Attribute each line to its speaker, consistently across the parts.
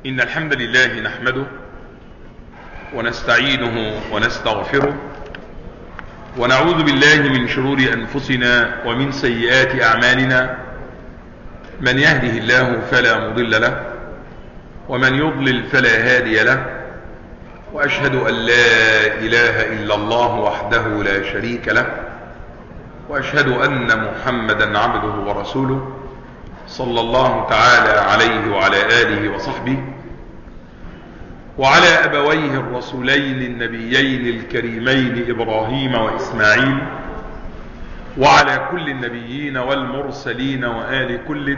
Speaker 1: إن الحمد لله نحمده ونستعينه ونستغفره ونعوذ بالله من شرور أنفسنا ومن سيئات أعمالنا من يهده الله فلا مضل له ومن يضلل فلا هادي له وأشهد أن لا إله إلا الله وحده لا شريك له وأشهد أن محمدا عبده ورسوله صلى الله تعالى عليه وعلى آله وصحبه وعلى أبويه الرسولين النبيين الكريمين إبراهيم وإسماعيل وعلى كل النبيين والمرسلين وآل كل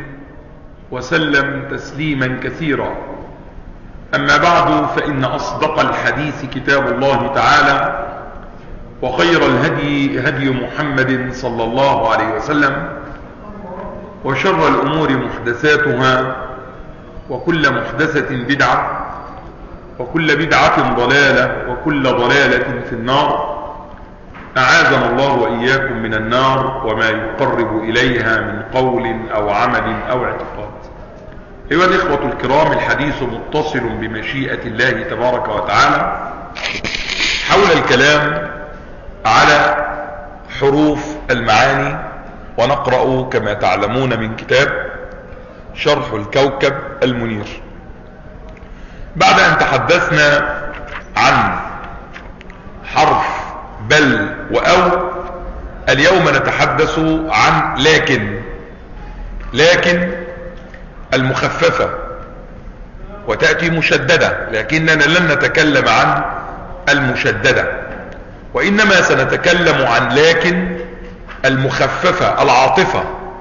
Speaker 1: وسلم تسليما كثيرا أما بعد فإن أصدق الحديث كتاب الله تعالى وخير الهدي هدي محمد صلى الله عليه وسلم وشر الأمور محدثاتها وكل محدثة بدعة وكل بدعة ضلالة وكل ضلالة في النار أعاذنا الله وإياكم من النار وما يقرب إليها من قول أو عمل أو اعتقاد أيها الإخوة الكرام الحديث متصل بمشيئة الله تبارك وتعالى حول الكلام على حروف المعاني ونقرأ كما تعلمون من كتاب شرح الكوكب المنير بعد أن تحدثنا عن حرف بل وأو اليوم نتحدث عن لكن لكن المخففة وتأتي مشددة لكننا لن نتكلم عن المشددة وإنما سنتكلم عن لكن المخففة العاطفة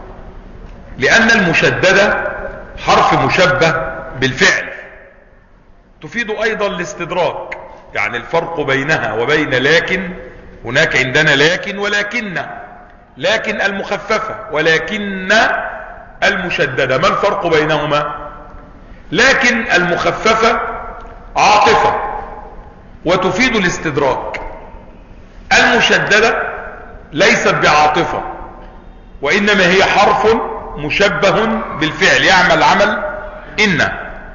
Speaker 1: لأن المشددة حرف مشبه بالفعل تفيد أيضا الاستدراك يعني الفرق بينها وبين لكن هناك عندنا لكن ولكن لكن المخففة ولكن المشددة ما الفرق بينهما لكن المخففة عاطفة وتفيد الاستدراك المشددة ليست بعاطفة وإنما هي حرف مشبه بالفعل يعمل عمل إن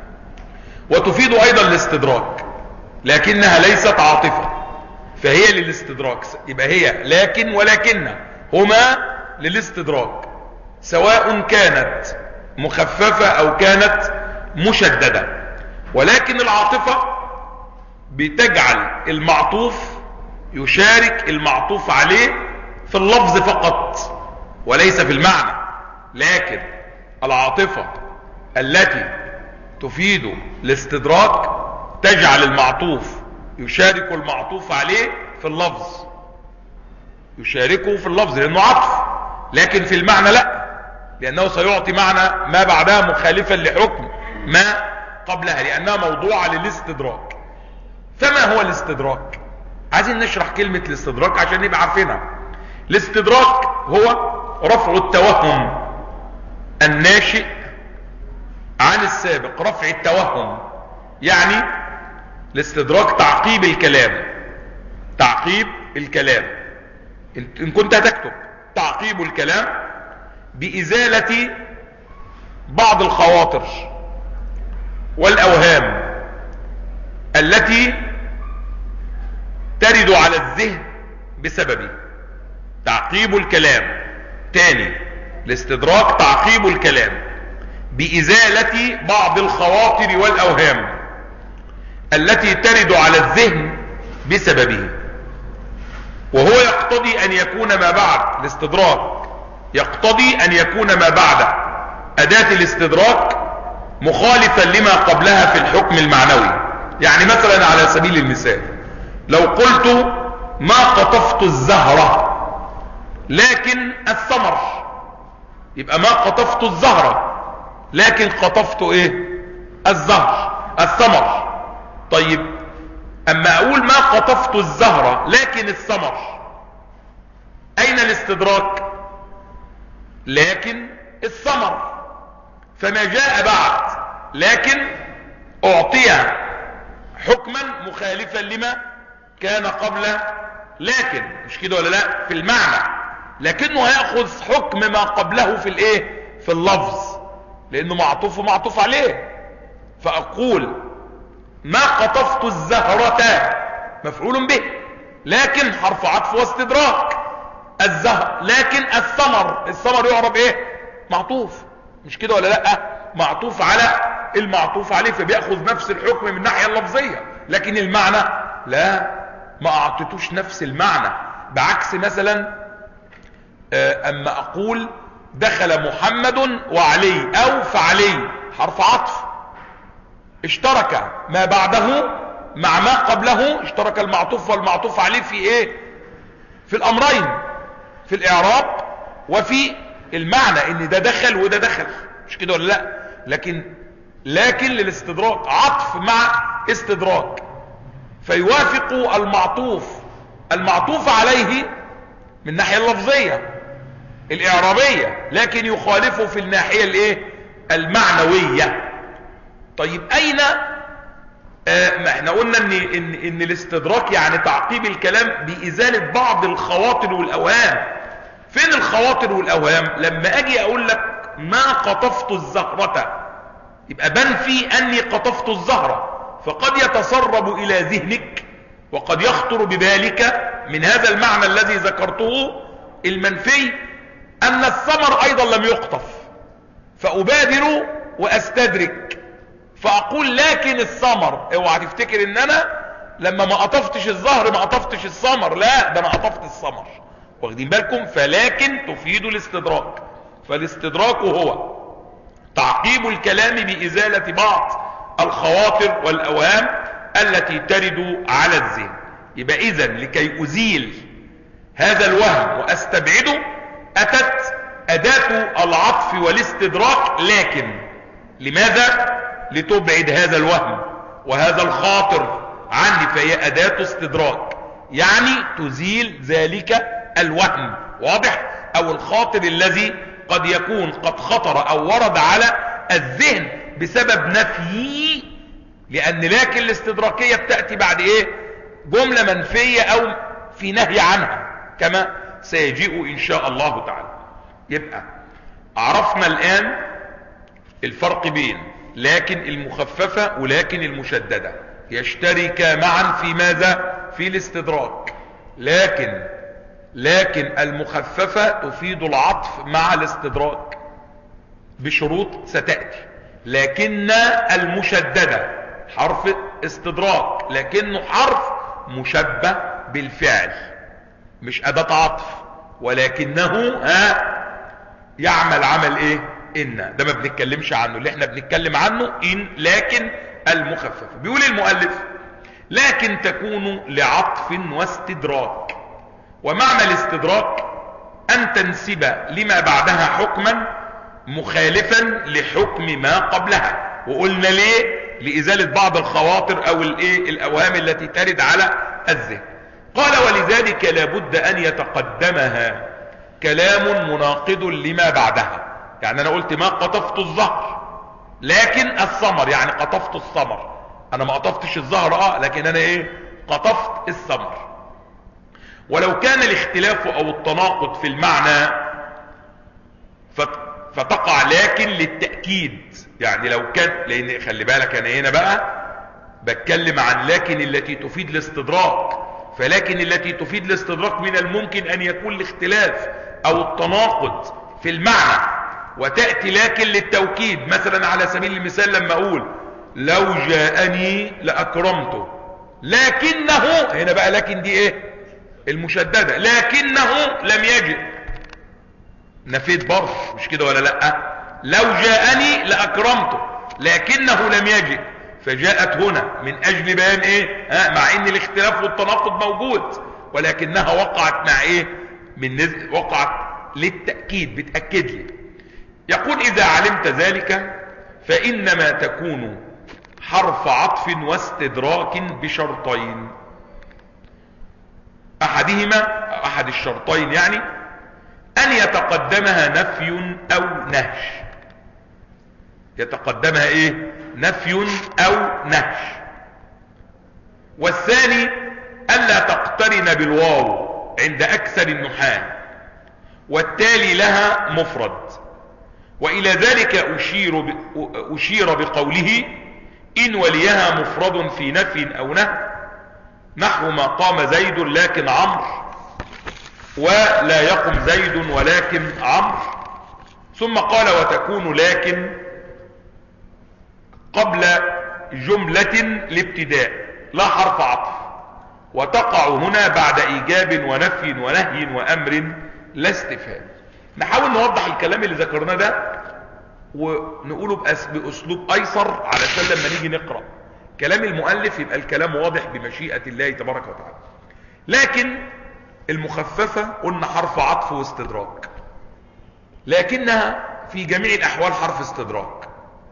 Speaker 1: وتفيد أيضا الاستدراك لكنها ليست عاطفة فهي للاستدراك يبقى هي لكن ولكن هما للاستدراك سواء كانت مخففة أو كانت مشددة ولكن العاطفة بتجعل المعطوف يشارك المعطوف عليه في اللفظ فقط وليس في المعنى لكن العاطفة التي تفيد الاستدراك تجعل المعطوف يشارك المعطوف عليه في اللفظ يشاركه في اللفظ لانه عطف لكن في المعنى لا لانه سيعطي معنى ما بعدها مخالفا لحكم ما قبلها لانها موضوعة للاستدراك فما هو الاستدراك عايزين نشرح كلمة الاستدراك عشان نبقى عارفينها الاستدراك هو رفع التوهم الناشئ عن السابق رفع التوهم يعني الاستدراك تعقيب الكلام تعقيب الكلام ان كنت هتكتب تعقيب الكلام بإزالة بعض الخواطر والأوهام التي ترد على الذهن بسببه تعقيب الكلام تاني الاستدراك تعقيب الكلام بإزالة بعض الخواطر والأوهام التي ترد على الذهن بسببه وهو يقتضي أن يكون ما بعد الاستدراك يقتضي أن يكون ما بعد أداة الاستدراك مخالفا لما قبلها في الحكم المعنوي يعني مثلا على سبيل المثال لو قلت ما قطفت الزهرة لكن الثمر يبقى ما قطفت الزهرة لكن قطفت ايه الزهر الثمر طيب اما اقول ما قطفت الزهرة لكن الثمر اين الاستدراك لكن الثمر فما جاء بعد لكن اعطي حكما مخالفا لما كان قبل لكن مش كده ولا لا في المعنى لكنه هيأخذ حكم ما قبله في الايه في اللفظ لانه معطوف ومعطوف عليه فأقول اقول ما قطفت الزهرة مفعول به لكن حرف عطف واستدراك الزهر لكن الثمر الثمر يعرب ايه معطوف مش كده ولا لا معطوف على المعطوف عليه فبيأخذ نفس الحكم من الناحية اللفظية لكن المعنى لا ما اعطيتوش نفس المعنى بعكس مثلا اما اقول دخل محمد وعلي او فعلي حرف عطف اشترك ما بعده مع ما قبله اشترك المعطوف والمعطوف عليه في ايه في الامرين في الاعراب وفي المعنى ان ده دخل وده دخل مش كده ولا لا لكن لكن للاستدراك عطف مع استدراك فيوافق المعطوف المعطوف عليه من الناحية اللفظية الاعرابية لكن يخالفه في الناحية الايه المعنوية طيب اين آه ما احنا قلنا ان, إن, ان الاستدراك يعني تعقيب الكلام بازالة بعض الخواطر والاوهام فين الخواطر والاوهام لما اجي اقول لك ما قطفت الزهرة يبقى بنفي اني قطفت الزهرة فقد يتسرب الى ذهنك وقد يخطر ببالك من هذا المعنى الذي ذكرته المنفي ان الثمر ايضا لم يقطف فابادر واستدرك فاقول لكن الثمر اوعى تفتكر ان انا لما ما قطفتش الزهر ما قطفتش الثمر لا ده انا قطفت الثمر واخدين بالكم فلكن تفيد الاستدراك فالاستدراك هو تعقيب الكلام بازالة بعض الخواطر والاوهام التي ترد على الذهن يبقى اذا لكي ازيل هذا الوهم واستبعده اتت اداة العطف والاستدراك لكن لماذا لتبعد هذا الوهم وهذا الخاطر عني فهي اداة استدراك يعني تزيل ذلك الوهم واضح او الخاطر الذي قد يكون قد خطر او ورد على الذهن بسبب نفيه لان لكن الاستدراكية بتأتي بعد ايه جملة منفية او في نهي عنها كما سيجيء ان شاء الله تعالى يبقى عرفنا الان الفرق بين لكن المخففة ولكن المشددة يشترك معا في ماذا في الاستدراك لكن لكن المخففة تفيد العطف مع الاستدراك بشروط ستأتي لكن المشددة حرف استدراك لكنه حرف مشبه بالفعل مش أداة عطف ولكنه ها يعمل عمل ايه ان ده ما بنتكلمش عنه اللي احنا بنتكلم عنه ان لكن المخفف بيقول المؤلف لكن تكون لعطف واستدراك ومعنى الاستدراك ان تنسب لما بعدها حكما مخالفا لحكم ما قبلها وقلنا ليه لازالة بعض الخواطر او الايه الاوهام التي ترد على الذهن قال ولذلك لابد ان يتقدمها كلام مناقض لما بعدها يعني انا قلت ما قطفت الزهر لكن الثمر يعني قطفت الثمر انا ما قطفتش الزهر اه لكن انا ايه قطفت الثمر ولو كان الاختلاف او التناقض في المعنى فتقع لكن للتأكيد يعني لو كان لان خلي بالك انا هنا بقى بتكلم عن لكن التي تفيد الاستدراك فلكن التي تفيد الاستدراك من الممكن ان يكون الاختلاف او التناقض في المعنى وتأتي لكن للتوكيد مثلا على سبيل المثال لما اقول لو جاءني لأكرمته لكنه هنا بقى لكن دي ايه المشددة لكنه لم يجئ نفيت برضه مش كده ولا لا لو جاءني لأكرمته لكنه لم يجئ فجاءت هنا من اجل بيان ايه ها مع ان الاختلاف والتناقض موجود ولكنها وقعت مع ايه من نزل وقعت للتأكيد بتأكد لي يقول اذا علمت ذلك فانما تكون حرف عطف واستدراك بشرطين احدهما احد الشرطين يعني ان يتقدمها نفي او نهش يتقدمها ايه نفي او نهش والثاني الا تقترن بالواو عند اكثر النحاة والتالي لها مفرد والى ذلك اشير, اشير بقوله إن وليها مفرد في نفي أو نهي نحو ما قام زيد لكن عمرو ولا يقم زيد ولكن عمرو ثم قال وتكون لكن قبل جملة الابتداء لا حرف عطف وتقع هنا بعد ايجاب ونفي ونهي وامر لا استفهام نحاول نوضح الكلام اللي ذكرناه ده ونقوله باسلوب ايسر علشان لما نيجي نقرأ كلام المؤلف يبقى الكلام واضح بمشيئة الله تبارك وتعالى لكن المخففة قلنا حرف عطف واستدراك لكنها في جميع الاحوال حرف استدراك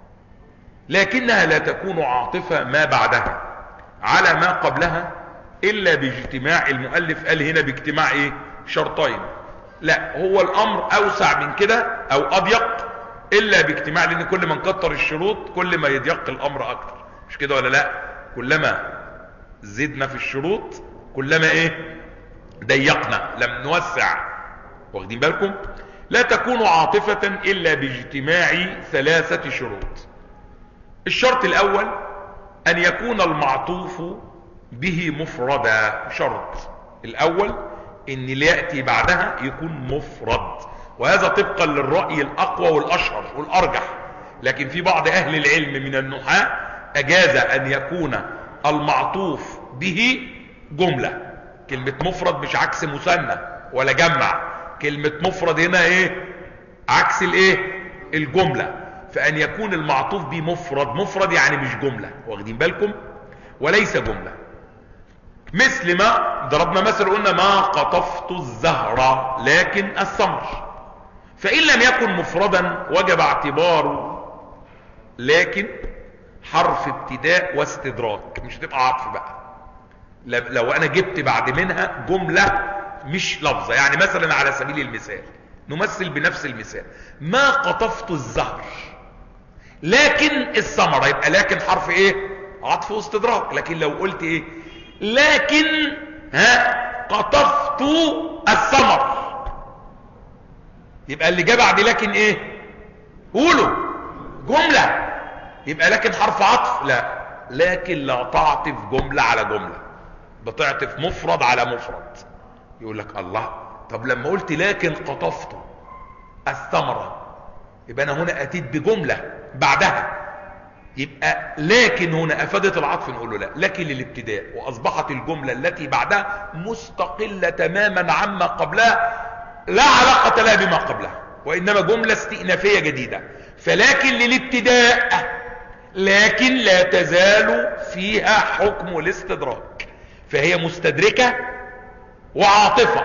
Speaker 1: لكنها لا تكون عاطفة ما بعدها على ما قبلها الا باجتماع المؤلف قال هنا باجتماع ايه شرطين لا هو الامر اوسع من كده او اضيق الا باجتماع لان كل ما نكتر الشروط كل ما يضيق الامر اكتر مش كده ولا لا كلما زدنا في الشروط كلما ايه ضيقنا لم نوسع واخدين بالكم لا تكون عاطفة الا باجتماع ثلاثة شروط الشرط الاول ان يكون المعطوف به مفردا شرط الاول ان اللي يأتي بعدها يكون مفرد وهذا طبقا للرأي الاقوى والاشهر والارجح لكن في بعض اهل العلم من النحاة اجاز ان يكون المعطوف به جملة كلمة مفرد مش عكس مثنى ولا جمع كلمة مفرد هنا ايه عكس الايه الجملة فان يكون المعطوف به مفرد مفرد يعني مش جملة واخدين بالكم وليس جملة مثل ما ضربنا مثل قلنا ما قطفت الزهرة لكن الثمر فإن لم يكن مفردا وجب اعتباره لكن حرف ابتداء واستدراك مش هتبقى عطف بقى لو انا جبت بعد منها جملة مش لفظة يعني مثلا على سبيل المثال نمثل بنفس المثال ما قطفت الزهر لكن الثمرة يبقى لكن حرف ايه عطف واستدراك لكن لو قلت ايه لكن ها قطفت الثمر يبقى اللي جاء بعد لكن ايه قولوا جملة يبقى لكن حرف عطف لا لكن لا تعطف جملة على جملة بتعطف مفرد على مفرد يقول لك الله طب لما قلت لكن قطفت الثمرة يبقى انا هنا اتيت بجملة بعدها يبقى لكن هنا افادت العطف نقول له لا لكن للابتداء واصبحت الجملة التي بعدها مستقلة تماما عما قبلها لا علاقة لها بما قبلها وانما جملة استئنافية جديدة فلكن للابتداء لكن لا تزال فيها حكم الاستدراك فهي مستدركة وعاطفة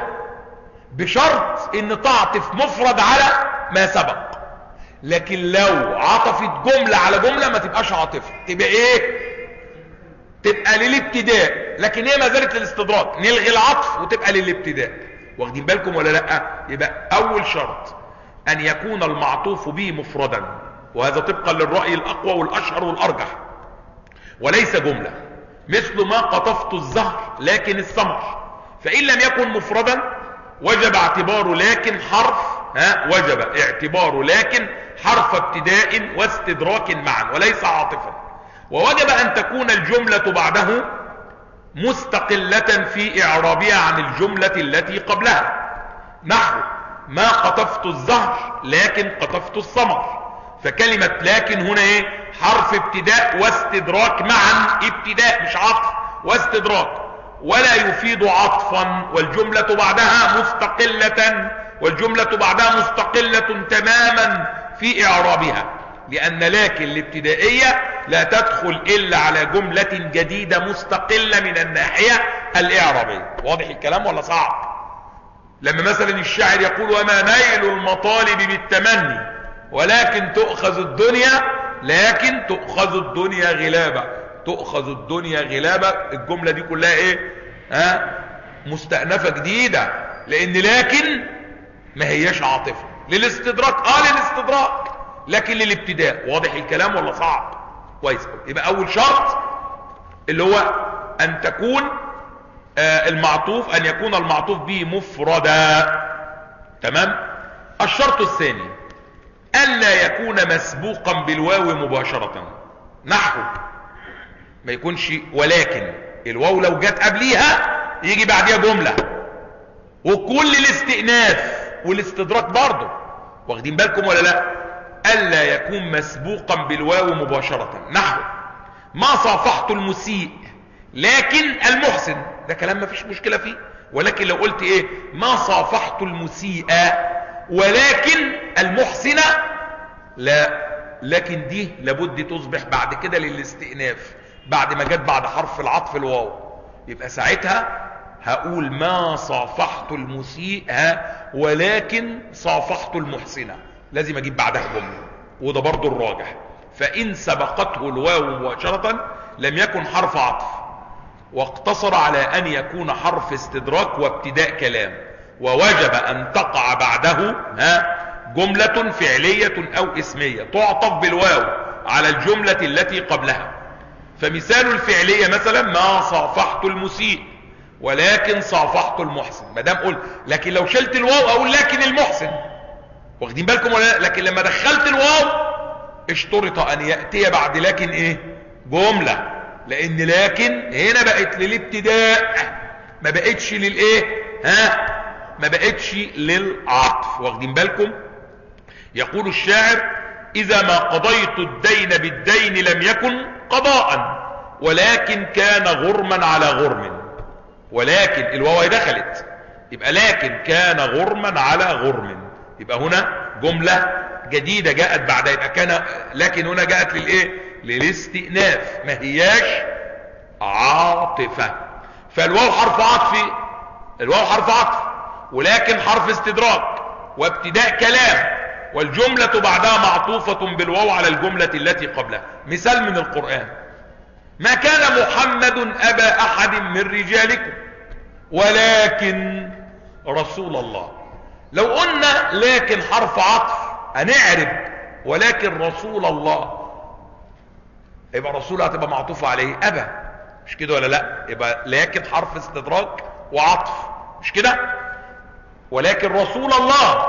Speaker 1: بشرط ان تعطف مفرد على ما سبق لكن لو عطفت جملة على جملة ما تبقاش عاطفة تبقى ايه تبقى للابتداء لكن هي ما زالت للاستدراك نلغي العطف وتبقى للابتداء واخدين بالكم ولا لا يبقى اول شرط ان يكون المعطوف به مفردا وهذا طبقا للرأي الاقوى والاشهر والارجح وليس جملة مثل ما قطفت الزهر لكن الثمر فان لم يكن مفردا وجب اعتباره لكن حرف ها وجب اعتباره لكن حرف ابتداء واستدراك معا وليس عاطفا ووجب ان تكون الجملة بعده مستقلة في اعرابها عن الجملة التي قبلها نحو ما قطفت الزهر لكن قطفت الثمر فكلمة لكن هنا ايه حرف ابتداء واستدراك معا ابتداء مش عطف واستدراك ولا يفيد عطفا والجملة بعدها مستقلة والجملة بعدها مستقلة تماما في اعرابها لان لكن الابتدائية لا تدخل الا على جملة جديدة مستقلة من الناحية الاعرابية واضح الكلام ولا صعب لما مثلا الشاعر يقول وما نيل المطالب بالتمني ولكن تؤخذ الدنيا لكن تؤخذ الدنيا غلابة تؤخذ الدنيا غلابة الجملة دي كلها ايه ها مستأنفة جديدة لان لكن ما هياش عاطفة للاستدراك اه للاستدراك لكن للابتداء واضح الكلام ولا صعب كويس يبقى اول شرط اللي هو ان تكون آه المعطوف ان يكون المعطوف به مفردا تمام الشرط الثاني الا يكون مسبوقا بالواو مباشرة نحو ما يكونش ولكن الواو لو جت قبليها يجي بعديها جملة وكل الاستئناف والاستدراك برضه واخدين بالكم ولا لا الا يكون مسبوقا بالواو مباشرة نحو ما صافحت المسيء لكن المحسن ده كلام ما فيش مشكلة فيه ولكن لو قلت ايه ما صافحت المسيء ولكن المحسن لا لكن دي لابد تصبح بعد كده للاستئناف بعد ما جت بعد حرف العطف الواو يبقى ساعتها هقول ما صافحت المسيء ولكن صافحت المحسنة لازم اجيب بعدها جملة وده برضو الراجح فان سبقته الواو مباشرة لم يكن حرف عطف واقتصر على ان يكون حرف استدراك وابتداء كلام ووجب ان تقع بعده ها جملة فعلية او اسمية تعطف بالواو على الجملة التي قبلها فمثال الفعلية مثلا ما صافحت المسيء ولكن صافحت المحسن ما دام قلت لكن لو شلت الواو اقول لكن المحسن واخدين بالكم ولا لا لكن لما دخلت الواو اشترط ان يأتي بعد لكن ايه جملة لان لكن هنا بقت للابتداء ما بقتش للايه ها ما بقتش للعطف واخدين بالكم يقول الشاعر اذا ما قضيت الدين بالدين لم يكن قضاء ولكن كان غرما على غرم ولكن الواو دخلت يبقى لكن كان غرما على غرم يبقى هنا جملة جديدة جاءت بعد يبقى كان لكن هنا جاءت للايه للاستئناف ما هياش عاطفة فالواو حرف عطف الواو حرف عطف ولكن حرف استدراك وابتداء كلام والجملة بعدها معطوفة بالواو على الجملة التي قبلها مثال من القرآن ما كان محمد أبا أحد من رجالكم ولكن رسول الله لو قلنا لكن حرف عطف هنعرب ولكن رسول الله يبقى رسول هتبقى معطوفة عليه أبا مش كده ولا لا يبقى لكن حرف استدراك وعطف مش كده ولكن رسول الله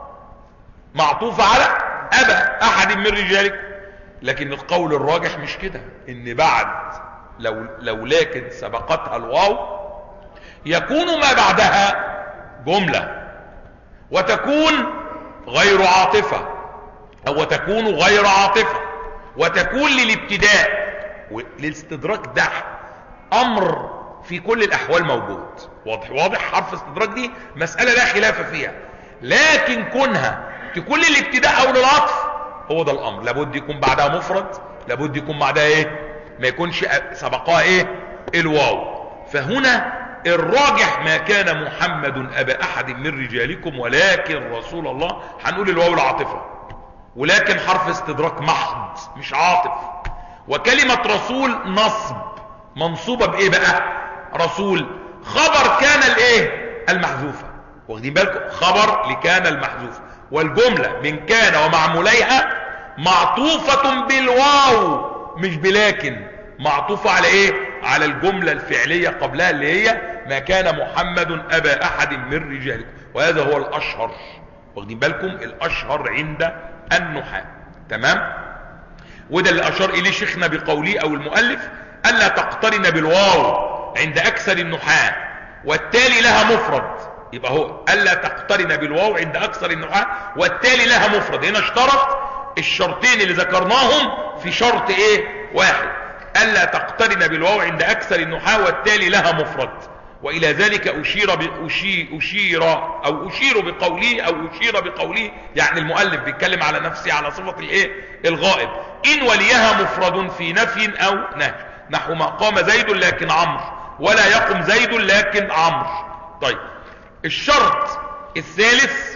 Speaker 1: معطوفة على أبا أحد من رجالكم لكن القول الراجح مش كده ان بعد لو, لو لكن سبقتها الواو يكون ما بعدها جملة وتكون غير عاطفة او تكون غير عاطفة وتكون للابتداء والاستدراك ده امر في كل الاحوال موجود واضح واضح حرف استدراك دي مسألة لا خلاف فيها لكن كونها تكون للابتداء او للعطف هو ده الامر لابد يكون بعدها مفرد لابد يكون بعدها ايه ما يكونش سبقها ايه الواو فهنا الراجح ما كان محمد ابا احد من رجالكم ولكن رسول الله هنقول الواو العاطفة ولكن حرف استدراك محض مش عاطف وكلمة رسول نصب منصوبة بايه بقى رسول خبر كان الايه المحذوفة واخدين بالكم خبر لكان المحذوفة والجملة من كان ومعموليها معطوفة بالواو مش بلكن معطوفة على ايه على الجملة الفعلية قبلها اللي هي ما كان محمد ابا احد من رجالكم وهذا هو الاشهر واخدين بالكم الاشهر عند النحاة تمام وده اللي اشار اليه شيخنا بقوله او المؤلف الا تقترن بالواو عند اكثر النحاة والتالي لها مفرد يبقى هو الا تقترن بالواو عند اكثر النحاة والتالي لها مفرد هنا اشترط الشرطين اللي ذكرناهم في شرط ايه واحد الا تقترن بالواو عند اكثر النحاة والتالي لها مفرد والى ذلك اشير بأشير اشير او اشير بقوله او اشير بقوله يعني المؤلف بيتكلم على نفسه على صفة الايه الغائب ان وليها مفرد في نفي او نهي نحو ما قام زيد لكن عمرو ولا يقم زيد لكن عمرو طيب الشرط الثالث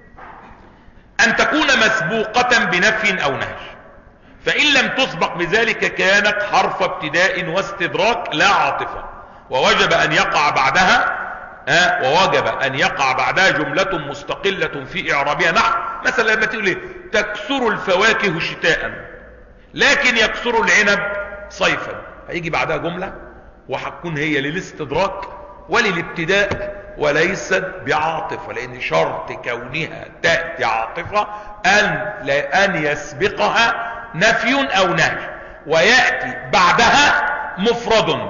Speaker 1: ان تكون مسبوقة بنفي او نهي فان لم تسبق بذلك كانت حرف ابتداء واستدراك لا عاطفة ووجب ان يقع بعدها ها ووجب ان يقع بعدها جملة مستقلة في اعرابها نحو مثلا لما تقول ايه تكسر الفواكه شتاء لكن يكسر العنب صيفا هيجي بعدها جملة وهتكون هي للاستدراك وللابتداء وليست بعاطفة لان شرط كونها تأتي عاطفة ان, لا أن يسبقها نفي او نهي ويأتي بعدها مفرد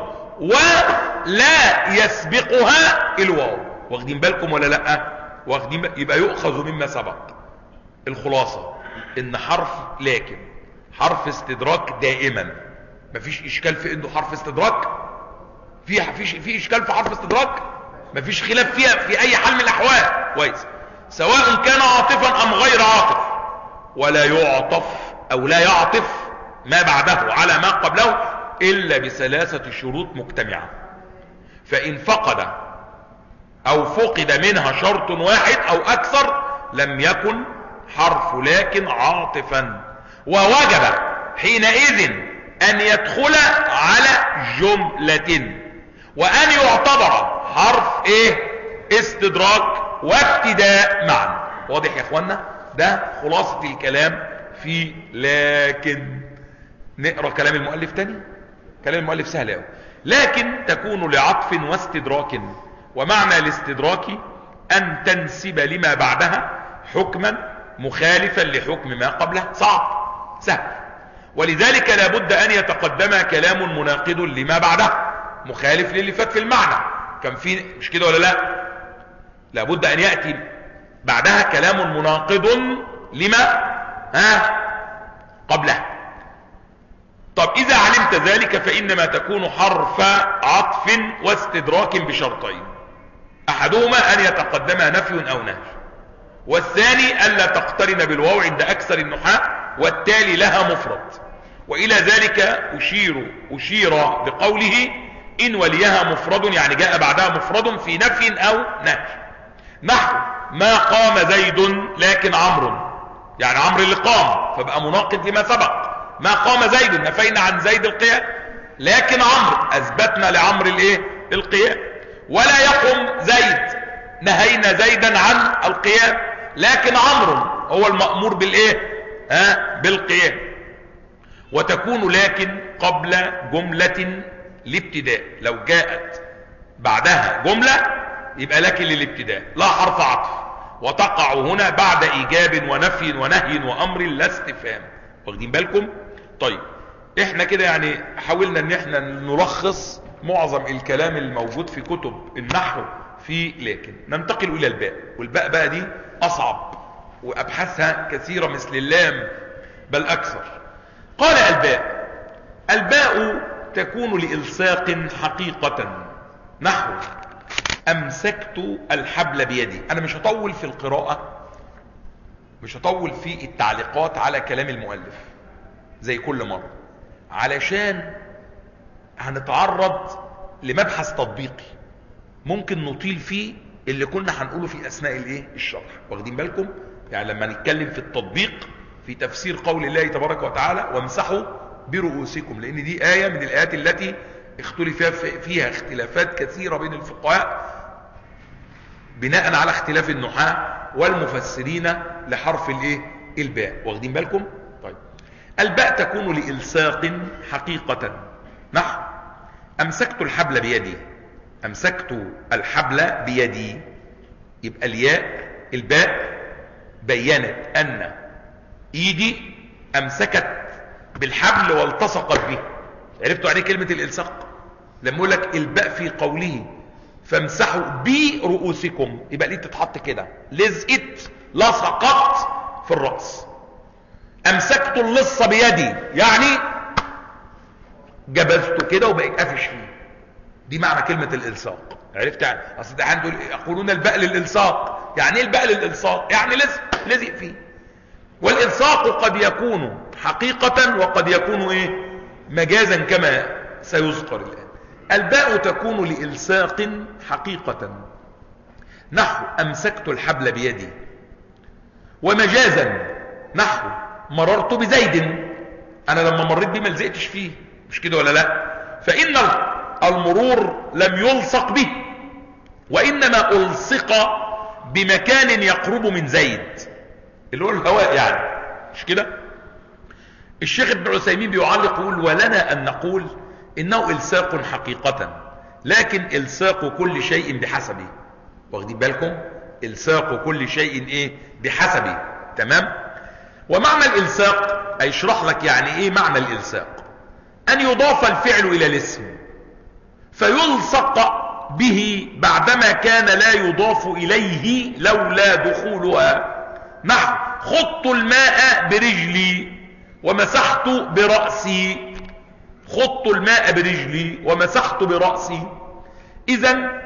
Speaker 1: ولا يسبقها الواو واخدين بالكم ولا لا واخدين بال... يبقى يؤخذ مما سبق الخلاصة ان حرف لكن حرف استدراك دائما مفيش اشكال في انه حرف استدراك في فيش في اشكال في حرف استدراك مفيش خلاف فيها في اي حال من الاحوال كويس سواء كان عاطفا ام غير عاطف ولا يعطف او لا يعطف ما بعده على ما قبله الا بثلاثة شروط مجتمعة فان فقد او فقد منها شرط واحد او اكثر لم يكن حرف لكن عاطفا ووجب حينئذ ان يدخل على جملة وان يعتبر حرف ايه استدراك وابتداء معا واضح يا اخوانا ده خلاصة الكلام في لكن نقرأ كلام المؤلف تاني كلام المؤلف سهل قوي لكن تكون لعطف واستدراك ومعنى الاستدراك ان تنسب لما بعدها حكما مخالفا لحكم ما قبله صعب سهل ولذلك لابد ان يتقدم كلام مناقض لما بعده مخالف للي فات في المعنى كان في مش كده ولا لا لابد ان يأتي بعدها كلام مناقض لما ها قبله طب اذا علمت ذلك فانما تكون حرف عطف واستدراك بشرطين احدهما ان يتقدم نفي او نهي والثاني الا تقترن بالواو عند اكثر النحاة والتالي لها مفرد والى ذلك اشير اشير بقوله ان وليها مفرد يعني جاء بعدها مفرد في نفي او نهي نحو ما قام زيد لكن عمرو يعني عمرو اللي قام فبقى مناقض لما سبق ما قام زيد نفينا عن زيد القيام لكن عمرو اثبتنا لعمرو الايه القيام ولا يقوم زيد نهينا زيدا عن القيام لكن عمرو هو المأمور بالايه ها بالقيام وتكون لكن قبل جملة الابتداء لو جاءت بعدها جملة يبقى لكن للابتداء لا حرف عطف وتقع هنا بعد ايجاب ونفي ونهي وامر لا استفهام واخدين بالكم طيب احنا كده يعني حاولنا ان احنا نلخص معظم الكلام الموجود في كتب النحو في لكن ننتقل الى الباء والباء بقى دي اصعب وابحاثها كثيرة مثل اللام بل اكثر قال الباء الباء تكون لإلصاق حقيقة نحو أمسكت الحبل بيدي أنا مش هطول في القراءة مش هطول في التعليقات على كلام المؤلف زي كل مرة علشان هنتعرض لمبحث تطبيقي ممكن نطيل فيه اللي كنا هنقوله في أثناء الايه الشرح واخدين بالكم يعني لما نتكلم في التطبيق في تفسير قول الله تبارك وتعالى وامسحوا برؤوسكم لان دي آية من الآيات التي اختلف فيها اختلافات كثيرة بين الفقهاء بناء على اختلاف النحاة والمفسرين لحرف الايه الباء واخدين بالكم طيب الباء تكون لإلصاق حقيقة نحو امسكت الحبل بيدي امسكت الحبل بيدي يبقى الياء الباء بينت ان ايدي امسكت بالحبل والتصقت به عرفتوا يعني كلمة الالصاق لما يقول لك الباء في قوله فامسحوا برؤوسكم يبقى ليه تتحط كده لزقت لصقت في الرأس امسكت اللصة بيدي يعني جبزته كده وبقيت قافش فيه دي معنى كلمة الالصاق عرفت يعني اصل ده عنده يقولون الباء للالصاق يعني ايه الباء للالصاق يعني لزق لزق فيه والالصاق قد يكون حقيقة وقد يكون ايه مجازا كما سيذكر الان الباء تكون لإلساق حقيقة نحو أمسكت الحبل بيدي ومجازا نحو مررت بزيد أنا لما مريت بيه ما لزقتش فيه مش كده ولا لا فإن المرور لم يلصق به وإنما ألصق بمكان يقرب من زيد اللي هو الهواء يعني مش كده الشيخ ابن عثيمين بيعلق يقول ولنا أن نقول إنه إلساق حقيقة لكن إلساق كل شيء بحسبه واخدين بالكم إلساق كل شيء إيه بحسبه تمام ومعنى الإلساق هيشرح لك يعني إيه معنى الإلساق ان يضاف الفعل الى الاسم فيلصق به بعدما كان لا يضاف اليه لولا دخولها نحو خضت الماء برجلي ومسحت برأسي خضت الماء برجلي ومسحت برأسي اذا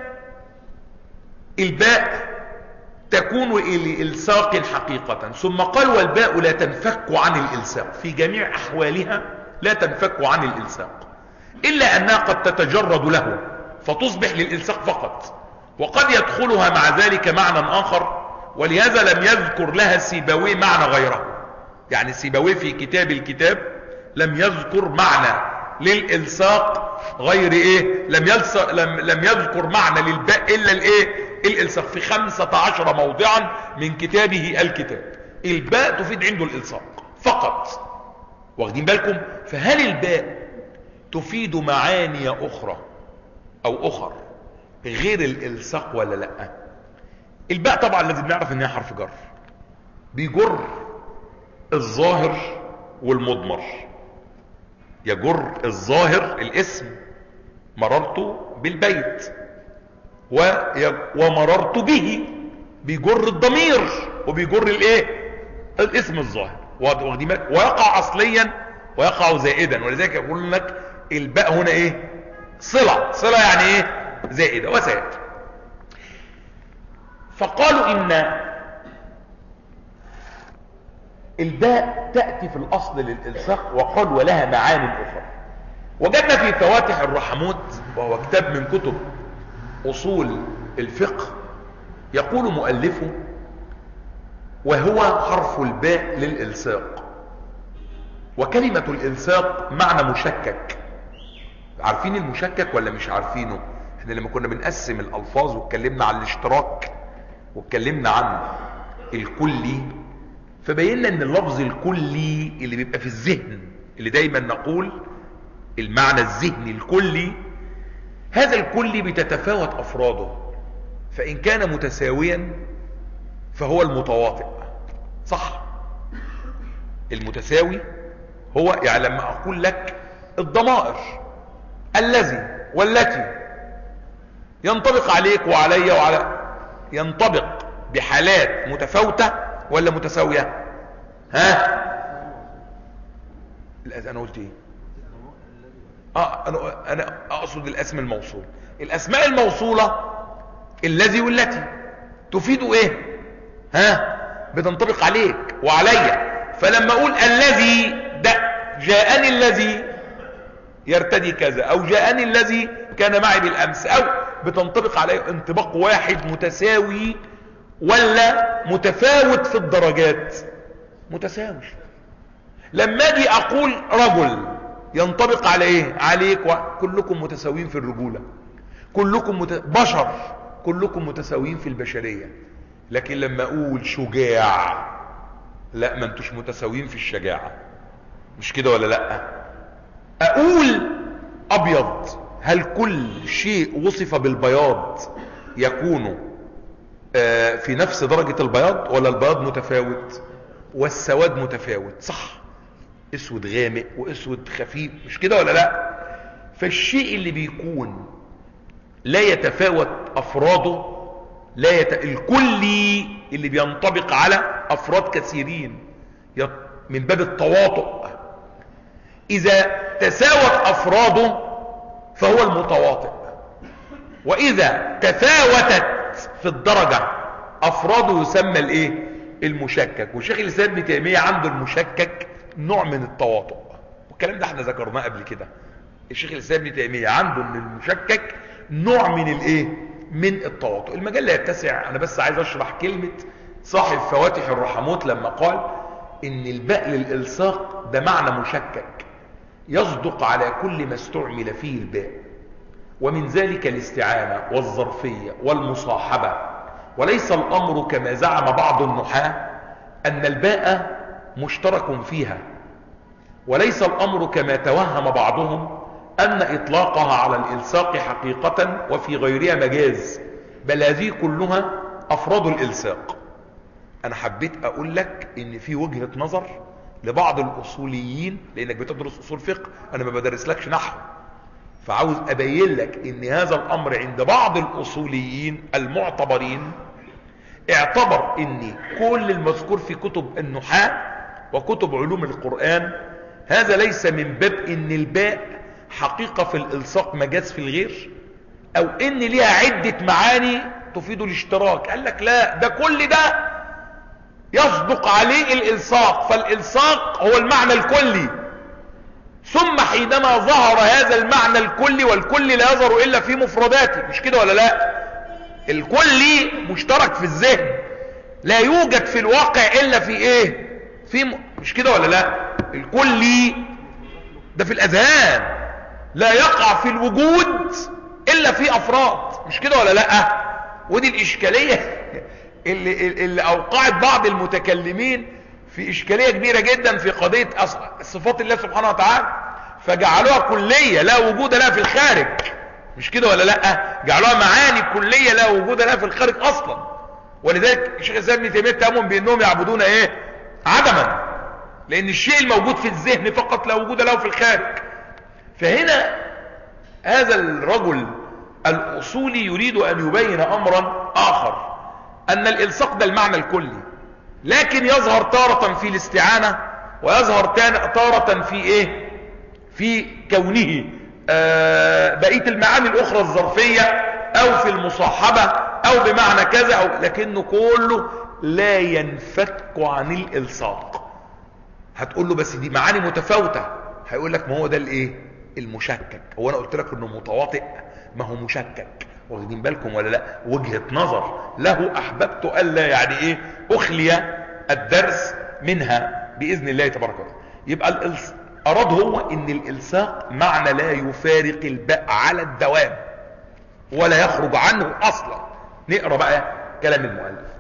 Speaker 1: الباء تكون لإلساق حقيقة ثم قال والباء لا تنفك عن الإلساق في جميع أحوالها لا تنفك عن الإلساق إلا أنها قد تتجرد له فتصبح للإلساق فقط وقد يدخلها مع ذلك معنى آخر ولهذا لم يذكر لها سيبوي معنى غيره يعني سيبوي في كتاب الكتاب لم يذكر معنى للإلساق غير ايه لم, يلسق لم, لم يذكر معنى للباء الا الايه الالصاق في خمسة عشر موضعا من كتابه الكتاب الباء تفيد عنده الالصاق فقط واخدين بالكم فهل الباء تفيد معاني اخرى او اخر غير الالصاق ولا لا الباء طبعا لازم نعرف انها حرف جر بيجر الظاهر والمضمر يجر الظاهر الاسم مررت بالبيت ومررت به بيجر الضمير وبيجر الايه الاسم الظاهر واخدين بالك ويقع اصليا ويقع زائدا ولذلك يقول لك الباء هنا ايه صله صله يعني ايه زائده وسائد فقالوا ان الباء تأتي في الأصل للإلصاق وقال ولها معان أخرى وجدنا في فواتح الرحموت وهو كتاب من كتب أصول الفقه يقول مؤلفه وهو حرف الباء للإلصاق وكلمة الإلصاق معنى مشكك عارفين المشكك ولا مش عارفينه احنا لما كنا بنقسم الألفاظ واتكلمنا عن الاشتراك واتكلمنا عن الكلي فبينا ان اللفظ الكلي اللي بيبقى في الذهن اللي دايما نقول المعنى الذهني الكلي هذا الكلي بتتفاوت افراده فان كان متساويا فهو المتواطئ صح المتساوي هو يعني لما اقول لك الضمائر الذي والتي ينطبق عليك وعلي وعلى ينطبق بحالات متفاوته ولا متساوية ها انا قلت ايه اه انا انا اقصد الاسم الموصول الاسماء الموصولة الذي والتي تفيد ايه ها بتنطبق عليك وعليا فلما اقول الذي ده جاءني الذي يرتدي كذا او جاءني الذي كان معي بالامس او بتنطبق عليه انطباق واحد متساوي ولا متفاوت في الدرجات متساوي لما اجي اقول رجل ينطبق على ايه عليك كلكم متساويين في الرجولة كلكم مت... بشر كلكم متساويين في البشرية لكن لما اقول شجاع لا ما انتوش متساويين في الشجاعة مش كده ولا لا اقول ابيض هل كل شيء وصف بالبياض يكون في نفس درجة البياض ولا البياض متفاوت والسواد متفاوت صح اسود غامق واسود خفيف مش كده ولا لا فالشيء اللي بيكون لا يتفاوت افراده لا يت... الكلي اللي بينطبق على افراد كثيرين يط... من باب التواطؤ اذا تساوت افراده فهو المتواطئ واذا تفاوتت في الدرجة افراده يسمى الايه المشكك وشيخ الاسلام ابن تيمية عنده المشكك نوع من التواطؤ والكلام ده احنا ذكرناه قبل كده الشيخ الاسلام ابن تيمية عنده ان المشكك نوع من الايه من التواطؤ المجال لا يتسع انا بس عايز اشرح كلمة صاحب فواتح الرحموت لما قال ان الباء للالصاق ده معنى مشكك يصدق على كل ما استعمل فيه الباء ومن ذلك الاستعانة والظرفية والمصاحبة وليس الأمر كما زعم بعض النحاة أن الباء مشترك فيها وليس الأمر كما توهم بعضهم أن إطلاقها على الإلساق حقيقة وفي غيرها مجاز بل هذه كلها أفراد الإلساق أنا حبيت أقول لك إن في وجهة نظر لبعض الاصوليين لانك بتدرس اصول فقه انا ما بدرسلكش نحو فعاوز ابين لك ان هذا الامر عند بعض الاصوليين المعتبرين اعتبر ان كل المذكور في كتب النحاة وكتب علوم القرآن هذا ليس من باب ان الباء حقيقة في الالصاق مجاز في الغير او ان ليها عدة معاني تفيد الاشتراك قال لك لا ده كل ده يصدق عليه الالصاق فالالصاق هو المعنى الكلي ثم حينما ظهر هذا المعنى الكلي والكل لا يظهر الا في مفرداته مش كده ولا لا الكلي مشترك في الذهن لا يوجد في الواقع الا في ايه في م... مش كده ولا لا الكلي ده في الاذهان لا يقع في الوجود الا في افراد مش كده ولا لا ودي الاشكاليه اللي, اللي اوقعت بعض المتكلمين في اشكاليه كبيره جدا في قضيه صفات الله سبحانه وتعالى فجعلوها كليه لا وجود لها في الخارج مش كده ولا لا جعلوها معاني كليه لا وجود لها في الخارج اصلا ولذلك الشيخ الاسلام ابن تيميه اتهمهم بانهم يعبدون ايه عدما لان الشيء الموجود في الذهن فقط لا وجود له في الخارج فهنا هذا الرجل الاصولي يريد ان يبين امرا اخر ان الالصاق ده المعنى الكلي لكن يظهر تارة في الاستعانة ويظهر تارة في ايه في كونه آه بقية المعاني الاخرى الظرفية او في المصاحبة او بمعنى كذا أو لكنه كله لا ينفك عن الالصاق هتقول له بس دي معاني متفاوتة هيقول لك ما هو ده الايه المشكك هو انا قلت لك انه متواطئ ما هو مشكك واخدين بالكم ولا لا وجهة نظر له احببت الا يعني ايه اخلي الدرس منها باذن الله تبارك وتعالى يبقى الالص... اراد هو ان الالصاق معنى لا يفارق الباء على الدوام ولا يخرج عنه اصلا نقرا بقى كلام المؤلف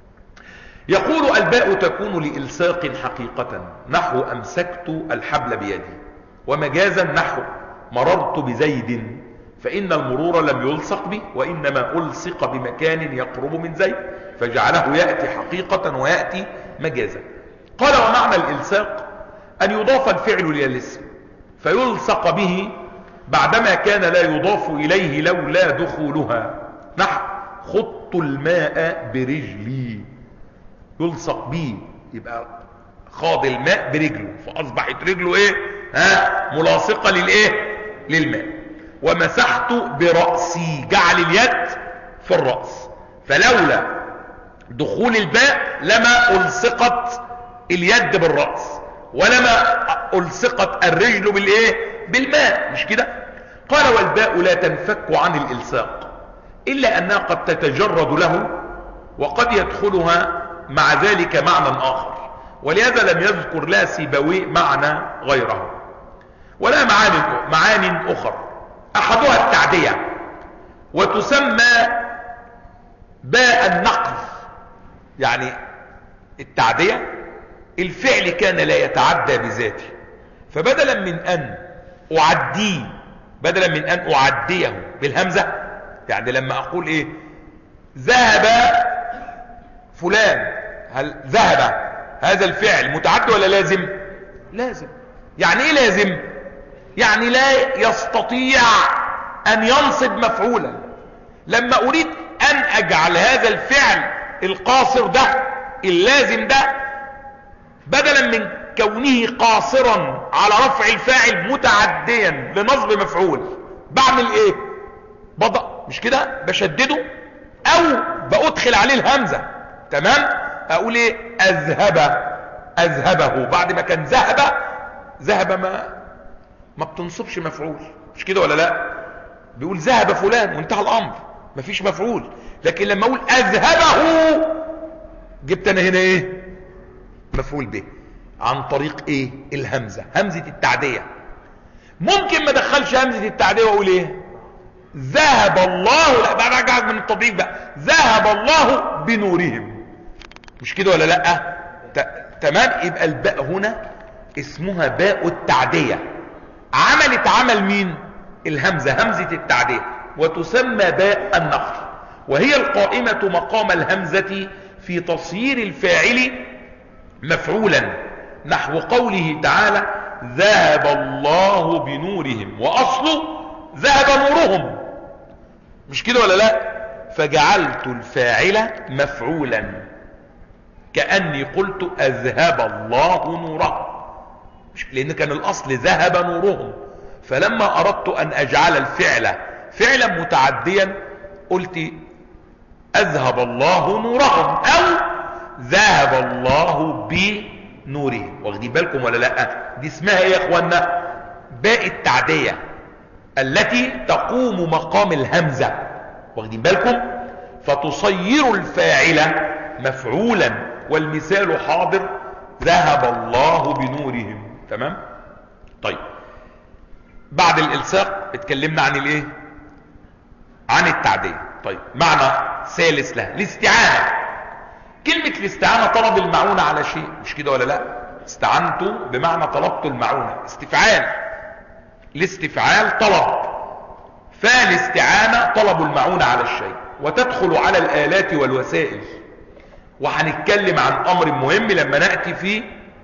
Speaker 1: يقول الباء تكون لالصاق حقيقة نحو امسكت الحبل بيدي ومجازا نحو مررت بزيد فإن المرور لم يلصق به وإنما ألصق بمكان يقرب من زيد فجعله يأتي حقيقة ويأتي مجازا قال ومعنى الإلصاق أن يضاف الفعل إلى الاسم فيلصق به بعدما كان لا يضاف إليه لولا دخولها نحو خط الماء برجلي يلصق به يبقى خاض الماء برجله فأصبحت رجله ايه ها ملاصقة للايه للماء ومسحت برأسي جعل اليد في الرأس فلولا دخول الباء لما ألصقت اليد بالرأس ولما ألصقت الرجل بالايه بالماء مش كده قال والباء لا تنفك عن الإلصاق إلا أنها قد تتجرد له وقد يدخلها مع ذلك معنى آخر ولهذا لم يذكر لا سيبوي معنى غيره ولا معاني معان أخر أحدها التعدية وتسمى باء النقل يعني التعدية الفعل كان لا يتعدى بذاته فبدلا من أن أعديه بدلا من أن أعديه بالهمزة يعني لما أقول إيه ذهب فلان هل ذهب هذا الفعل متعدي ولا لازم لازم يعني ايه لازم يعني لا يستطيع ان ينصب مفعولا لما اريد ان اجعل هذا الفعل القاصر ده اللازم ده بدلا من كونه قاصرا على رفع الفاعل متعديا لنصب مفعول بعمل ايه بضع مش كده بشدده او بادخل عليه الهمزة تمام اقول ايه اذهب اذهبه بعد ما كان ذهب ذهب ما ما بتنصبش مفعول مش كده ولا لا بيقول ذهب فلان وانتهى الامر مفيش مفعول لكن لما اقول اذهبه جبت انا هنا ايه مفعول به عن طريق ايه الهمزة همزة التعدية ممكن ما ادخلش همزة التعدية واقول ايه ذهب الله لا بقى رجعت من التطبيق بقى ذهب الله بنورهم مش كده ولا لا تمام يبقى الباء هنا اسمها باء التعدية عملت عمل مين الهمزة همزة التعدية وتسمى باء النقل وهي القائمة مقام الهمزة في تصيير الفاعل مفعولا نحو قوله تعالى ذهب الله بنورهم واصله ذهب نورهم مش كده ولا لا فجعلت الفاعل مفعولا كأني قلت اذهب الله نوره لان كان الاصل ذهب نورهم فلما اردت ان اجعل الفعل فعلا متعديا قلت اذهب الله نورهم او ذهب الله بنورهم واخدين بالكم ولا لا دي اسمها ايه يا اخوانا باء التعدية التي تقوم مقام الهمزة واخدين بالكم فتصير الفاعل مفعولا والمثال حاضر ذهب الله بنورهم تمام طيب بعد الالصاق اتكلمنا عن الايه عن التعدية طيب معنى ثالث لها الاستعانة كلمة الاستعانة طلب المعونة على شيء مش كده ولا لا استعنت بمعنى طلبت المعونة استفعال الاستفعال طلب فالاستعانة طلب المعونة على الشيء وتدخل على الآلات والوسائل وهنتكلم عن أمر مهم لما نأتي في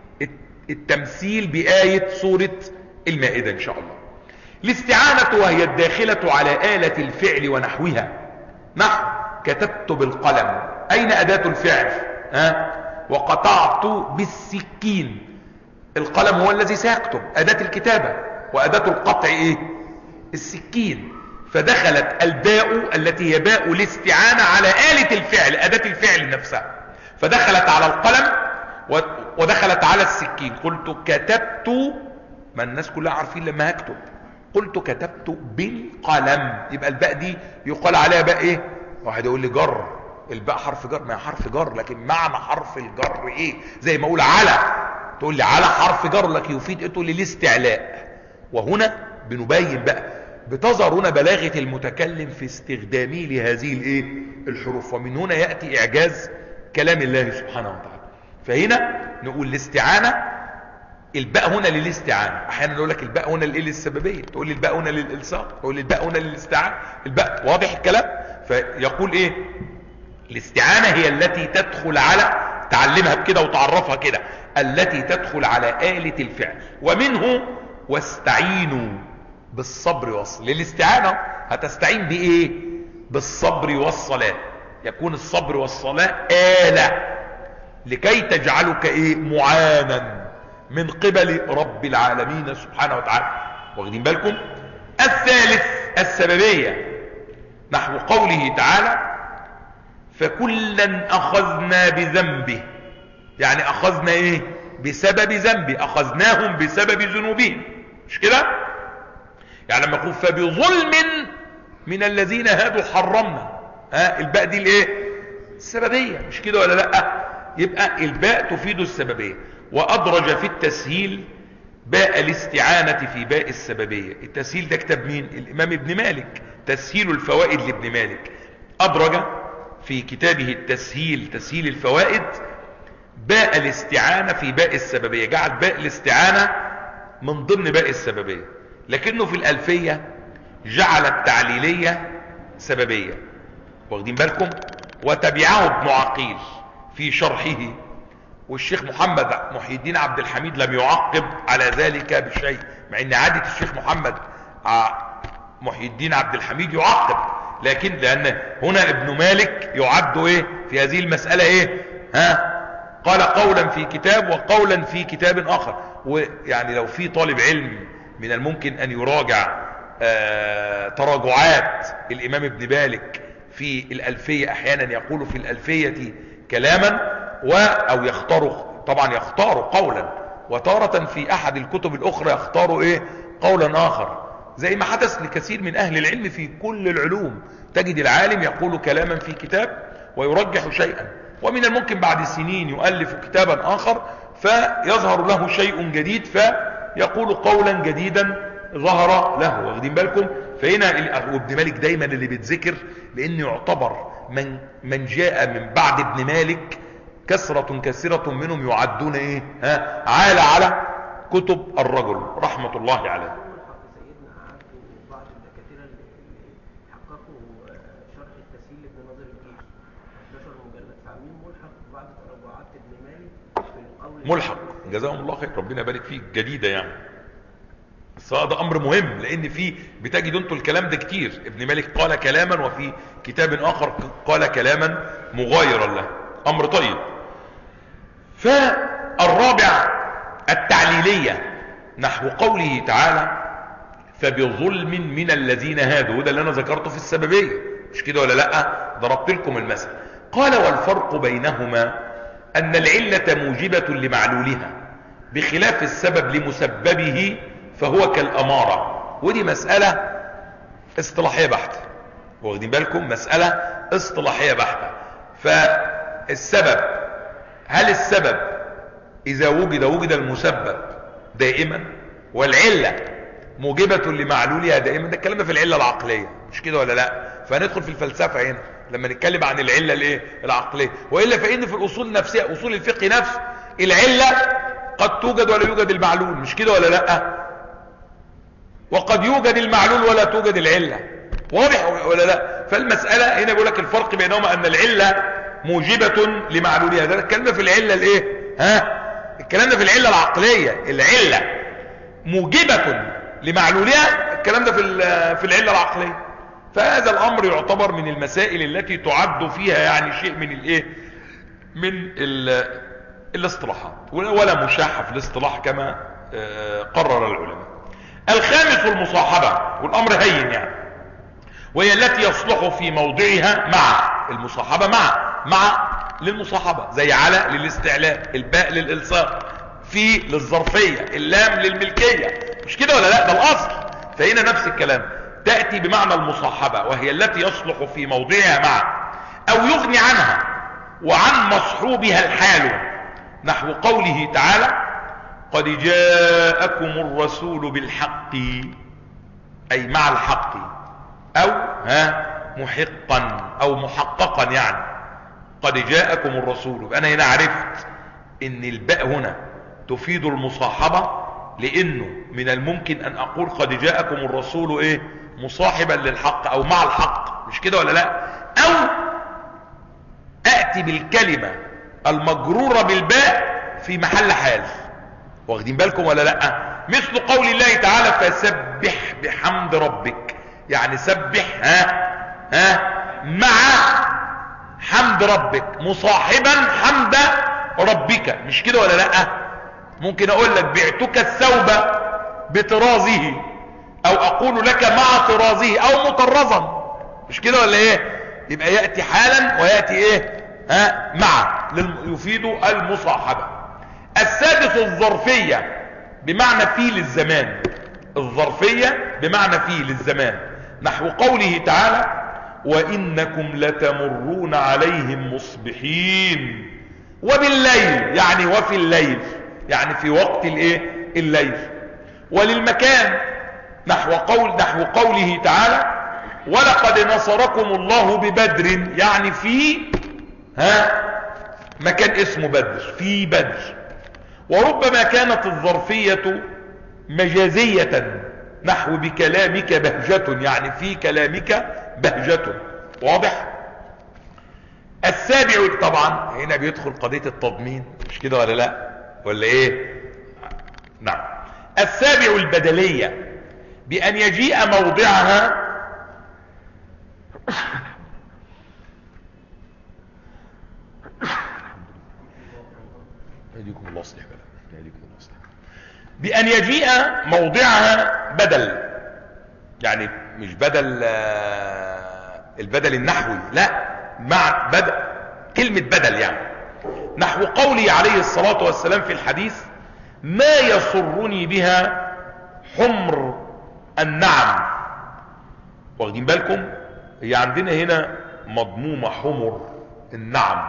Speaker 1: التمثيل بآية سورة المائدة إن شاء الله الاستعانة وهي الداخلة على آلة الفعل ونحوها نحو كتبت بالقلم أين أداة الفعل ها؟ وقطعت بالسكين القلم هو الذي سيكتب أداة الكتابة وأداة القطع إيه السكين فدخلت الباء التي هي باء الاستعانة على آلة الفعل أداة الفعل نفسها فدخلت على القلم ودخلت على السكين قلت كتبت ما الناس كلها عارفين لما هكتب قلت كتبت بالقلم يبقى الباء دي يقال عليها باء ايه واحد يقول لي جر الباء حرف جر ما هي حرف جر لكن معنى حرف الجر ايه زي ما اقول على تقول لي على حرف جر لك يفيد ايه تقول لي الاستعلاء وهنا بنبين بقى بتظهر هنا بلاغة المتكلم في استخدامه لهذه الايه الحروف ومن هنا يأتي اعجاز كلام الله سبحانه وتعالى فهنا نقول الاستعانة الباء هنا للاستعانة احيانا نقول لك الباء هنا للايه للسببية تقول لي الباء هنا للالصاق تقول لي الباء هنا للاستعانة الباء واضح الكلام فيقول ايه الاستعانة هي التي تدخل على تعلمها بكده وتعرفها كده التي تدخل على آلة الفعل ومنه واستعينوا بالصبر والصلاة للاستعانة هتستعين بايه بالصبر والصلاة يكون الصبر والصلاة آلة لكي تجعلك ايه معانا من قبل رب العالمين سبحانه وتعالى واخدين بالكم الثالث السببية نحو قوله تعالى فكلا اخذنا بذنبه يعني اخذنا ايه بسبب ذنبه اخذناهم بسبب ذنوبهم مش كده يعني لما يقول فبظلم من الذين هادوا حرمنا ها الباء دي الايه السببية مش كده ولا لا يبقى الباء تفيد السببية وادرج في التسهيل باء الاستعانة في باء السببية التسهيل ده كتاب مين الامام ابن مالك تسهيل الفوائد لابن مالك ادرج في كتابه التسهيل تسهيل الفوائد باء الاستعانة في باء السببية جعل باء الاستعانة من ضمن باء السببية لكنه في الألفية جعل التعليلية سببية واخدين بالكم وتبعه ابن عقيل في شرحه والشيخ محمد محي الدين عبد الحميد لم يعقب على ذلك بشيء مع ان عادة الشيخ محمد محي الدين عبد الحميد يعقب لكن لان هنا ابن مالك يعد ايه في هذه المسألة ايه ها قال قولا في كتاب وقولا في كتاب اخر ويعني لو في طالب علم من الممكن ان يراجع آه تراجعات الامام ابن مالك في الالفية احيانا يقول في الالفية كلاما و او يختار طبعا يختار قولا وتارة في احد الكتب الاخرى يختار ايه قولا اخر زي ما حدث لكثير من اهل العلم في كل العلوم تجد العالم يقول كلاما في كتاب ويرجح شيئا ومن الممكن بعد سنين يؤلف كتابا اخر فيظهر له شيء جديد فيقول قولا جديدا ظهر له واخدين بالكم فهنا ابن مالك دايما اللي بيتذكر لانه يعتبر من من جاء من بعد ابن مالك كثرة كثيرة منهم يعدون ايه ها عال على كتب الرجل رحمة الله عليه
Speaker 2: مجلد فعاملين ملحق بعد تراجعات ابن مالك في القول
Speaker 1: ملحق جزاهم الله خير ربنا يبارك فيك جديدة يعني بس ده امر مهم لان في بتجدوا انتوا الكلام ده كتير ابن مالك قال كلاما وفي كتاب اخر قال كلاما مغايرا له امر طيب فالرابع التعليلية نحو قوله تعالى فبظلم من الذين هادوا وده اللي انا ذكرته في السببية مش كده ولا لا ضربت لكم المثل قال والفرق بينهما ان العلة موجبة لمعلولها بخلاف السبب لمسببه فهو كالامارة ودي مسألة اصطلاحية بحتة واخدين بالكم مسألة اصطلاحية بحتة فالسبب هل السبب اذا وجد وجد المسبب دائما والعلة موجبة لمعلولها دائما ده الكلام ده في العلة العقلية مش كده ولا لا فهندخل في الفلسفة هنا لما نتكلم عن العلة الايه العقلية وإلا فإن في الأصول النفسية أصول الفقه نفسه العلة قد توجد ولا يوجد المعلول مش كده ولا لا وقد يوجد المعلول ولا توجد العلة واضح ولا لا فالمسألة هنا بيقول لك الفرق بينهما أن العلة موجبة لمعلولها ده الكلام ده في العلة الايه ها الكلام ده في العلة العقلية العلة موجبة لمعلولها الكلام ده في في العلة العقلية فهذا الامر يعتبر من المسائل التي تعد فيها يعني شيء من الايه من الاصطلاحات ولا مشاحة في الاصطلاح كما قرر العلماء الخامس المصاحبة والامر هين يعني وهي التي يصلح في موضعها مع المصاحبة مع مع للمصاحبة زي على للاستعلاء الباء للالصاق في للظرفية اللام للملكية مش كده ولا لا ده الاصل فهنا نفس الكلام تأتي بمعنى المصاحبة وهي التي يصلح في موضعها مع او يغني عنها وعن مصحوبها الحال نحو قوله تعالى قد جاءكم الرسول بالحق اي مع الحق او ها محقا او محققا يعني قد جاءكم الرسول انا هنا عرفت ان الباء هنا تفيد المصاحبة لانه من الممكن ان اقول قد جاءكم الرسول ايه مصاحبا للحق او مع الحق مش كده ولا لا او اتي بالكلمة المجرورة بالباء في محل حال واخدين بالكم ولا لا مثل قول الله تعالى فسبح بحمد ربك يعني سبح ها ها مع حمد ربك مصاحبا حمد ربك مش كده ولا لا ممكن اقول لك بعتك الثوب بطرازه او اقول لك مع طرازه او مطرزا مش كده ولا ايه يبقى يأتي حالا ويأتي ايه ها مع يفيد المصاحبة السادس الظرفية بمعنى في للزمان الظرفية بمعنى في للزمان نحو قوله تعالى وإنكم لتمرون عليهم مصبحين وبالليل يعني وفي الليل يعني في وقت الايه الليل وللمكان نحو قول نحو قوله تعالى ولقد نصركم الله ببدر يعني في ها مكان اسمه بدر في بدر وربما كانت الظرفية مجازية نحو بكلامك بهجة يعني في كلامك بهجة واضح السابع طبعا هنا بيدخل قضية التضمين مش كده ولا لا ولا ايه نعم السابع البدلية بأن يجيء موضعها يهديكم الله اصلح بلا يهديكم الله اصلح بأن يجيء موضعها بدل يعني مش بدل البدل النحوي لا مع بدل كلمة بدل يعني نحو قولي عليه الصلاة والسلام في الحديث ما يسرني بها حمر النعم واخدين بالكم هي عندنا هنا مضمومة حمر النعم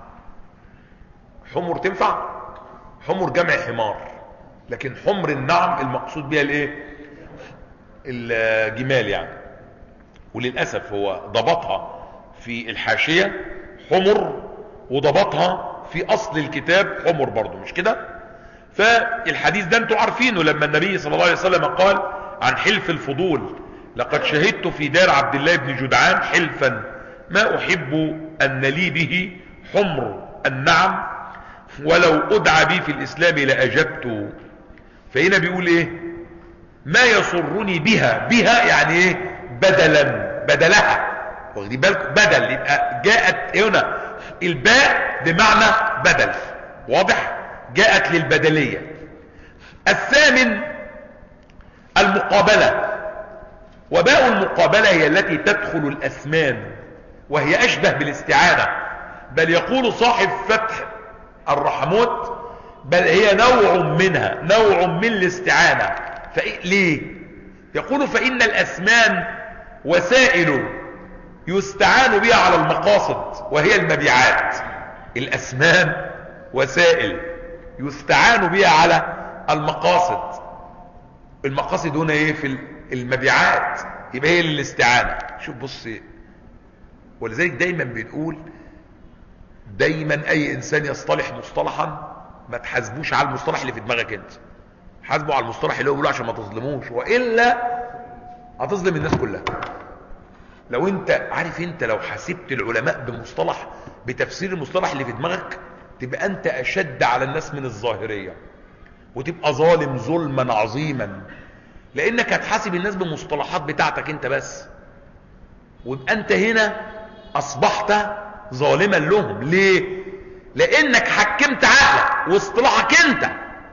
Speaker 1: حمر تنفع حمر جمع حمار لكن حمر النعم المقصود بها الايه الجمال يعني وللأسف هو ضبطها في الحاشية حمر وضبطها في اصل الكتاب حمر برضو مش كده فالحديث ده انتوا عارفينه لما النبي صلى الله عليه وسلم قال عن حلف الفضول لقد شهدت في دار عبد الله بن جدعان حلفا ما احب ان لي به حمر النعم ولو ادعى بي في الاسلام لاجبت فهنا بيقول ايه ما يسرني بها بها يعني ايه بدلا بدلها واخدين بالكم بدل يبقى جاءت هنا الباء بمعنى بدل واضح جاءت للبدلية الثامن المقابلة وباء المقابلة هي التي تدخل الأسمان وهي أشبه بالاستعانة بل يقول صاحب فتح الرحموت بل هي نوع منها نوع من الاستعانة فإيه ليه يقول فإن الأسمان وسائل يستعان بها على المقاصد وهي المبيعات الأسمان وسائل يستعان بها على المقاصد المقاصد هنا ايه في المبيعات يبقى هي للاستعانة شوف بص ولذلك دايما بنقول دايما اي انسان يصطلح مصطلحا ما تحاسبوش على المصطلح اللي في دماغك انت حاسبه على المصطلح اللي هو بيقوله عشان ما تظلموش والا هتظلم الناس كلها لو انت عارف انت لو حاسبت العلماء بمصطلح بتفسير المصطلح اللي في دماغك تبقى انت اشد على الناس من الظاهرية وتبقى ظالم ظلما عظيما لانك هتحاسب الناس بالمصطلحات بتاعتك انت بس ويبقى انت هنا اصبحت ظالما لهم ليه لانك حكمت عقلك واصطلاحك انت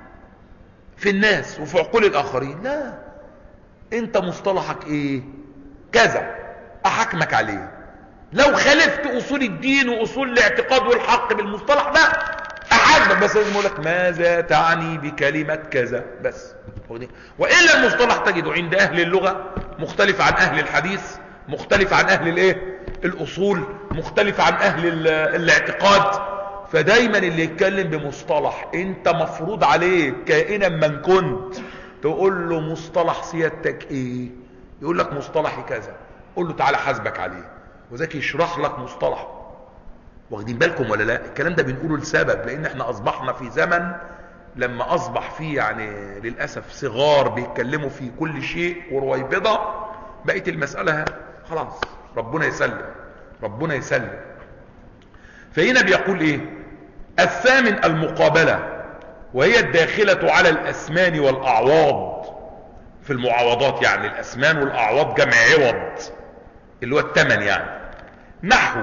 Speaker 1: في الناس وفي عقول الاخرين لا انت مصطلحك ايه كذا احكمك عليه لو خالفت اصول الدين واصول الاعتقاد والحق بالمصطلح ده احاسبك بس لازم اقول لك ماذا تعني بكلمه كذا بس والا المصطلح تجده عند اهل اللغه مختلف عن اهل الحديث مختلف عن اهل الايه الاصول مختلف عن اهل ال- الاعتقاد فدايما اللي يتكلم بمصطلح انت مفروض عليك كائنا من كنت تقول له مصطلح سيادتك ايه يقول لك مصطلحي كذا قول له تعالى حاسبك عليه وذاك يشرح لك مصطلح واخدين بالكم ولا لا الكلام ده بنقوله لسبب لان احنا اصبحنا في زمن لما اصبح فيه يعني للاسف صغار بيتكلموا في كل شيء ورويبضه بقت المساله خلاص ربنا يسلم ربنا يسلم فهنا بيقول ايه الثامن المقابله وهي الداخله على الاسمان والاعواض في المعاوضات يعني الاسمان والاعواض جمع عوض اللي هو الثمن يعني نحو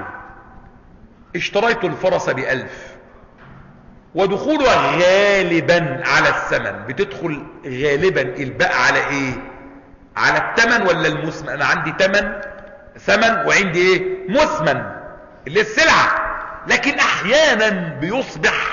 Speaker 1: اشتريت الفرس بألف ودخولها غالبا على الثمن بتدخل غالبا الباء على ايه على الثمن ولا المسمن انا عندي ثمن ثمن وعندي ايه مسمن اللي السلعة لكن احيانا بيصبح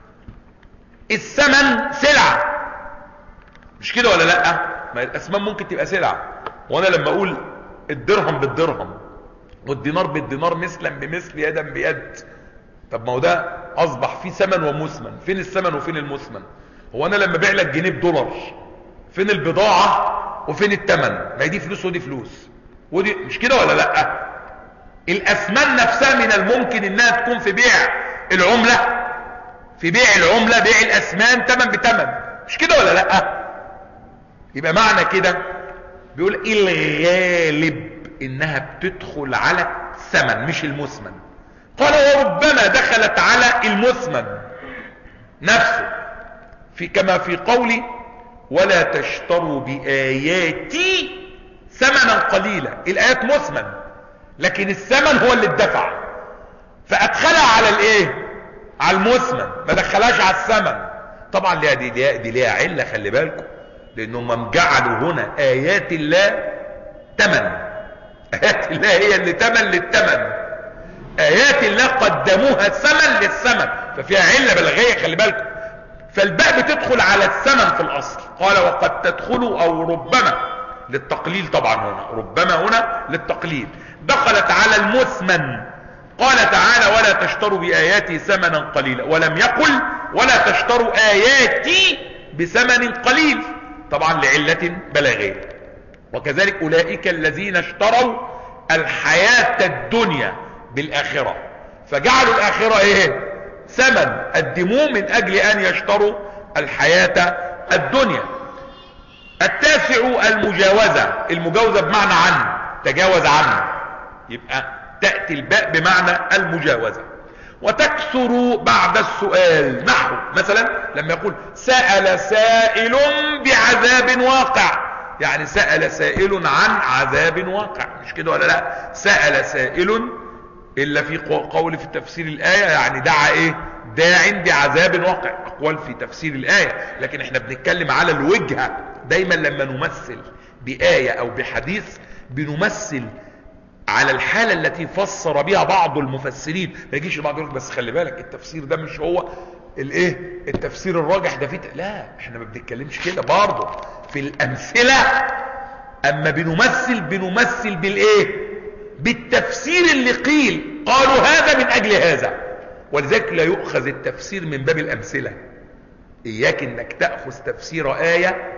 Speaker 1: الثمن سلعة مش كده ولا لا ما الاسمان ممكن تبقى سلعة وانا لما اقول الدرهم بالدرهم والدينار بالدينار مثلا بمثل يدا بيد طب ما هو ده اصبح فيه ثمن ومثمن فين الثمن وفين المثمن هو انا لما بيع لك جنيه بدولار فين البضاعة وفين الثمن ما هي دي فلوس ودي فلوس ودي مش كده ولا لا الاسمان نفسها من الممكن انها تكون في بيع العملة في بيع العملة بيع الاسمان ثمن بثمن مش كده ولا لا يبقى معنى كده بيقول الغالب انها بتدخل على الثمن مش المثمن قال وربما دخلت على المثمن نفسه في كما في قولي ولا تشتروا بآياتي ثمنا قليلا الآيات مثمن لكن الثمن هو اللي اتدفع فأدخلها على الايه على المثمن ما دخلهاش على الثمن طبعا ليها دي, دي, دي ليها علة خلي بالكم لانهم جعلوا هنا آيات الله تمن آيات الله هي اللي تمن للتمن آيات الله قدموها ثمن للثمن ففيها علة بلغية خلي بالكم فالباء بتدخل على الثمن في الأصل قال وقد تدخل أو ربما للتقليل طبعا هنا ربما هنا للتقليل دخلت على المثمن قال تعالى ولا تشتروا بآياتي ثمنا قليلا ولم يقل ولا تشتروا آياتي بثمن قليل طبعا لعلة بلاغية وكذلك أولئك الذين اشتروا الحياة الدنيا بالآخرة فجعلوا الآخرة ايه ثمن قدموه من أجل أن يشتروا الحياة الدنيا التاسع المجاوزة المجاوزة بمعنى عنه تجاوز عنه يبقى تأتي الباء بمعنى المجاوزة وتكثر بعد السؤال نحو مثلا لما يقول سأل سائل بعذاب واقع يعني سأل سائل عن عذاب واقع مش كده ولا لا سأل سائل إلا في قول في تفسير الآية يعني دعا إيه داع بعذاب واقع أقوال في تفسير الآية لكن احنا بنتكلم على الوجهة دايما لما نمثل بآية أو بحديث بنمثل على الحالة التي فسر بها بعض المفسرين ما يجيش البعض يقول بس خلي بالك التفسير ده مش هو الايه التفسير الراجح ده فيه لا احنا ما بنتكلمش كده برضه في الامثله اما بنمثل بنمثل بالايه بالتفسير اللي قيل قالوا هذا من اجل هذا ولذلك لا يؤخذ التفسير من باب الامثله اياك انك تاخذ تفسير ايه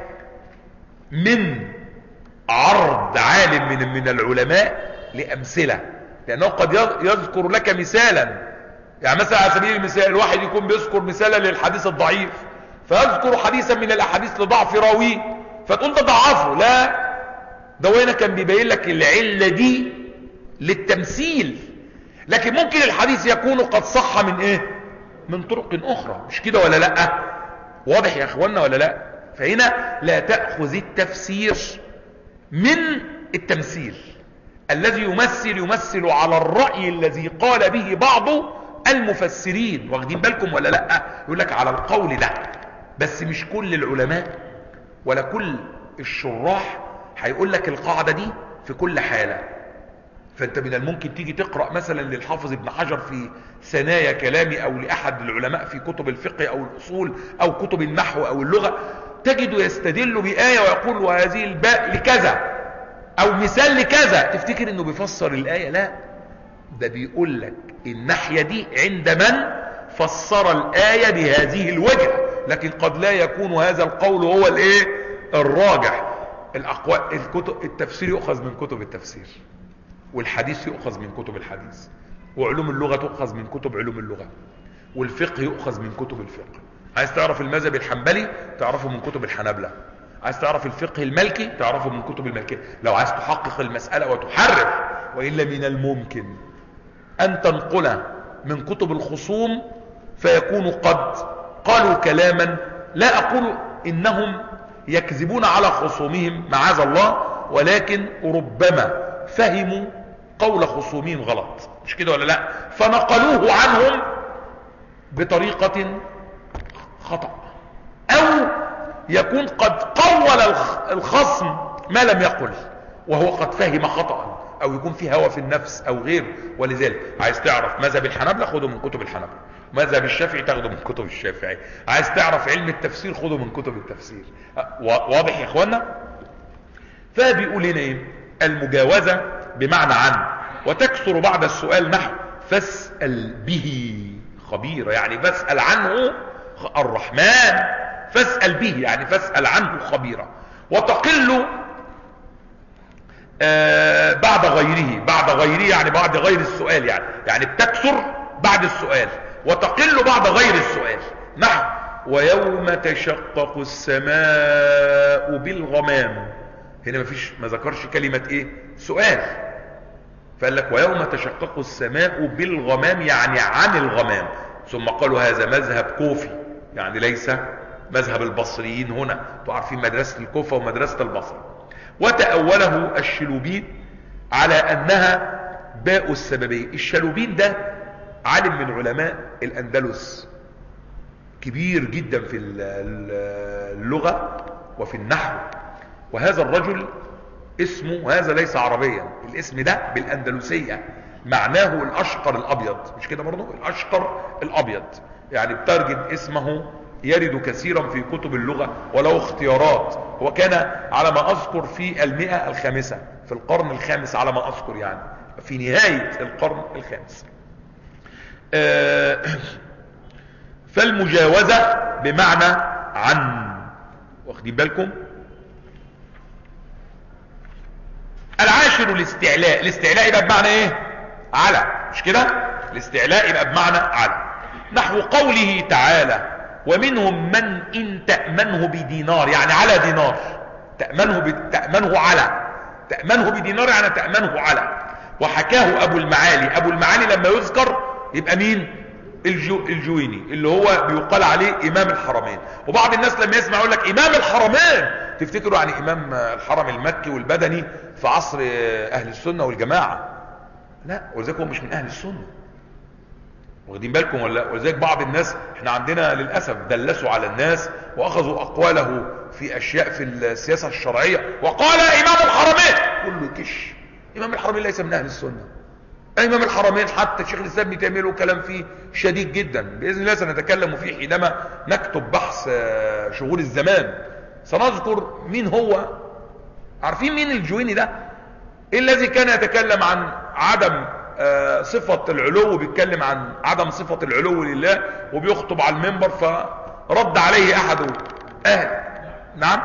Speaker 1: من عرض عالم من من العلماء لامثله لانه قد يذكر لك مثالا يعني مثلا على سبيل المثال الواحد يكون بيذكر مثالا للحديث الضعيف فيذكر حديثا من الاحاديث لضعف راويه فتقول ده ضعفه لا ده وين كان بيبين لك العله دي للتمثيل لكن ممكن الحديث يكون قد صح من ايه من طرق اخرى مش كده ولا لا واضح يا اخوانا ولا لا فهنا لا تاخذ التفسير من التمثيل الذي يمثل يمثل على الراي الذي قال به بعض المفسرين واخدين بالكم ولا لا يقول لك على القول ده بس مش كل العلماء ولا كل الشراح هيقول لك القاعدة دي في كل حالة فانت من الممكن تيجي تقرأ مثلا للحافظ ابن حجر في ثنايا كلامي او لاحد العلماء في كتب الفقه او الاصول او كتب النحو او اللغة تجد يستدل بآية ويقول وهذه الباء لكذا او مثال لكذا تفتكر انه بيفسر الآية لا ده بيقول لك الناحية دي عند من فسر الآية بهذه الوجه لكن قد لا يكون هذا القول هو الايه الراجح الاقوال الكتب التفسير يؤخذ من كتب التفسير والحديث يؤخذ من كتب الحديث وعلوم اللغة تؤخذ من كتب علوم اللغة والفقه يؤخذ من كتب الفقه عايز تعرف المذهب الحنبلي تعرفه من كتب الحنابلة عايز تعرف الفقه المالكي تعرفه من كتب المالكية لو عايز تحقق المسألة وتحرف وإلا من الممكن أن تنقل من كتب الخصوم فيكون قد قالوا كلاما لا أقول إنهم يكذبون على خصومهم معاذ الله ولكن ربما فهموا قول خصومهم غلط مش كده ولا لا فنقلوه عنهم بطريقة خطأ أو يكون قد قول الخصم ما لم يقل وهو قد فهم خطأ او يكون في هوى في النفس او غير ولذلك عايز تعرف مذهب الحنابلة خده من كتب الحنابلة مذهب الشافعي تاخده من كتب الشافعي عايز تعرف علم التفسير خده من كتب التفسير واضح يا اخوانا فبيقول هنا ايه المجاوزة بمعنى عن وتكثر بعد السؤال نحو فاسأل به خبيرا يعني فاسأل عنه الرحمن فاسأل به يعني فاسأل عنه خبيرا وتقل آه بعد غيره بعد غيره يعني بعد غير السؤال يعني يعني بتكثر بعد السؤال وتقل بعد غير السؤال نحو ويوم تشقق السماء بالغمام هنا مفيش ما ذكرش كلمة ايه سؤال فقال لك ويوم تشقق السماء بالغمام يعني عن الغمام ثم قالوا هذا مذهب كوفي يعني ليس مذهب البصريين هنا تعرفين مدرسة الكوفة ومدرسة البصره وتأوله الشلوبين على أنها باء السببية الشلوبين ده عالم من علماء الأندلس كبير جدا في اللغة وفي النحو وهذا الرجل اسمه هذا ليس عربيا الاسم ده بالأندلسية معناه الأشقر الأبيض مش كده برضو الأشقر الأبيض يعني بترجم اسمه يرد كثيرا في كتب اللغة ولو اختيارات هو كان على ما أذكر في المئة الخامسة في القرن الخامس على ما أذكر يعني في نهاية القرن الخامس فالمجاوزة بمعنى عن واخدين بالكم العاشر الاستعلاء الاستعلاء يبقى بمعنى ايه على مش كده الاستعلاء يبقى بمعنى على نحو قوله تعالى ومنهم من إن تأمنه بدينار يعني على دينار تأمنه, ب... تأمنه على تأمنه بدينار يعني تأمنه على وحكاه ابو المعالي ابو المعالي لما يذكر يبقى مين الجو الجويني اللي هو بيقال عليه امام الحرمين وبعض الناس لما يسمع يقول لك امام الحرمين تفتكروا يعني امام الحرم المكي والبدني في عصر اهل السنة والجماعة لا ولذلك هو مش من اهل السنة واخدين بالكم ولا ولذلك بعض الناس احنا عندنا للأسف دلسوا على الناس واخذوا اقواله في اشياء في السياسة الشرعية وقال امام الحرمين كله كش امام الحرمين ليس من اهل السنة امام الحرمين حتى شيخ الاسلام ابن تيميه له كلام فيه شديد جدا باذن الله سنتكلم فيه حينما نكتب بحث شغول الزمان سنذكر مين هو عارفين مين الجويني ده ايه الذي كان يتكلم عن عدم صفة العلو بيتكلم عن عدم صفة العلو لله وبيخطب على المنبر فرد عليه احد اهل نعم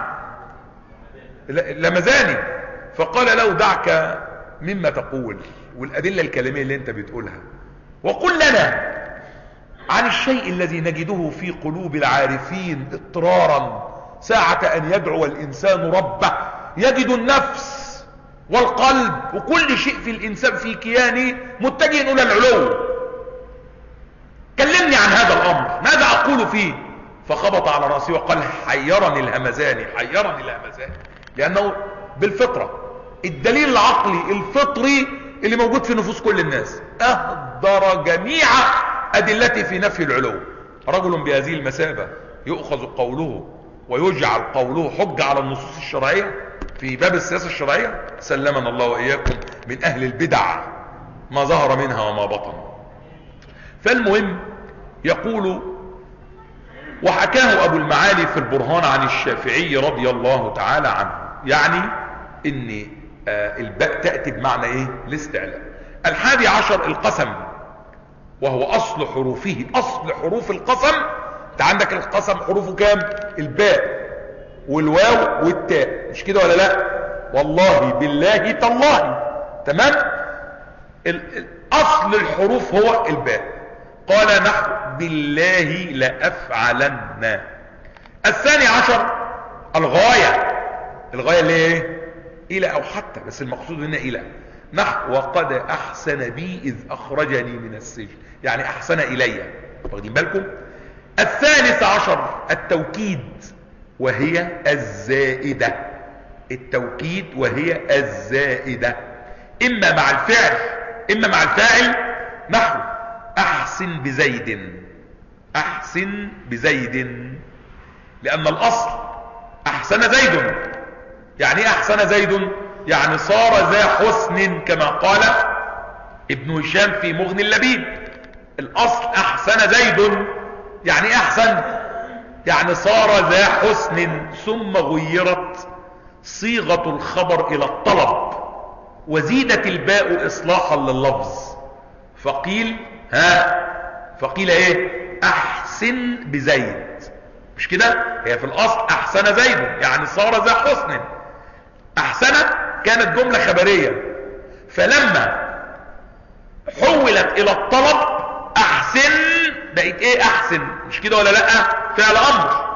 Speaker 1: لمزاني فقال له دعك مما تقول والأدلة الكلامية اللي انت بتقولها وقل لنا عن الشيء الذي نجده في قلوب العارفين اضطرارا ساعة ان يدعو الانسان ربه يجد النفس والقلب وكل شيء في الانسان في كيانه متجه الى العلو كلمني عن هذا الامر ماذا اقول فيه فخبط على رأسه وقال حيرني الهمزاني حيرني الهمزاني لانه بالفطرة الدليل العقلي الفطري اللي موجود في نفوس كل الناس اهدر جميع ادلتي في نفي العلو رجل بهذه المثابة يؤخذ قوله ويجعل قوله حجة على النصوص الشرعية في باب السياسة الشرعية سلمنا الله وإياكم من أهل البدع ما ظهر منها وما بطن فالمهم يقول وحكاه أبو المعالي في البرهان عن الشافعي رضي الله تعالى عنه يعني ان آه الباء تأتي بمعنى ايه الاستعلاء الحادي عشر القسم وهو اصل حروفه اصل حروف القسم انت عندك القسم حروفه كام الباء والواو والتاء مش كده ولا لا والله بالله تالله تمام اصل الحروف هو الباء قال نحو بالله لأفعلن الثاني عشر الغاية الغاية اللي ايه الى او حتى بس المقصود هنا الى نحو وقد احسن بي اذ اخرجني من السجن يعني احسن الي واخدين بالكم الثالث عشر التوكيد وهي الزائدة التوكيد وهي الزائدة اما مع الفعل اما مع الفاعل نحو احسن بزيد احسن بزيد لان الاصل احسن زيد يعني ايه احسن زيد يعني صار ذا حسن كما قال ابن هشام في مغني اللبيب الاصل احسن زيد يعني ايه احسن يعني صار ذا حسن ثم غيرت صيغة الخبر الى الطلب وزيدت الباء اصلاحا لللفظ فقيل ها فقيل ايه احسن بزيد مش كده هي في الاصل احسن زيد يعني صار ذا حسن احسن كانت جملة خبرية فلما حولت الى الطلب احسن بقت ايه احسن مش كده ولا لا فعل امر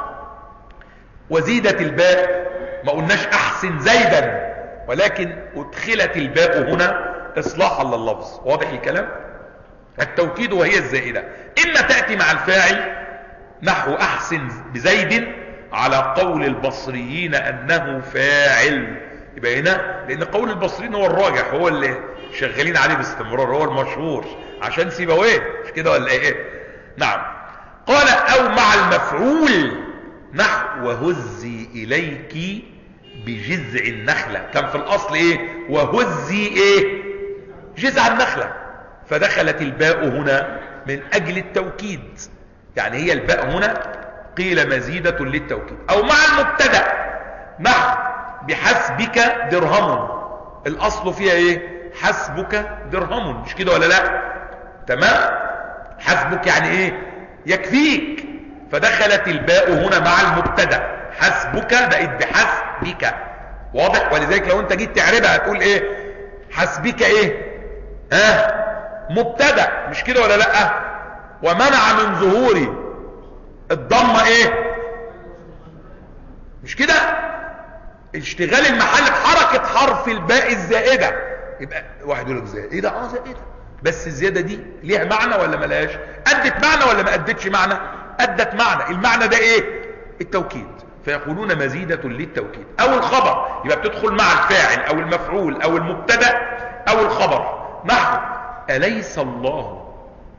Speaker 1: وزيدت الباء ما قلناش احسن زيدا ولكن ادخلت الباء هنا اصلاحا لللفظ واضح الكلام التوكيد وهي الزائدة اما تأتي مع الفاعل نحو احسن بزيد على قول البصريين انه فاعل يبقى هنا لان قول البصريين هو الراجح هو اللي شغالين عليه باستمرار هو المشهور عشان سيبويه مش كده ولا ايه نعم قال او مع المفعول نحو وهزي اليك بجذع النخلة كان في الاصل ايه وهزي ايه جذع النخلة فدخلت الباء هنا من اجل التوكيد يعني هي الباء هنا قيل مزيدة للتوكيد او مع المبتدا نحو بحسبك درهم الاصل فيها ايه حسبك درهم مش كده ولا لا تمام حسبك يعني ايه يكفيك فدخلت الباء هنا مع المبتدا حسبك بقت بحسبك واضح ولذلك لو انت جيت تعربها هتقول ايه حسبك ايه ها مبتدا مش كده ولا لا ومنع من ظهوري الضمه ايه مش كده اشتغال المحل بحركة حرف الباء الزائدة يبقى واحد يقول لك زي ايه ده اه زي ايه ده بس الزياده دي ليها معنى ولا ملهاش ادت معنى ولا ما ادتش معنى ادت معنى المعنى ده ايه التوكيد فيقولون مزيدة للتوكيد او الخبر يبقى بتدخل مع الفاعل او المفعول او المبتدا او الخبر نحو اليس الله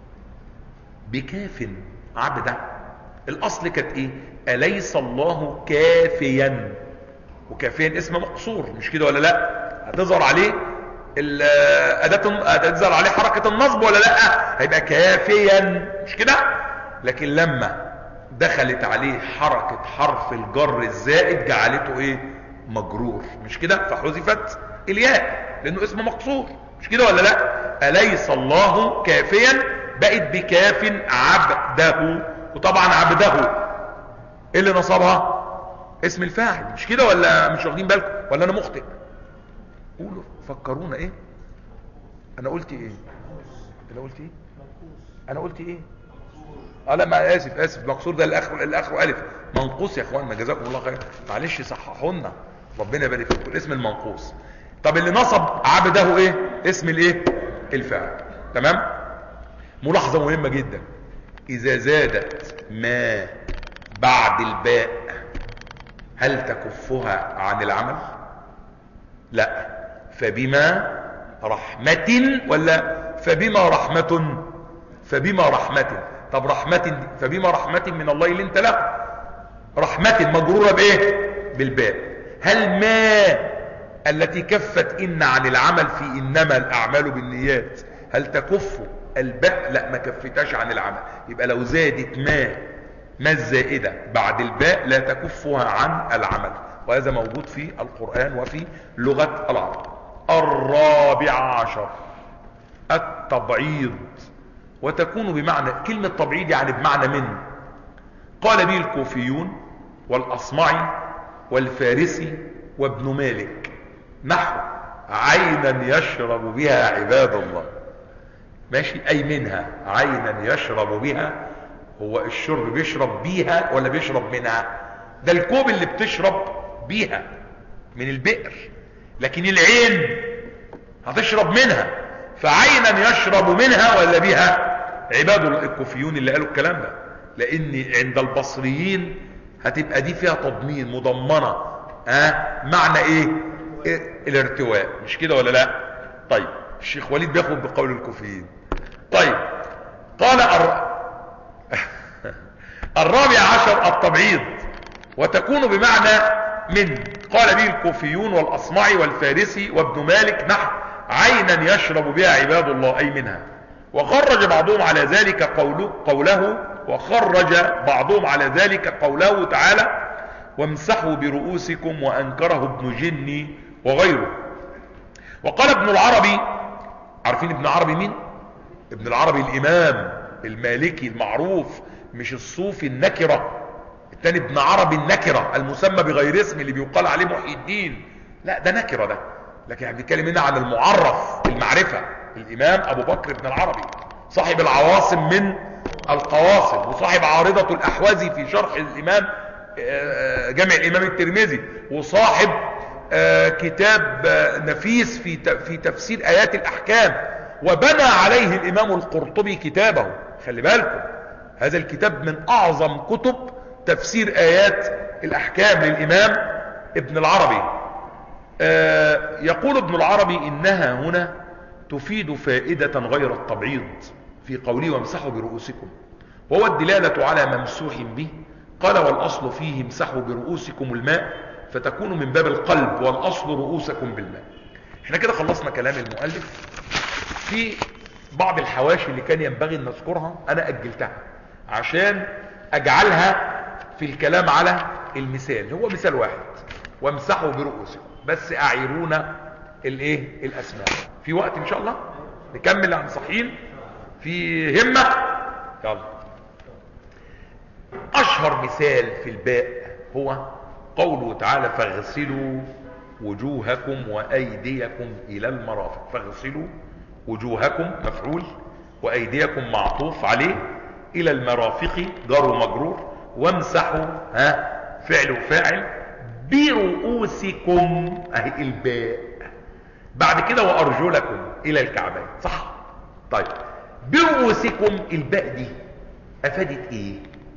Speaker 1: بكاف عبده الاصل كانت ايه اليس الله كافيا وكافيا اسم مقصور مش كده ولا لا هتظهر عليه ال- اداه هتظهر عليه حركه النصب ولا لا هيبقى كافيا مش كده لكن لما دخلت عليه حركه حرف الجر الزائد جعلته ايه مجرور مش كده فحذفت الياء لانه اسم مقصور مش كده ولا لا اليس الله كافيا بقت بكاف عبده وطبعا عبده ايه اللي نصبها اسم الفاعل مش كده ولا مش واخدين بالكم ولا انا مخطئ قولوا فكرونا ايه انا قلت ايه انا قلت ايه انا قلت ايه اه لا ما اسف اسف مقصور ده الاخر الاخر الف منقوص يا اخوانا جزاكم الله خير معلش صححوا لنا ربنا يبارك فيكم الاسم المنقوص طب اللي نصب عبده ايه اسم الايه الفاعل تمام ملاحظه مهمه جدا اذا زادت ما بعد الباء هل تكفها عن العمل لا فبما رحمة ولا فبما رحمة فبما رحمة طب رحمة فبما رحمة من الله اللي انت له رحمة مجرورة بايه بالباء هل ما التي كفت ان عن العمل في انما الاعمال بالنيات هل تكف الباء لا ما كفتاش عن العمل يبقى لو زادت ما ما الزائدة بعد الباء لا تكفها عن العمل وهذا موجود في القرآن وفي لغة العرب الرابع عشر التبعيض وتكون بمعنى كلمة تبعيض يعني بمعنى من قال به الكوفيون والأصمعي والفارسي وابن مالك نحو عينا يشرب بها عباد الله ماشي أي منها عينا يشرب بها هو الشرب بيشرب بيها ولا بيشرب منها ده الكوب اللي بتشرب بيها من البئر لكن العين هتشرب منها فعينا يشرب منها ولا بها عباد الكوفيون اللي قالوا الكلام ده لان عند البصريين هتبقى دي فيها تضمين مضمنة ها معنى ايه, إيه الارتواء مش كده ولا لا طيب الشيخ وليد بياخد بقول الكوفيين طيب قال الر... الرابع عشر التبعيض وتكون بمعنى من قال به الكوفيون والأصمعي والفارسي وابن مالك نحو عينا يشرب بها عباد الله أي منها وخرج بعضهم على ذلك قوله, قوله وخرج بعضهم على ذلك قوله تعالى وامسحوا برؤوسكم وأنكره ابن جني وغيره وقال ابن العربي عارفين ابن العربي مين ابن العربي الإمام المالكي المعروف مش الصوفي النكرة التاني ابن عربي النكرة المسمى بغير اسم اللي بيقال عليه محي الدين لا ده نكرة ده لكن احنا بنتكلم هنا عن المعرف المعرفة الامام ابو بكر بن العربي صاحب العواصم من القواصم وصاحب عارضة الاحوازي في شرح الامام جامع الامام الترمذي وصاحب كتاب نفيس في في تفسير ايات الاحكام وبنى عليه الامام القرطبي كتابه خلي بالكم هذا الكتاب من اعظم كتب تفسير ايات الاحكام للامام ابن العربي آه يقول ابن العربي انها هنا تفيد فائدة غير التبعيض في قوله وامسحوا برؤوسكم وهو الدلالة على ممسوح به قال والاصل فيه امسحوا برؤوسكم الماء فتكون من باب القلب والاصل رؤوسكم بالماء احنا كده خلصنا كلام المؤلف في بعض الحواشي اللي كان ينبغي ان نذكرها انا اجلتها عشان اجعلها في الكلام على المثال هو مثال واحد وامسحوا برؤوسكم بس اعيرونا الايه الاسماء في وقت ان شاء الله نكمل عن صحيح في همة يلا اشهر مثال في الباء هو قوله تعالى فاغسلوا وجوهكم وايديكم الى المرافق فاغسلوا وجوهكم مفعول وايديكم معطوف عليه الى المرافق جار ومجرور وامسحوا ها فعل وفاعل برؤوسكم اهي الباء بعد كده وارجلكم الى الكعبين صح طيب برؤوسكم الباء دي افادت ايه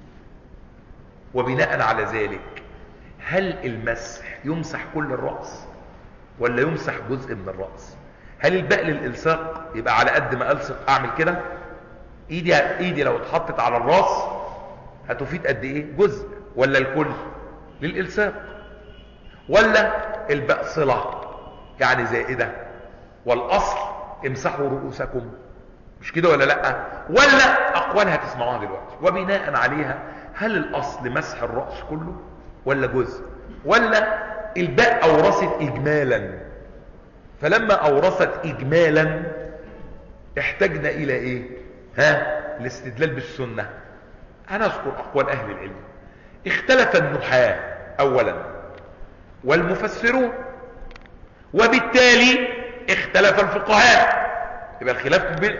Speaker 1: وبناء على ذلك هل المسح يمسح كل الرأس ولا يمسح جزء من الرأس هل الباء للإلصاق يبقى على قد ما ألصق أعمل كده ايدي ايدي لو اتحطت على الراس هتفيد قد ايه جزء ولا الكل للإلصاق ولا الباء صلة يعني زائدة والأصل امسحوا رؤوسكم مش كده ولا لا ولا أقوال هتسمعوها دلوقتي وبناء عليها هل الأصل مسح الرأس كله ولا جزء ولا الباء أورثت إجمالا فلما أورثت إجمالا احتجنا إلى إيه ها الاستدلال بالسنة أنا أذكر أقوال أهل العلم اختلف النحاة أولا والمفسرون وبالتالي اختلف الفقهاء يبقى الخلاف ب...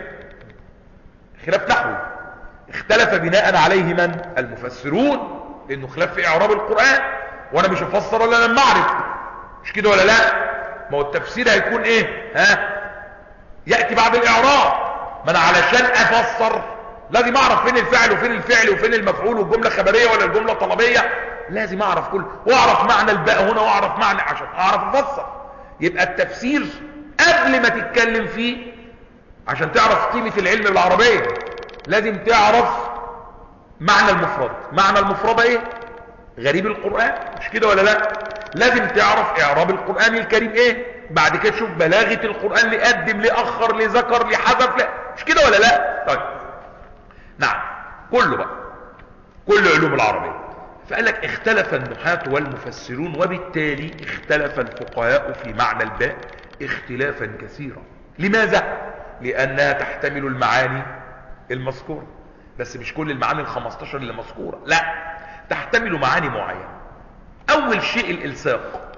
Speaker 1: خلاف نحوي اختلف بناء عليه من المفسرون لانه خلاف في اعراب القرآن وانا مش هفسر الا لما اعرف مش كده ولا لا ما هو التفسير هيكون ايه ها يأتي بعد الاعراب ما انا علشان افسر لازم اعرف فين الفعل وفين الفعل وفين المفعول والجملة خبرية ولا الجملة طلبية لازم اعرف كل واعرف معنى الباء هنا واعرف معنى عشان اعرف افسر يبقى التفسير قبل ما تتكلم فيه عشان تعرف قيمة العلم بالعربية لازم تعرف معنى المفرد معنى المفرد ايه غريب القرآن مش كده ولا لا لازم تعرف اعراب القرآن الكريم ايه بعد كده تشوف بلاغة القرآن لقدم لأخر لذكر لحذف لا مش كده ولا لا طيب نعم كله بقى كل علوم العربية فقال لك اختلف النحاة والمفسرون وبالتالي اختلف الفقهاء في معنى الباء اختلافا كثيرا لماذا لانها تحتمل المعاني المذكورة بس مش كل المعاني الخمستاشر اللي مذكورة لا تحتمل معاني معينة اول شيء الالصاق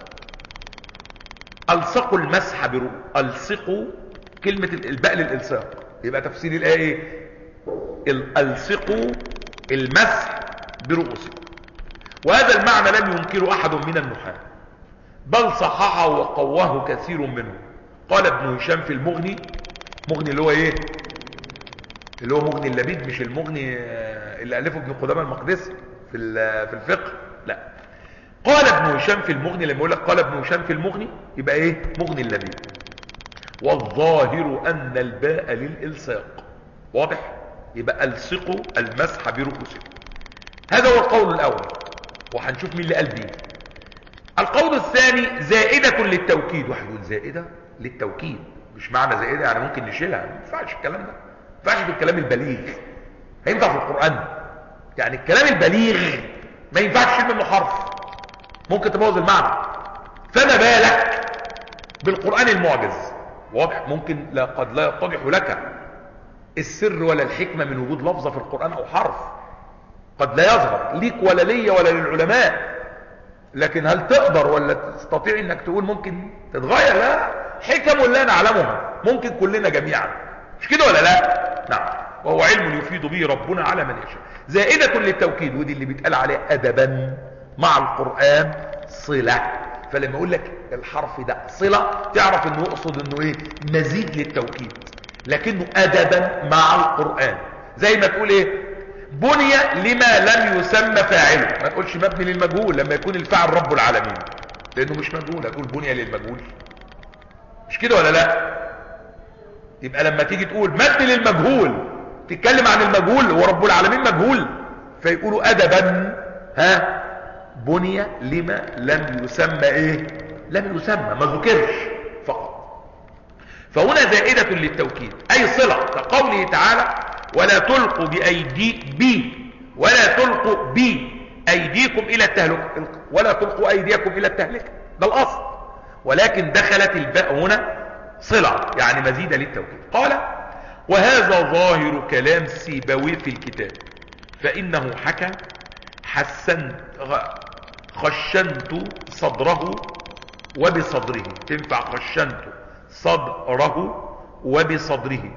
Speaker 1: الصقوا المسح برؤ الصقوا كلمة الباء للالصاق يبقى تفسير الايه ايه الصقوا المسح برؤوسكم وهذا المعنى لم ينكر احد من النحاة بل صححه وقواه كثير منهم قال ابن هشام في المغني مغني اللي هو ايه اللي هو مغني اللبيد مش المغني اللي الفه ابن قدامه المقدسي في في الفقه لا قال ابن هشام في المغني لما يقول لك قال ابن هشام في المغني يبقى ايه مغني اللبيد والظاهر ان الباء للالصاق واضح يبقى الصقوا المسح برؤوسكم هذا هو القول الاول وهنشوف مين اللي قال بيه القول الثاني زائدة للتوكيد واحد يقول زائدة للتوكيد مش معنى زائدة يعني ممكن نشيلها ما ينفعش الكلام ده ما ينفعش بالكلام البليغ هينفع في القرآن يعني الكلام البليغ ما ينفعش تشيل منه حرف ممكن تبوظ المعنى فما بالك بالقرآن المعجز واضح ممكن لا قد لا يتضح لك السر ولا الحكمة من وجود لفظة في القرآن او حرف قد لا يظهر ليك ولا ليا ولا للعلماء لكن هل تقدر ولا تستطيع انك تقول ممكن تتغير لا حكم لا نعلمها ممكن كلنا جميعا مش كده ولا لا نعم وهو علم يفيد به ربنا على من يشاء زائدة للتوكيد ودي اللي بيتقال عليها ادبا مع القرآن صلة فلما يقول لك الحرف ده صلة تعرف انه يقصد انه ايه مزيد للتوكيد لكنه ادبا مع القرآن زي ما تقول ايه بني لما لم يسمى فاعله ما تقولش مبني للمجهول لما يكون الفاعل رب العالمين لانه مش مجهول هتقول بني للمجهول مش كده ولا لا يبقى لما تيجي تقول مبني للمجهول تتكلم عن المجهول هو رب العالمين مجهول فيقولوا ادبا ها بني لما لم يسمى ايه لم يسمى ما ذكرش فقط فهنا زائدة للتوكيد اي صلة كقوله تعالى ولا تلقوا بأيدي بي ولا تلقوا بي أيديكم إلى التهلكة ولا تلقوا أيديكم إلى التهلكة ده الأصل ولكن دخلت الباء هنا صلة يعني مزيدة للتوكيد قال وهذا ظاهر كلام سيبوي في الكتاب فإنه حكى حسنت خشنت صدره وبصدره تنفع خشنت صدره وبصدره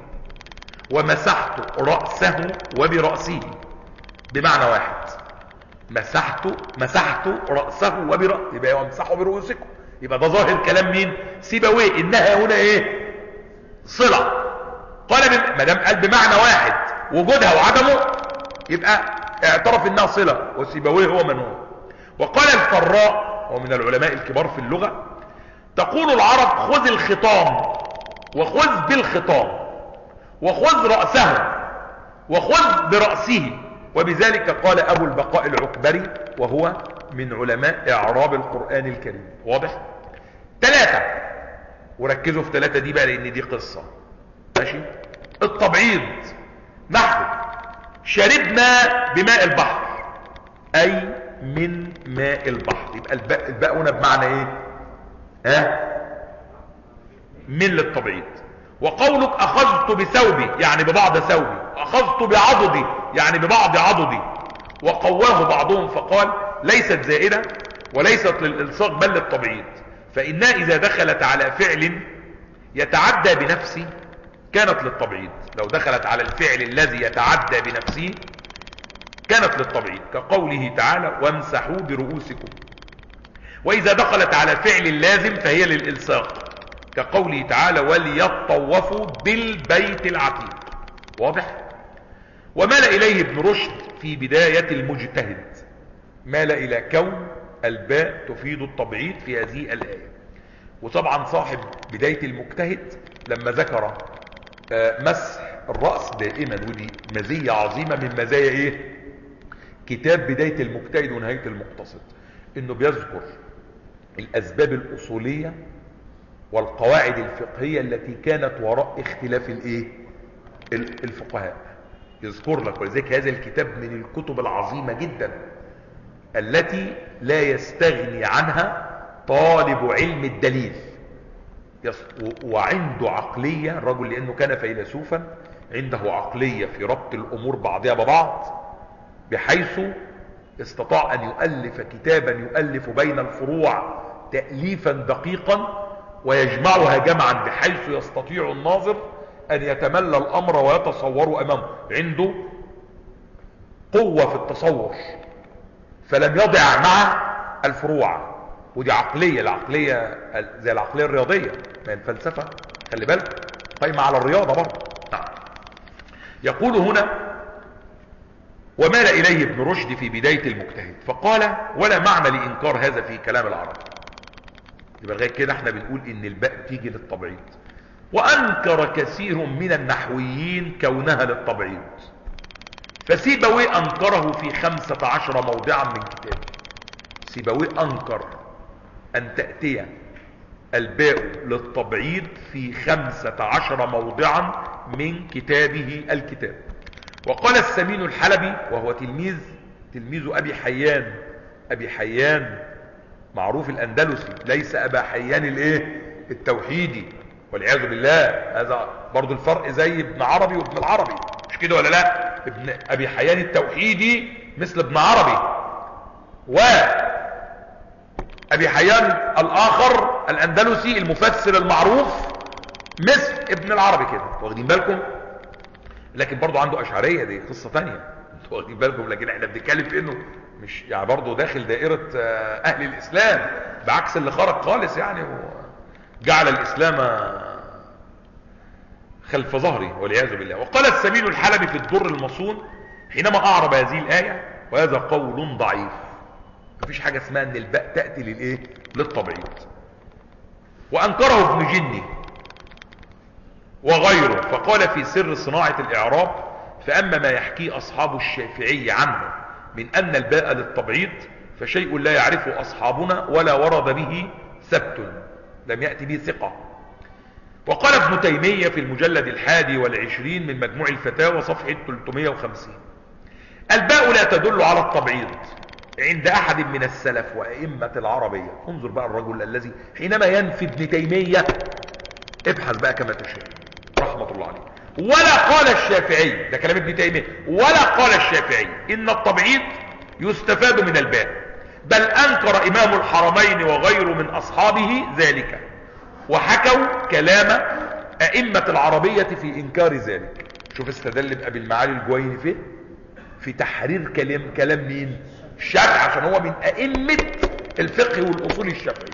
Speaker 1: ومسحت رأسه وبرأسه بمعنى واحد مسحت مسحت رأسه وبرأسه يبقى يمسحه برؤوسكم يبقى ده ظاهر كلام مين سيبويه انها هنا ايه صلة قال بم... ما دام قال بمعنى واحد وجودها وعدمه يبقى اعترف انها صلة وسيبويه هو من هو وقال الفراء هو من العلماء الكبار في اللغة تقول العرب خذ الخطام وخذ بالخطام وخذ رأسه وخذ برأسه وبذلك قال أبو البقاء العكبري وهو من علماء إعراب القرآن الكريم واضح؟ ثلاثة وركزوا في ثلاثة دي بقى لأن دي قصة ماشي؟ التبعيض نحو شربنا بماء البحر أي من ماء البحر يبقى الباء, الباء هنا بمعنى ايه ها من للتبعيض وقولك اخذت بثوبي يعني ببعض ثوبي اخذت بعضدي يعني ببعض عضدي وقواه بعضهم فقال ليست زائدة وليست للالصاق بل للتبعيض فانها اذا دخلت على فعل يتعدى بنفسه كانت للتبعيض لو دخلت على الفعل الذي يتعدى بنفسه كانت للتبعيض كقوله تعالى وامسحوا برؤوسكم واذا دخلت على فعل لازم فهي للالصاق كقوله تعالى وليطوفوا بالبيت العتيق واضح ومال اليه ابن رشد في بداية المجتهد مال الى كون الباء تفيد التبعيض في هذه الايه وطبعا صاحب بداية المجتهد لما ذكر مسح الرأس دائما ودي مزية عظيمة من مزايا ايه كتاب بداية المجتهد ونهاية المقتصد انه بيذكر الاسباب الاصولية والقواعد الفقهية التي كانت وراء اختلاف الايه الفقهاء يذكر لك ولذلك هذا الكتاب من الكتب العظيمة جدا التي لا يستغني عنها طالب علم الدليل وعنده عقلية الرجل لانه كان فيلسوفا عنده عقلية في ربط الامور بعضها ببعض بحيث استطاع ان يؤلف كتابا يؤلف بين الفروع تأليفا دقيقا ويجمعها جمعا بحيث يستطيع الناظر ان يتملى الامر ويتصور امامه عنده قوة في التصور فلم يضع مع الفروع ودي عقلية العقلية زي العقلية الرياضية ما الفلسفة خلي بالك قايمة على الرياضة برضه نعم يقول هنا ومال إليه ابن رشد في بداية المجتهد فقال ولا معنى لإنكار هذا في كلام العرب يبقى غير كده احنا بنقول ان الباء تيجي للتبعيض وانكر كثير من النحويين كونها للتبعيض فسيبوي انكره في خمسة عشر موضعا من كتابه سيبوي انكر ان تأتي الباء للتبعيض في خمسة عشر موضعا من كتابه الكتاب وقال السمين الحلبي وهو تلميذ تلميذ ابي حيان ابي حيان معروف الاندلسي ليس ابا حيان الايه التوحيدي والعياذ بالله هذا برضو الفرق زي ابن عربي وابن العربي مش كده ولا لا ابن ابي حيان التوحيدي مثل ابن عربي و ابي حيان الاخر الاندلسي المفسر المعروف مثل ابن العربي كده واخدين بالكم لكن برضو عنده اشعرية دي قصة تانية انتوا واخدين بالكم لكن احنا بنتكلم في انه مش يعني برضو داخل دائرة اهل الاسلام بعكس اللي خرج خالص يعني جعل الاسلام خلف ظهري والعياذ بالله وقال السمين الحلبي في الدر المصون حينما اعرب هذه الاية وهذا قول ضعيف مفيش حاجة اسمها ان الباء تأتي للايه للتبعيض وانكره ابن جني وغيره فقال في سر صناعة الاعراب فاما ما يحكيه اصحاب الشافعي عنه من ان الباء للتبعيض فشيء لا يعرفه اصحابنا ولا ورد به ثبت لم يأتي به ثقة وقال ابن تيمية في المجلد الحادي والعشرين من مجموع الفتاوى صفحة 350 الباء لا تدل على التبعيض عند احد من السلف وائمة العربية انظر بقى الرجل الذي حينما ينفي ابن تيمية ابحث بقى كما تشاء رحمة الله عليه ولا قال الشافعي ده كلام ابن تيمية ولا قال الشافعي ان التبعيض يستفاد من الباء بل انكر امام الحرمين وغيره من اصحابه ذلك وحكوا كلام ائمة العربية في انكار ذلك شوف استدل بأبي المعالي الجويني فيه في تحرير كلام كلام مين الشافعي عشان هو من ائمة الفقه والاصول الشافعي شوف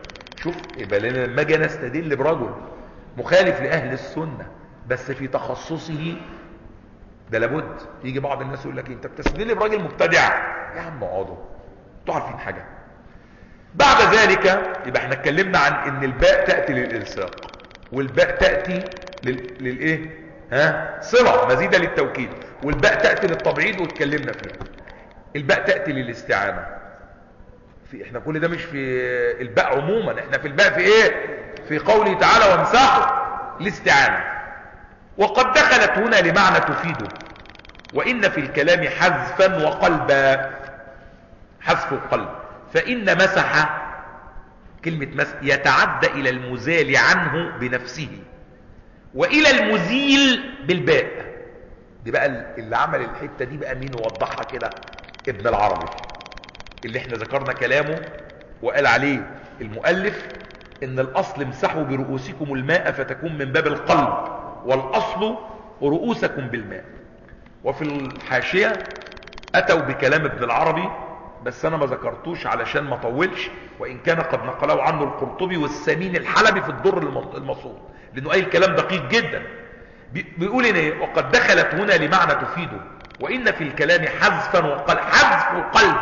Speaker 1: شوف يبقى لنا لما اجي انا استدل برجل مخالف لاهل السنه بس في تخصصه ده لابد يجي بعض الناس يقول لك انت بتستدل براجل مبتدع يا عم اقعدوا انتوا عارفين حاجه بعد ذلك يبقى احنا اتكلمنا عن ان الباء تاتي للالصاق والباء تاتي لل... للايه ها صله مزيده للتوكيد والباء تاتي للتبعيد واتكلمنا فيها الباء تاتي للاستعانه في احنا كل ده مش في الباء عموما احنا في الباء في ايه في قوله تعالى وامسحوا الاستعانه وقد دخلت هنا لمعنى تفيده وان في الكلام حذفا وقلبا حذف القلب فان مسح كلمة مسح يتعدى الى المزال عنه بنفسه والى المزيل بالباء دي بقى اللي عمل الحتة دي بقى مين وضحها كده ابن العربي اللي احنا ذكرنا كلامه وقال عليه المؤلف ان الاصل امسحوا برؤوسكم الماء فتكون من باب القلب والاصل رؤوسكم بالماء وفي الحاشية اتوا بكلام ابن العربي بس انا ما ذكرتوش علشان ما طولش وان كان قد نقله عنه القرطبي والسمين الحلبي في الدر المصون لانه اي الكلام دقيق جدا بيقول ان ايه وقد دخلت هنا لمعنى تفيده وان في الكلام حذفا وقل حذف القلب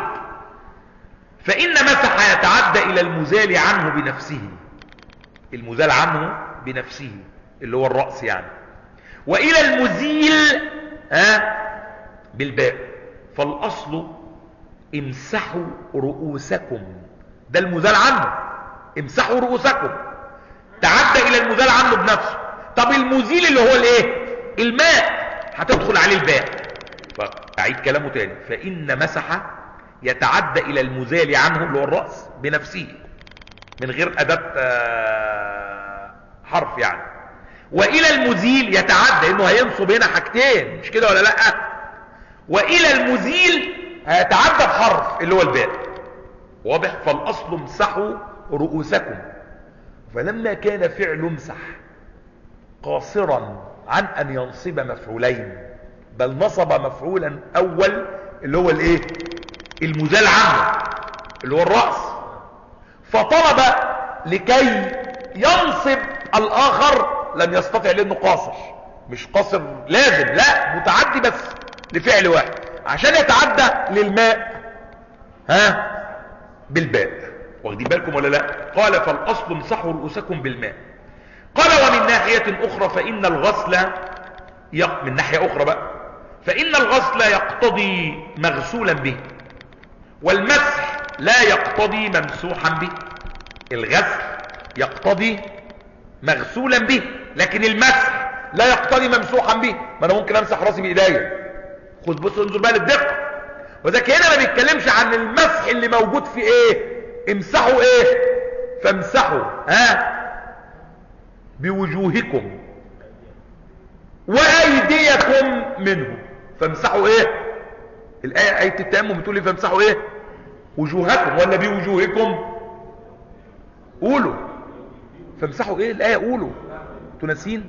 Speaker 1: فان مسح يتعدى الى المزال عنه بنفسه المزال عنه بنفسه اللي هو الرأس يعني والى المزيل ها بالباء فالاصل امسحوا رؤوسكم ده المزال عنه امسحوا رؤوسكم تعدى الى المزال عنه بنفسه طب المزيل اللي هو الايه الماء هتدخل عليه الباء فاعيد كلامه تاني فان مسح يتعدى الى المزال عنه اللي هو الرأس بنفسه من غير اداة حرف يعني والى المزيل يتعدى انه هينصب هنا حاجتين مش كده ولا لا والى المزيل هيتعدى بحرف اللي هو الباء واضح فالاصل امسحوا رؤوسكم فلما كان فعل امسح قاصرا عن ان ينصب مفعولين بل نصب مفعولا اول اللي هو الايه المزال عنه اللي هو الرأس فطلب لكي ينصب الاخر لم يستطع لانه قاصر مش قاصر لازم لا متعدي بس لفعل واحد عشان يتعدى للماء ها بالباء واخدين بالكم ولا لا قال فالاصل امسحوا رؤوسكم بالماء قال ومن ناحية اخرى فان الغسل يق... من ناحية اخرى بقى فان الغسل يقتضي مغسولا به والمسح لا يقتضي ممسوحا به الغسل يقتضي مغسولا به لكن المسح لا يقتضي ممسوحا به ما انا ممكن امسح راسي بايديا خد بص انظر بقى للدقه وذاك هنا ما بيتكلمش عن المسح اللي موجود في ايه امسحوا ايه فامسحوا ها بوجوهكم وايديكم منه فامسحوا ايه الايه ايه التيمم بتقول لي فامسحوا ايه وجوهكم ولا بوجوهكم قولوا فامسحوا ايه الايه قولوا تنسين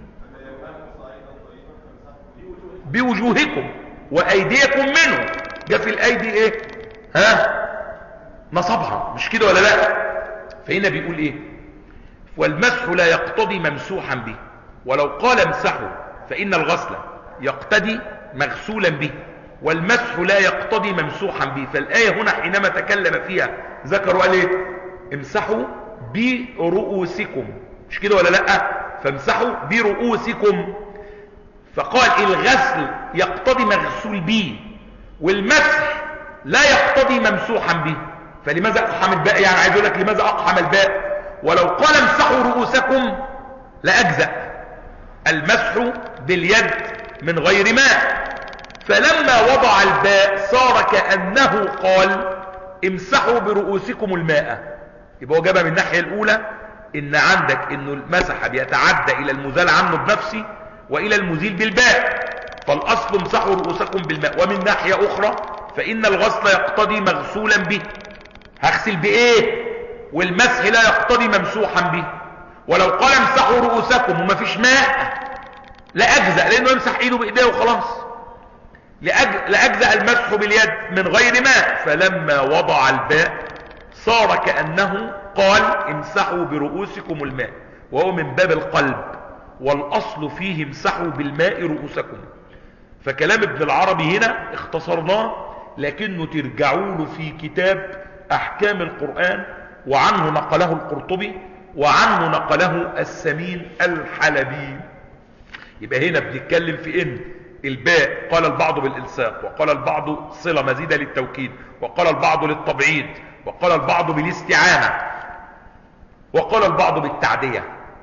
Speaker 1: بوجوهكم وايديكم منه جاء في الايدي ايه ها نصبها مش كده ولا لا فهنا بيقول ايه والمسح لا يقتضي ممسوحا به ولو قال امسحوا فان الغسل يقتضي مغسولا به والمسح لا يقتضي ممسوحا به فالايه هنا حينما تكلم فيها ذكروا قال ايه امسحوا برؤوسكم مش كده ولا لا فامسحوا برؤوسكم فقال الغسل يقتضي مغسول به والمسح لا يقتضي ممسوحا به فلماذا اقحم الباء يعني عايز اقول لك لماذا اقحم الباء ولو قال امسحوا رؤوسكم لاجزا المسح باليد من غير ماء فلما وضع الباء صار كانه قال امسحوا برؤوسكم الماء يبقى هو جابها من الناحيه الاولى ان عندك انه المسح بيتعدى الى المزال عنه بنفسه والى المزيل بالباء فالاصل امسحوا رؤوسكم بالماء ومن ناحية اخرى فان الغسل يقتضي مغسولا به هغسل بايه والمسح لا يقتضي ممسوحا به ولو قال امسحوا رؤوسكم وما فيش ماء لا اجزأ لانه يمسح ايده بايديه وخلاص لاجزأ المسح باليد من غير ماء فلما وضع الباء صار كأنه قال امسحوا برؤوسكم الماء وهو من باب القلب والاصل فيه امسحوا بالماء رؤوسكم فكلام ابن العربي هنا اختصرناه لكنه ترجعوا له في كتاب احكام القرآن وعنه نقله القرطبي وعنه نقله السمين الحلبي يبقى هنا بنتكلم في ان الباء قال البعض بالالصاق وقال البعض صلة مزيدة للتوكيد وقال البعض للتبعيد وقال البعض بالاستعانة وقال البعض بالتعدية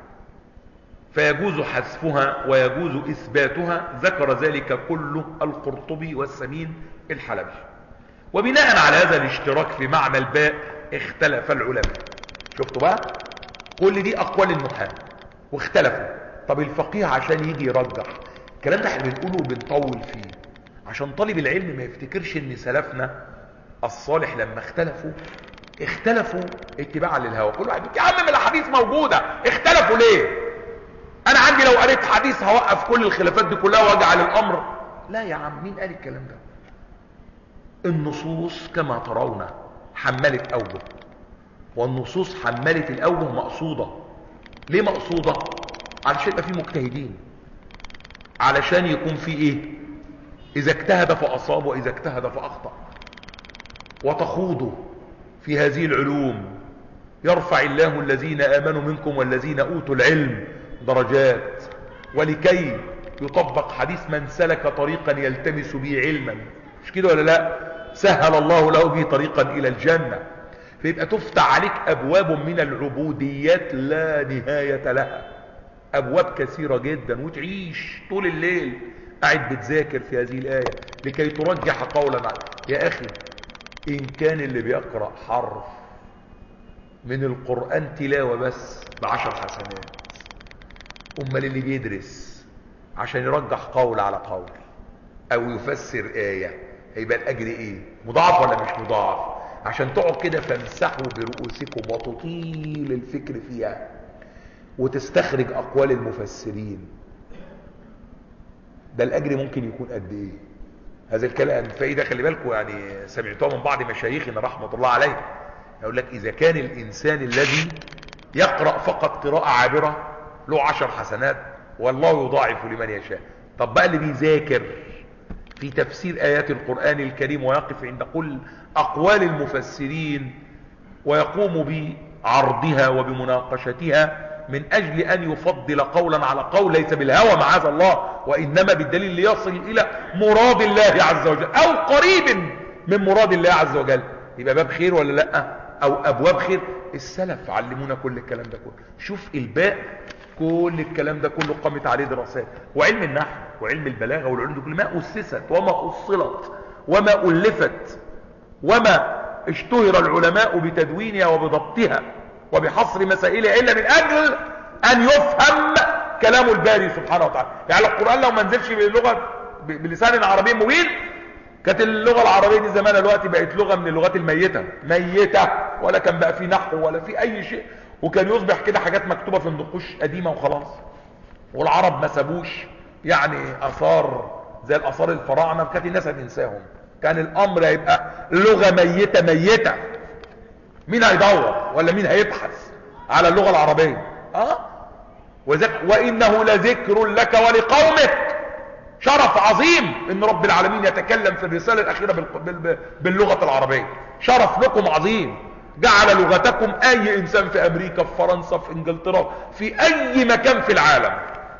Speaker 1: فيجوز حذفها ويجوز اثباتها ذكر ذلك كله القرطبي والسمين الحلبي وبناء على هذا الاشتراك في معنى الباء اختلف العلماء شفتوا بقى كل دي اقوال النحاة واختلفوا طب الفقيه عشان يجي يرجح الكلام ده احنا بنقوله وبنطول فيه عشان طالب العلم ما يفتكرش ان سلفنا الصالح لما اختلفوا اختلفوا اتباعا للهوى كل واحد يا عم ما الاحاديث موجوده اختلفوا ليه انا عندي لو قريت حديث هوقف كل الخلافات دي كلها واجعل الامر لا يا عم مين قال الكلام ده النصوص كما ترون حملت اوجه والنصوص حملت الاوجه مقصوده ليه مقصوده علشان يبقى في مجتهدين علشان يكون في ايه اذا اجتهد فاصاب واذا اجتهد فاخطا وتخوضوا في هذه العلوم يرفع الله الذين امنوا منكم والذين اوتوا العلم درجات ولكي يطبق حديث من سلك طريقا يلتمس به علما مش كده ولا لا سهل الله له به طريقا الى الجنة فيبقى تفتح عليك ابواب من العبوديات لا نهاية لها ابواب كثيرة جدا وتعيش طول الليل قاعد بتذاكر في هذه الآية لكي ترجح قولا يا اخي ان كان اللي بيقرأ حرف من القرآن تلاوة بس بعشر حسنات امال اللي بيدرس عشان يرجح قول على قول او يفسر آية هيبقى الاجر ايه مضاعف ولا مش مضاعف عشان تقعد كده فامسحوا برؤوسكم وتطيل الفكر فيها وتستخرج اقوال المفسرين ده الاجر ممكن يكون قد ايه هذا الكلام فايدة خلي بالكم يعني سمعتوها من بعض مشايخنا رحمة الله عليه يقول لك اذا كان الانسان الذي يقرأ فقط قراءة عابرة له عشر حسنات والله يضاعف لمن يشاء طب بقى اللي بيذاكر في تفسير آيات القرآن الكريم ويقف عند كل أقوال المفسرين ويقوم بعرضها وبمناقشتها من أجل أن يفضل قولا على قول ليس بالهوى معاذ الله وإنما بالدليل ليصل إلى مراد الله عز وجل أو قريب من مراد الله عز وجل يبقى باب خير ولا لا أو أبواب خير السلف علمونا كل الكلام ده كله شوف الباء كل الكلام ده كله قامت عليه دراسات وعلم النحو وعلم البلاغه والعلوم دي كلها ما اسست وما اصلت وما الفت وما اشتهر العلماء بتدوينها وبضبطها وبحصر مسائلها الا من اجل ان يفهم كلام الباري سبحانه وتعالى يعني القران لو ما نزلش باللغه بلسان عربي مبين كانت اللغه العربيه دي زمان دلوقتي بقت لغه من اللغات الميته ميته ولا كان بقى في نحو ولا في اي شيء وكان يصبح كده حاجات مكتوبة في النقوش قديمة وخلاص والعرب ما سابوش يعني اثار زي الاثار الفراعنة كانت الناس هتنساهم كان الامر هيبقى لغة ميتة ميتة مين هيدور ولا مين هيبحث على اللغة العربية اه وذك وانه لذكر لك ولقومك شرف عظيم ان رب العالمين يتكلم في الرسالة الاخيرة باللغة العربية شرف لكم عظيم جعل لغتكم اي انسان في امريكا في فرنسا في انجلترا في اي مكان في العالم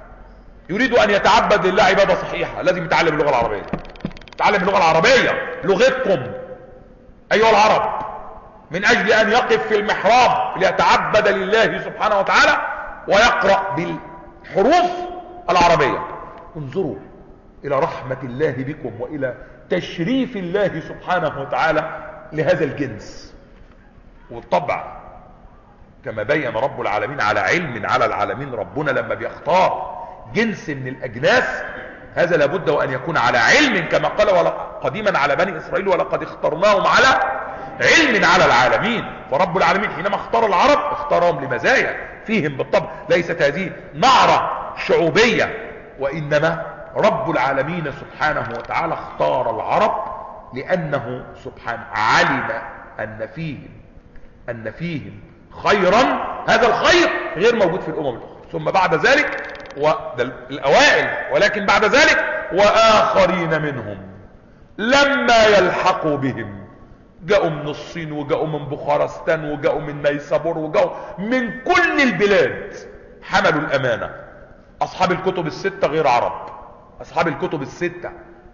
Speaker 1: يريد ان يتعبد لله عبادة صحيحة لازم يتعلم اللغة العربية يتعلم اللغة العربية لغتكم ايها العرب من اجل ان يقف في المحراب ليتعبد لله سبحانه وتعالى ويقرأ بالحروف العربية انظروا الى رحمة الله بكم والى تشريف الله سبحانه وتعالى لهذا الجنس والطبع كما بين رب العالمين على علم على العالمين ربنا لما بيختار جنس من الأجناس هذا لابد وأن يكون على علم كما قال قديما على بني إسرائيل ولقد اخترناهم على علم على العالمين فرب العالمين حينما اختار العرب اختارهم لمزايا فيهم بالطبع ليست هذه نعرة شعوبية وإنما رب العالمين سبحانه وتعالى اختار العرب لأنه سبحانه علم أن فيهم أن فيهم خيرا هذا الخير غير موجود في الامم الاخرى ثم بعد ذلك وده الاوائل ولكن بعد ذلك واخرين منهم لما يلحقوا بهم جاءوا من الصين وجاءوا من بخارستان وجاءوا من نيسابور وجاءوا من كل البلاد حملوا الامانة اصحاب الكتب الستة غير عرب اصحاب الكتب الستة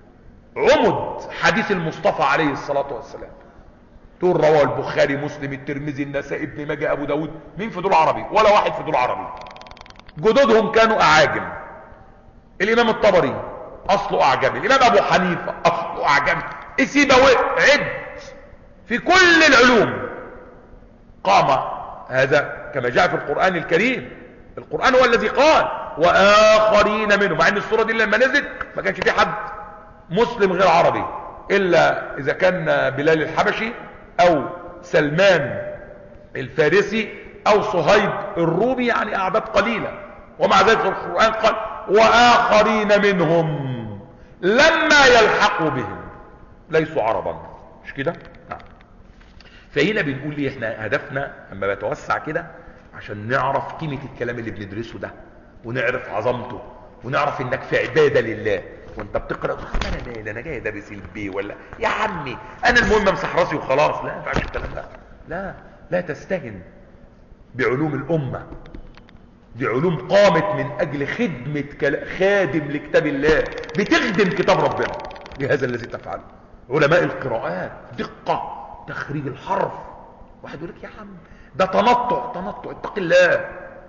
Speaker 1: عمد حديث المصطفى عليه الصلاة والسلام تقول رواه البخاري مسلم الترمذي النسائي ابن ماجه ابو داود مين في دول عربي ولا واحد في دول عربي جدودهم كانوا اعاجم الامام الطبري اصله اعجمي الامام ابو حنيفة اصله اعجمي سيبويه عد في كل العلوم قام هذا كما جاء في القرآن الكريم القرآن هو الذي قال واخرين منهم مع ان السورة دي لما نزلت ما كانش في حد مسلم غير عربي الا اذا كان بلال الحبشي او سلمان الفارسي او صهيب الرومي يعني اعداد قليلة ومع ذلك القرآن قال واخرين منهم لما يلحقوا بهم ليسوا عربا مش كده نعم فهنا بنقول ليه احنا هدفنا اما بتوسع كده عشان نعرف قيمة الكلام اللي بندرسه ده ونعرف عظمته ونعرف انك في عبادة لله وانت بتقرأ انا مالي انا جاي ادرس البي ولا يا عمي انا المهم امسح راسي وخلاص لا ما ينفعش الكلام ده لا لا تستهن بعلوم الامة دي علوم قامت من اجل خدمة كلا- خادم لكتاب الله بتخدم كتاب ربنا بهذا الذي تفعله علماء القراءات دقة تخريج الحرف واحد يقول لك يا عم ده تنطع تنطع اتق الله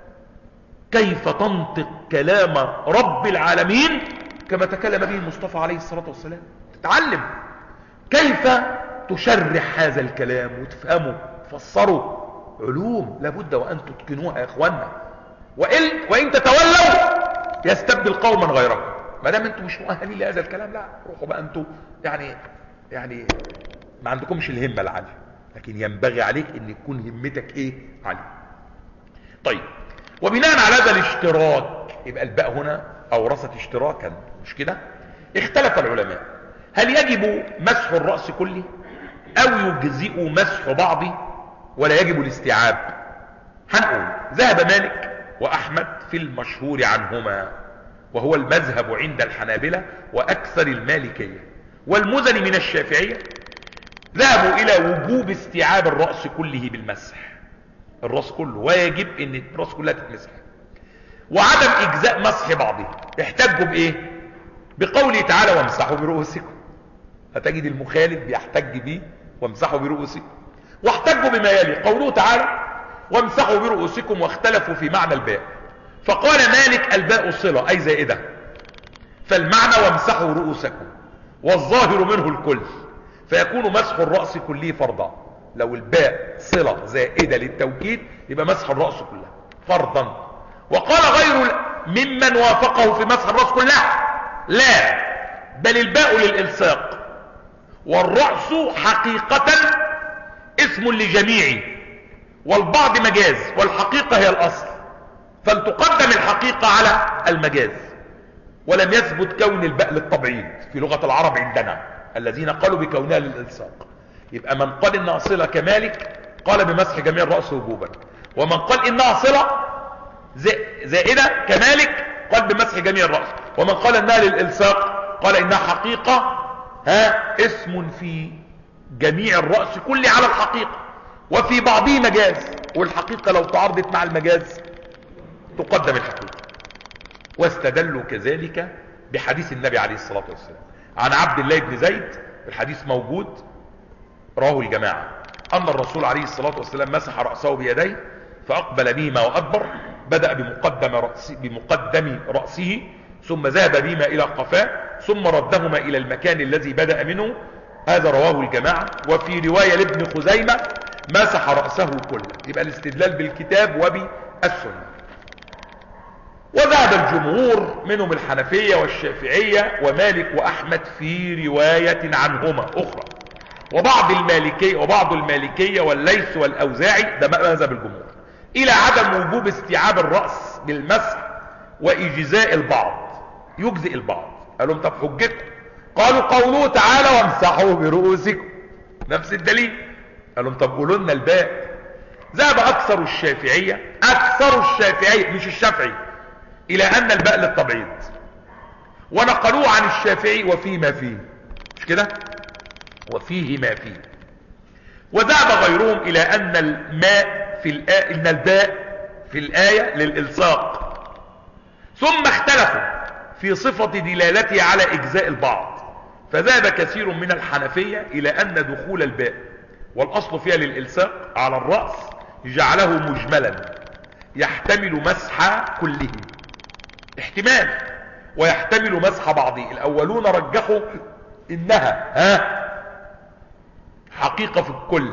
Speaker 1: كيف تنطق كلام رب العالمين كما تكلم به المصطفى عليه الصلاة والسلام تتعلم كيف تشرح هذا الكلام وتفهمه تفسره علوم لابد وأن تتقنوها يا اخوانا وإن, وإن تتولوا يستبدل قوما غيركم ما دام انتم مش مؤهلين لهذا الكلام لا روحوا بقى انتم يعني يعني ما عندكمش الهمة العالية لكن ينبغي عليك ان يكون همتك ايه عالية طيب وبناء على هذا الاشتراك يبقى الباء هنا اورثت اشتراكا مش كده اختلف العلماء هل يجب مسح الرأس كله او يجزئ مسح بعضه ولا يجب الاستيعاب هنقول ذهب مالك واحمد في المشهور عنهما وهو المذهب عند الحنابلة واكثر المالكية والمزني من الشافعية ذهبوا الى وجوب استيعاب الرأس كله بالمسح الرأس كله ويجب ان الرأس كلها تتمسح وعدم اجزاء مسح بعضه احتجوا بايه بقوله تعالى وامسحوا برؤوسكم هتجد المخالف بيحتج به وامسحوا برؤوسكم واحتجوا بما يلي قوله تعالى وامسحوا برؤوسكم واختلفوا في معنى الباء فقال مالك الباء صلة اي زائدة فالمعنى وامسحوا رؤوسكم والظاهر منه الكل فيكون مسح الرأس كله فرضا لو الباء صلة زائدة للتوكيد يبقى مسح الرأس كلها فرضا وقال غير ممن وافقه في مسح الرأس كلها لا بل الباء للإلصاق والرأس حقيقة اسم لجميع والبعض مجاز والحقيقة هي الأصل فلتقدم الحقيقة على المجاز ولم يثبت كون الباء للتبعيض في لغة العرب عندنا الذين قالوا بكونها للإلصاق يبقى من قال إنها صلة كمالك قال بمسح جميع الرأس وجوبا ومن قال إنها صلة زائدة كمالك قال بمسح جميع الرأس ومن قال إنها للإلصاق قال إنها حقيقة ها اسم في جميع الرأس كل على الحقيقة وفي بعضه مجاز والحقيقة لو تعارضت مع المجاز تقدم الحقيقة واستدلوا كذلك بحديث النبي عليه الصلاة والسلام عن عبد الله بن زيد الحديث موجود رواه الجماعة أن الرسول عليه الصلاة والسلام مسح رأسه بيديه فأقبل بهما وأدبر بدأ بمقدم رأسه, بمقدم رأسه ثم ذهب بهما إلى قفاه ثم ردهما إلى المكان الذي بدأ منه هذا رواه الجماعة وفي رواية لابن خزيمة مسح رأسه كله يبقى الاستدلال بالكتاب وبالسنة وذهب الجمهور منهم الحنفية والشافعية ومالك وأحمد في رواية عنهما أخرى وبعض المالكية وبعض المالكية والليث والأوزاعي ده مذهب الجمهور إلى عدم وجوب استيعاب الرأس بالمسح وإجزاء البعض يجزئ البعض قالوا طب حجتكم قالوا قوله تعالى وامسحوا برؤوسكم نفس الدليل قالوا طب قولوا لنا الباء ذهب اكثر الشافعية اكثر الشافعية مش الشافعي الى ان الباء للتبعيض ونقلوه عن الشافعي وفيه ما فيه مش كده وفيه ما فيه وذهب غيرهم الى ان الماء في الآ... ان الباء في الآية للإلصاق ثم اختلفوا في صفة دلالته على إجزاء البعض فذهب كثير من الحنفية إلى أن دخول الباء والأصل فيها للإلصاق على الرأس جعله مجملا يحتمل مسح كله احتمال ويحتمل مسح بعضه الأولون رجحوا إنها ها حقيقة في الكل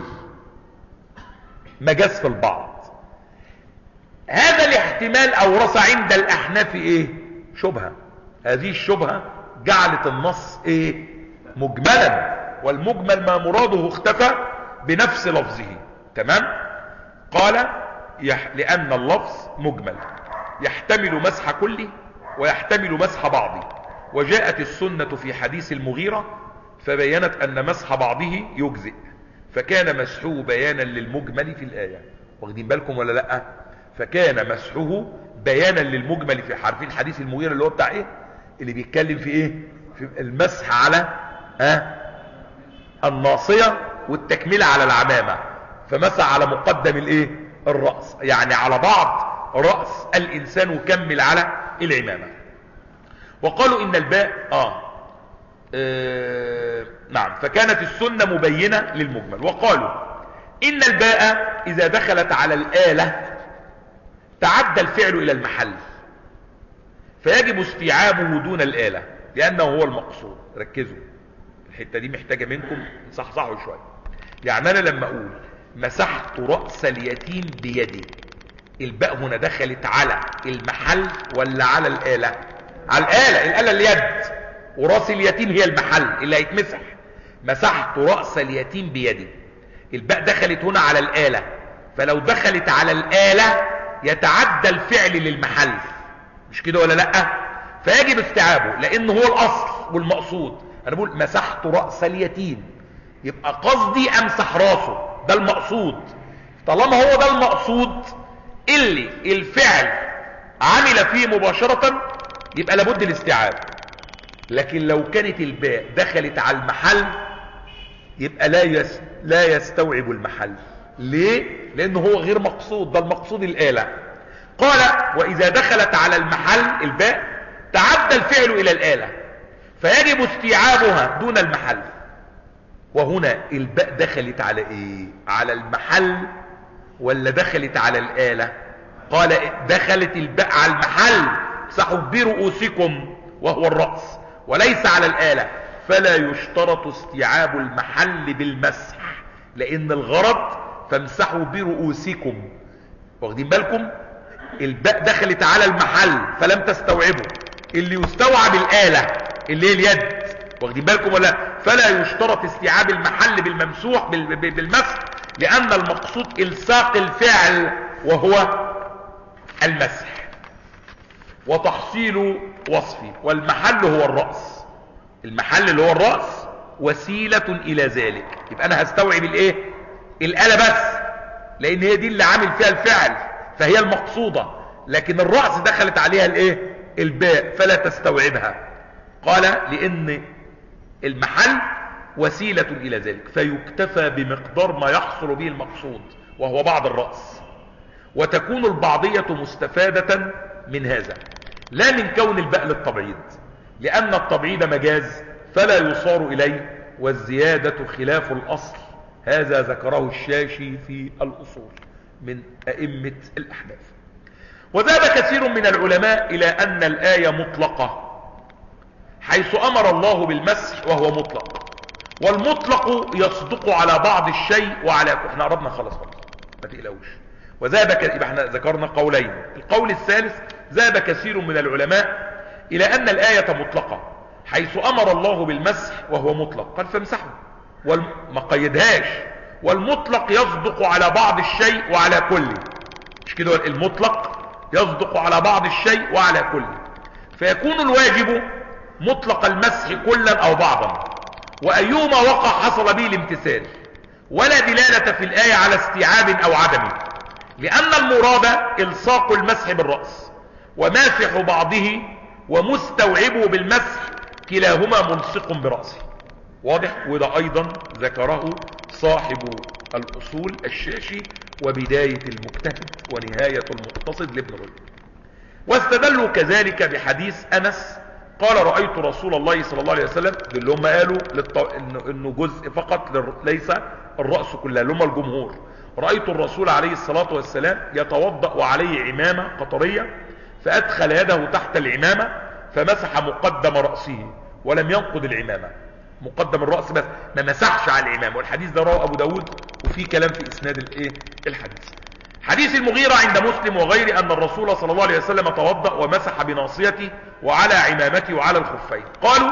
Speaker 1: مجاز في البعض هذا الاحتمال أورث عند الأحناف إيه شبهة هذه الشبهة جعلت النص إيه مجملا والمجمل ما مراده اختفى بنفس لفظه تمام قال يح... لأن اللفظ مجمل يحتمل مسح كله ويحتمل مسح بعضه وجاءت السنة في حديث المغيرة فبينت أن مسح بعضه يجزئ فكان مسحه بيانا للمجمل في الآية واخدين بالكم ولا لأ فكان مسحه بيانا للمجمل في حرفين حديث المغيرة اللي هو بتاع ايه اللي بيتكلم في ايه في المسح على ها الناصية والتكملة على العمامة فمسح على مقدم الايه الرأس يعني على بعض رأس الانسان وكمل على العمامة وقالوا ان الباء آه, اه نعم فكانت السنة مبينة للمجمل وقالوا ان الباء اذا دخلت على الآلة تعدى الفعل الى المحل فيجب استيعابه دون الآلة لانه هو المقصود ركزوا الحتة دي محتاجة منكم صحصحوا شوية يعني انا لما اقول مسحت رأس اليتيم بيدي الباء هنا دخلت على المحل ولا على الآلة على الآلة الآلة اليد وراس اليتيم هي المحل اللي هيتمسح مسحت رأس اليتيم بيدي الباء دخلت هنا على الآلة فلو دخلت على الآلة يتعدى الفعل للمحل مش كده ولا لا فيجب استيعابه لان هو الاصل والمقصود انا بقول مسحت رأس اليتيم يبقى قصدي امسح راسه ده المقصود طالما هو ده المقصود اللي الفعل عمل فيه مباشرة يبقى لابد الاستيعاب لكن لو كانت الباء دخلت على المحل يبقى لا يس لا يستوعب المحل ليه لانه هو غير مقصود ده المقصود الآلة قال واذا دخلت على المحل الباء تعدى الفعل الى الآلة فيجب استيعابها دون المحل وهنا الباء دخلت على ايه على المحل ولا دخلت على الآلة قال دخلت الباء على المحل امسحوا برؤوسكم وهو الرأس وليس على الآلة فلا يشترط استيعاب المحل بالمسح لان الغرض فامسحوا برؤوسكم واخدين بالكم الباء دخلت على المحل فلم تستوعبه اللي يستوعب الآلة اللي هي اليد واخدين بالكم ولا فلا يشترط استيعاب المحل بالممسوح بالمسح لأن المقصود إلصاق الفعل وهو المسح وتحصيل وصفي والمحل هو الرأس المحل اللي هو الرأس وسيلة إلى ذلك يبقى أنا هستوعب الإيه الآلة بس لأن هي دي اللي عامل فيها الفعل فهي المقصودة لكن الرأس دخلت عليها الإيه الباء فلا تستوعبها قال لأن المحل وسيلة إلى ذلك فيكتفى بمقدار ما يحصل به المقصود وهو بعض الرأس وتكون البعضية مستفادة من هذا لا من كون الباء للتبعيض لأن التبعيض مجاز فلا يصار إليه والزيادة خلاف الأصل هذا ذكره الشاشي في الأصول من أئمة الأحناف وذهب كثير من العلماء إلى أن الآية مطلقة حيث أمر الله بالمسح وهو مطلق والمطلق يصدق على بعض الشيء وعلى احنا قربنا خلاص خلاص ما تقلقوش وذهب ك... يبقى احنا ذكرنا قولين القول الثالث ذهب كثير من العلماء إلى أن الآية مطلقة حيث أمر الله بالمسح وهو مطلق قال فامسحوا وما قيدهاش والمطلق يصدق على بعض الشيء وعلى كل مش كده المطلق يصدق على بعض الشيء وعلى كل فيكون الواجب مطلق المسح كلا او بعضا وايهما وقع حصل به الامتثال ولا دلالة في الآية على استيعاب او عدمه
Speaker 3: لأن المراد إلصاق المسح بالرأس وماسح بعضه ومستوعبه بالمسح كلاهما ملصق برأسه واضح وده أيضا ذكره صاحب الأصول الشاشي وبداية المجتهد ونهاية المقتصد لابن رجب واستدلوا كذلك بحديث أنس قال رأيت رسول الله صلى الله عليه وسلم دول اللي هم قالوا للط... إنه... إنه جزء فقط لل... ليس الرأس كلها اللي هم الجمهور رأيت الرسول عليه الصلاة والسلام يتوضأ وعليه عمامة قطرية فأدخل يده تحت العمامة فمسح مقدم رأسه ولم ينقض العمامة مقدم الرأس بس ما مسحش على العمامة والحديث ده رواه أبو داود وفي كلام في إسناد الإيه الحديث حديث المغيرة عند مسلم وغيره أن الرسول صلى الله عليه وسلم توضأ ومسح بناصيته وعلى عمامته وعلى الخفين قالوا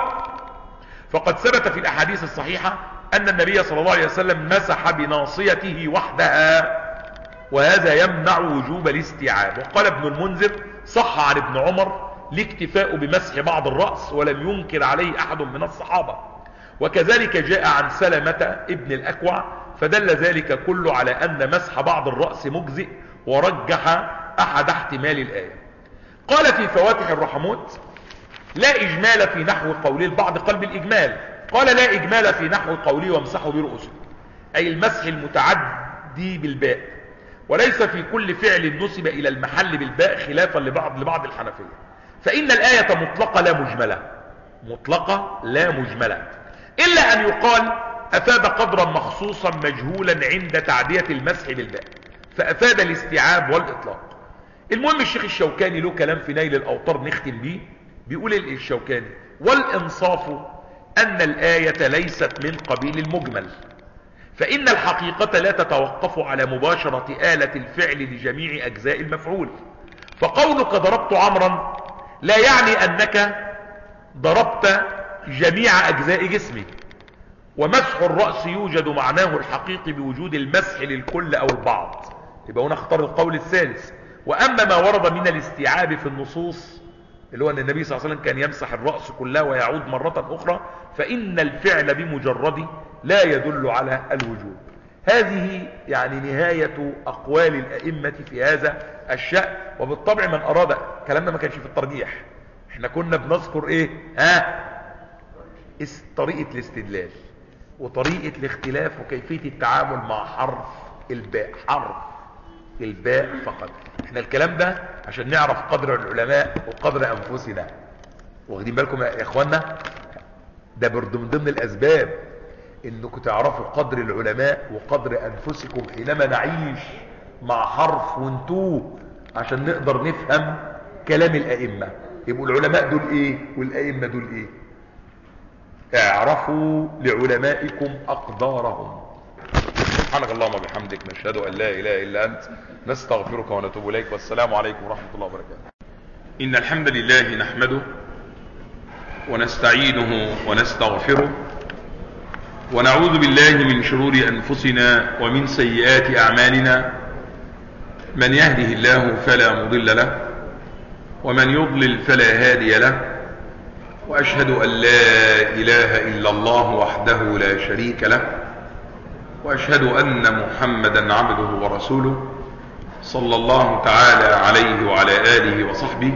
Speaker 3: فقد ثبت في الأحاديث الصحيحة أن النبي صلى الله عليه وسلم مسح بناصيته وحدها وهذا يمنع وجوب الاستيعاب وقال ابن المنذر صح عن ابن عمر الاكتفاء بمسح بعض الرأس ولم ينكر عليه أحد من الصحابة وكذلك جاء عن سلمة ابن الأكوع فدل ذلك كله على أن مسح بعض الرأس مجزئ ورجح أحد احتمال الآية قال في فواتح الرحموت لا إجمال في نحو قولي البعض قلب الإجمال قال لا إجمال في نحو قولي وامسحوا برؤوسه أي المسح المتعدي بالباء وليس في كل فعل نسب إلى المحل بالباء خلافا لبعض لبعض الحنفية فإن الآية مطلقة لا مجملة مطلقة لا مجملة إلا أن يقال أفاد قدرا مخصوصا مجهولا عند تعدية المسح بالباء فأفاد الاستيعاب والإطلاق المهم الشيخ الشوكاني له كلام في نيل الأوطار نختم بيه بيقول الشوكاني والإنصاف أن الآية ليست من قبيل المجمل فإن الحقيقة لا تتوقف على مباشرة آلة الفعل لجميع أجزاء المفعول فقولك ضربت عمرا لا يعني أنك ضربت جميع أجزاء جسمك ومسح الرأس يوجد معناه الحقيقي بوجود المسح للكل أو البعض يبقى هنا اختار القول الثالث وأما ما ورد من الاستيعاب في النصوص اللي هو أن النبي صلى الله عليه وسلم كان يمسح الرأس كلها ويعود مرة أخرى فإن الفعل بمجرد لا يدل على الوجوب هذه يعني نهاية أقوال الأئمة في هذا الشأن وبالطبع من أراد كلامنا ما كانش في الترجيح احنا كنا بنذكر ايه ها طريقة الاستدلال وطريقة الاختلاف وكيفية التعامل مع حرف الباء حرف الباء فقط احنا الكلام ده عشان نعرف قدر العلماء وقدر انفسنا واخدين بالكم يا اخوانا ده برضو من ضمن الاسباب انكم تعرفوا قدر العلماء وقدر انفسكم حينما نعيش مع حرف وانتوه عشان نقدر نفهم كلام الائمة يبقوا العلماء دول ايه والائمة دول ايه اعرفوا لعلمائكم اقدارهم سبحانك اللهم وبحمدك نشهد ان لا اله الا انت نستغفرك ونتوب اليك والسلام عليكم ورحمه الله وبركاته
Speaker 1: إن الحمد لله نحمده ونستعينه ونستغفره ونعوذ بالله من شرور أنفسنا ومن سيئات أعمالنا من يهده الله فلا مضل له ومن يضلل فلا هادي له وأشهد أن لا إله إلا الله وحده لا شريك له وأشهد أن محمدا عبده ورسوله صلى الله تعالى عليه وعلى آله وصحبه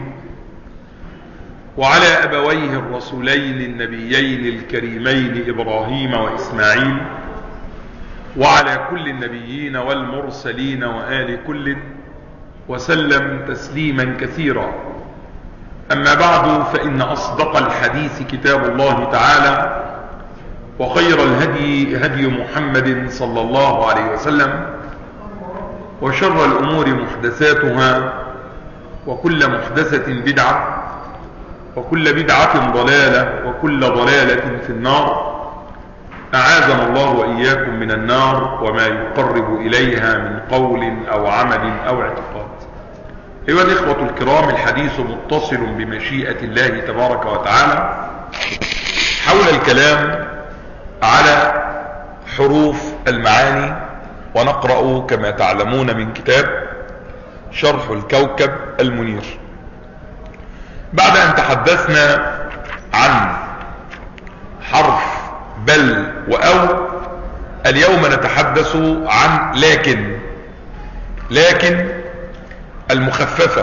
Speaker 1: وعلى أبويه الرسولين النبيين الكريمين إبراهيم وإسماعيل وعلى كل النبيين والمرسلين وآل كل وسلم تسليما كثيرا أما بعد فإن أصدق الحديث كتاب الله تعالى وخير الهدي هدي محمد صلى الله عليه وسلم وشر الأمور محدثاتها وكل محدثة بدعة وكل بدعة ضلالة وكل ضلالة في النار أعاذنا الله وإياكم من النار وما يقرب إليها من قول أو عمل أو اعتقاد أيها الإخوة الكرام الحديث متصل بمشيئة الله تبارك وتعالى حول الكلام على حروف المعاني ونقرأ كما تعلمون من كتاب شرح الكوكب المنير بعد أن تحدثنا عن حرف بل وأو اليوم نتحدث عن لكن لكن المخففة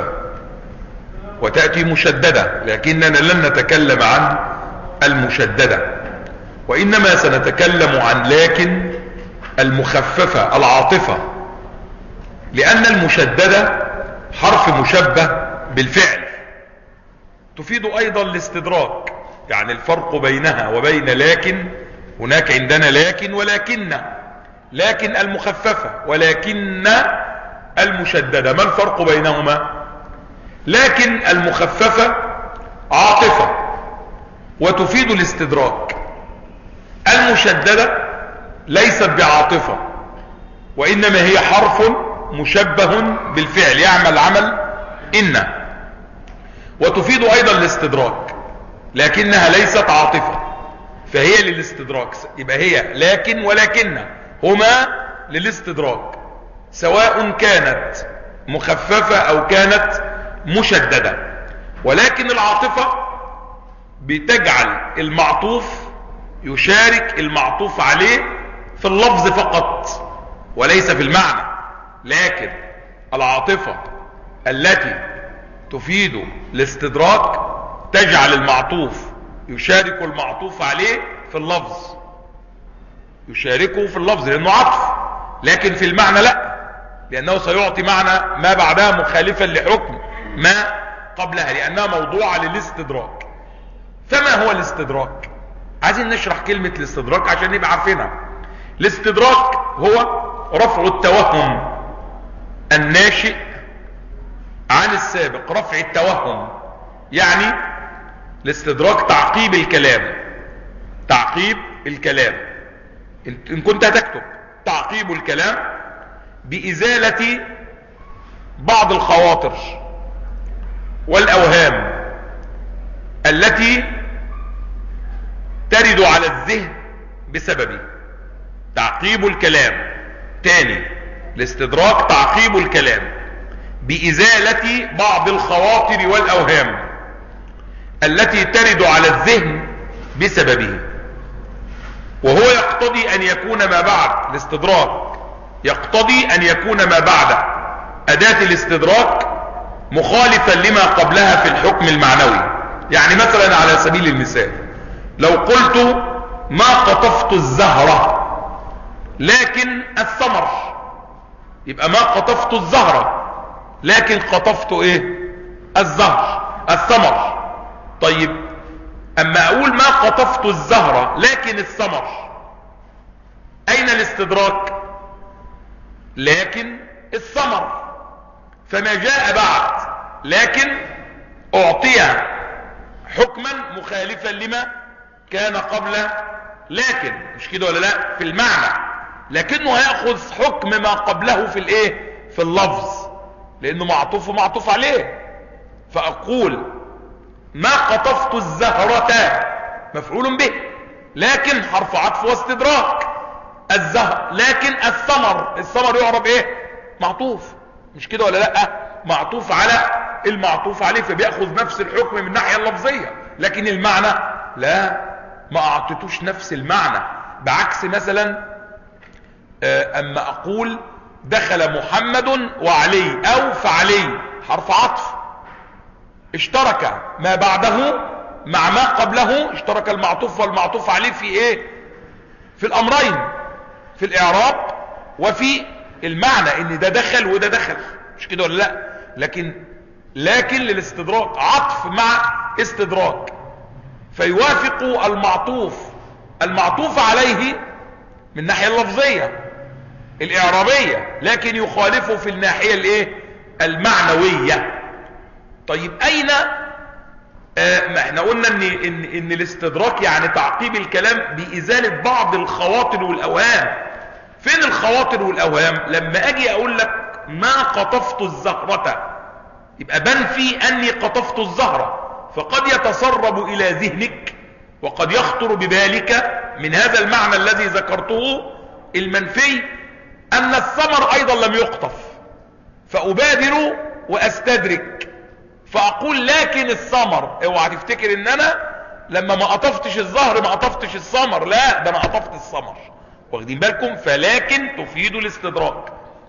Speaker 1: وتأتي مشددة لكننا لن نتكلم عن المشددة وإنما سنتكلم عن لكن المخففة العاطفة لأن المشددة حرف مشبه بالفعل تفيد أيضا الاستدراك يعني الفرق بينها وبين لكن هناك عندنا لكن ولكن لكن المخففة ولكن المشددة ما الفرق بينهما لكن المخففة عاطفة وتفيد الاستدراك المشددة ليست بعاطفة وإنما هي حرف مشبه بالفعل يعمل عمل إن وتفيد أيضا الاستدراك لكنها ليست عاطفة فهي للاستدراك يبقى هي لكن ولكن هما للاستدراك سواء كانت مخففة أو كانت مشددة ولكن العاطفة بتجعل المعطوف يشارك المعطوف عليه في اللفظ فقط وليس في المعنى لكن العاطفة التي تفيد الاستدراك تجعل المعطوف يشارك المعطوف عليه في اللفظ يشاركه في اللفظ لانه عطف لكن في المعنى لا لانه سيعطي معنى ما بعدها مخالفا لحكم ما قبلها لانها موضوعة للاستدراك فما هو الاستدراك عايزين نشرح كلمة الاستدراك عشان نبقى عارفينها الاستدراك هو رفع التوهم الناشئ عن السابق رفع التوهم يعني الاستدراك تعقيب الكلام تعقيب الكلام ان كنت هتكتب تعقيب الكلام بإزالة بعض الخواطر والأوهام التي ترد على الذهن بسببه تعقيب الكلام تاني الاستدراك تعقيب الكلام بإزالة بعض الخواطر والأوهام التي ترد على الذهن بسببه وهو يقتضي أن يكون ما بعد الاستدراك يقتضي أن يكون ما بعد أداة الاستدراك مخالفا لما قبلها في الحكم المعنوي يعني مثلا على سبيل المثال لو قلت ما قطفت الزهرة لكن الثمر يبقى ما قطفت الزهرة لكن قطفت ايه الزهر الثمر طيب اما اقول ما قطفت الزهرة لكن الثمر اين الاستدراك لكن الثمر فما جاء بعد لكن اعطي حكما مخالفا لما كان قبل لكن مش كده ولا لا في المعنى لكنه هياخذ حكم ما قبله في الايه في اللفظ لانه معطوف ومعطوف عليه فاقول ما قطفت الزهرة مفعول به لكن حرف عطف واستدراك الزهر لكن الثمر الثمر يعرب ايه معطوف مش كده ولا لا معطوف على المعطوف عليه فبيأخذ نفس الحكم من الناحية اللفظية لكن المعنى لا ما اعطيتوش نفس المعنى بعكس مثلا اما اقول دخل محمد وعلي او فعلي حرف عطف اشترك ما بعده مع ما قبله اشترك المعطوف والمعطوف عليه في ايه في الامرين في الاعراب وفي المعنى ان ده دخل وده دخل مش كده ولا لا لكن لكن للاستدراك عطف مع استدراك فيوافق المعطوف المعطوف عليه من الناحية اللفظية الاعرابية لكن يخالفه في الناحية الايه المعنوية طيب اين آه ما احنا قلنا ان, إن, ان الاستدراك يعني تعقيب الكلام بازالة بعض الخواطر والاوهام فين الخواطر والاوهام لما اجي اقول لك ما قطفت الزهرة يبقى بنفي اني قطفت الزهرة فقد يتسرب الى ذهنك وقد يخطر ببالك من هذا المعنى الذي ذكرته المنفي ان الثمر ايضا لم يقطف فابادر واستدرك فاقول لكن الثمر اوعى تفتكر ان انا لما ما قطفتش الزهر ما قطفتش الثمر لا ده انا قطفت الثمر واخدين بالكم فلكن تفيد الاستدراك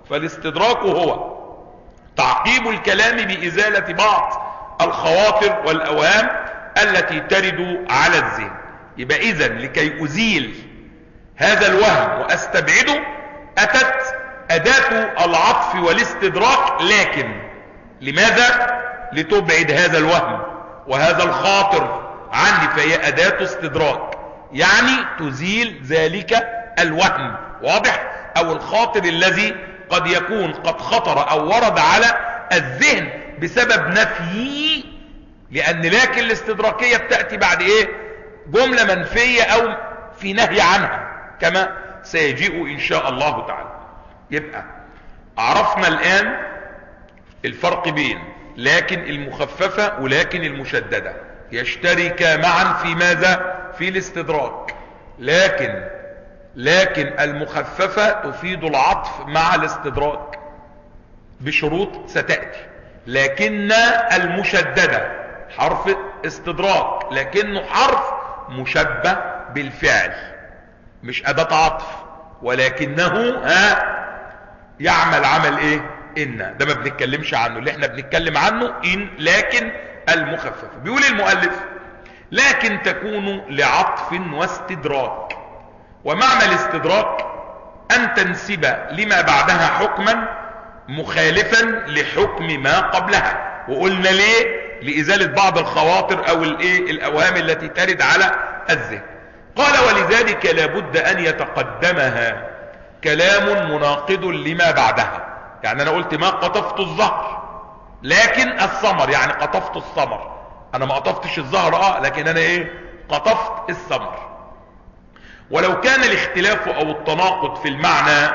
Speaker 3: فالاستدراك هو تعقيب الكلام بإزالة بعض الخواطر والأوهام التي ترد على الذهن يبقى إذا لكي أزيل هذا الوهم وأستبعده أتت أداة العطف والاستدراك لكن لماذا؟ لتبعد هذا الوهم وهذا الخاطر عني فهي أداة استدراك يعني تزيل ذلك الوهم واضح أو الخاطر الذي قد يكون قد خطر أو ورد على الذهن بسبب نفيه لأن لكن الاستدراكية بتأتي بعد إيه جملة منفية أو في نهي عنها كما سيجيء إن شاء الله تعالى يبقى عرفنا الآن الفرق بين لكن المخففة ولكن المشددة يشترك معا في ماذا في الاستدراك لكن لكن المخففة تفيد العطف مع الاستدراك بشروط ستأتي لكن المشددة حرف استدراك لكنه حرف مشبه بالفعل مش أداة عطف ولكنه ها يعمل عمل ايه ان ده ما بنتكلمش عنه اللي احنا بنتكلم عنه ان لكن المخفف بيقول المؤلف لكن تكون لعطف واستدراك ومعنى الاستدراك ان تنسب لما بعدها حكما مخالفا لحكم ما قبلها وقلنا ليه لازالة بعض الخواطر او الايه الاوهام التي ترد على الذهن قال ولذلك لابد ان يتقدمها كلام مناقض لما بعدها يعني انا قلت ما قطفت الزهر لكن الثمر يعني قطفت الثمر انا ما قطفتش الزهر اه لكن انا ايه قطفت الثمر ولو كان الاختلاف او التناقض في المعنى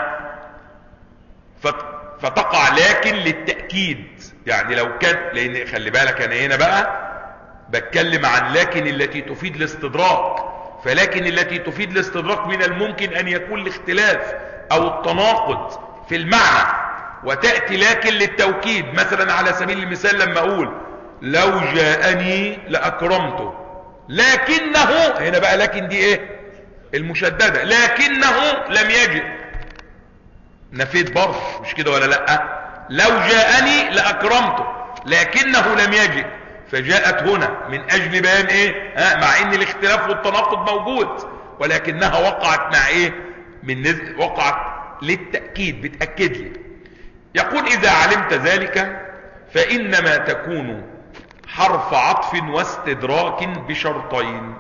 Speaker 3: فتقع لكن للتأكيد يعني لو كان لان خلي بالك انا هنا بقى بتكلم عن لكن التي تفيد الاستدراك فلكن التي تفيد الاستدراك من الممكن ان يكون الاختلاف او التناقض في المعنى وتأتي لكن للتوكيد مثلا على سبيل المثال لما اقول لو جاءني لأكرمته لكنه هنا بقى لكن دي ايه المشددة لكنه لم يجد نفيت برضه مش كده ولا لا لو جاءني لأكرمته لكنه لم يجد فجاءت هنا من اجل بيان ايه ها مع ان الاختلاف والتناقض موجود ولكنها وقعت مع ايه من نزل وقعت للتأكيد بتأكد لي يقول اذا علمت ذلك فانما تكون حرف عطف واستدراك بشرطين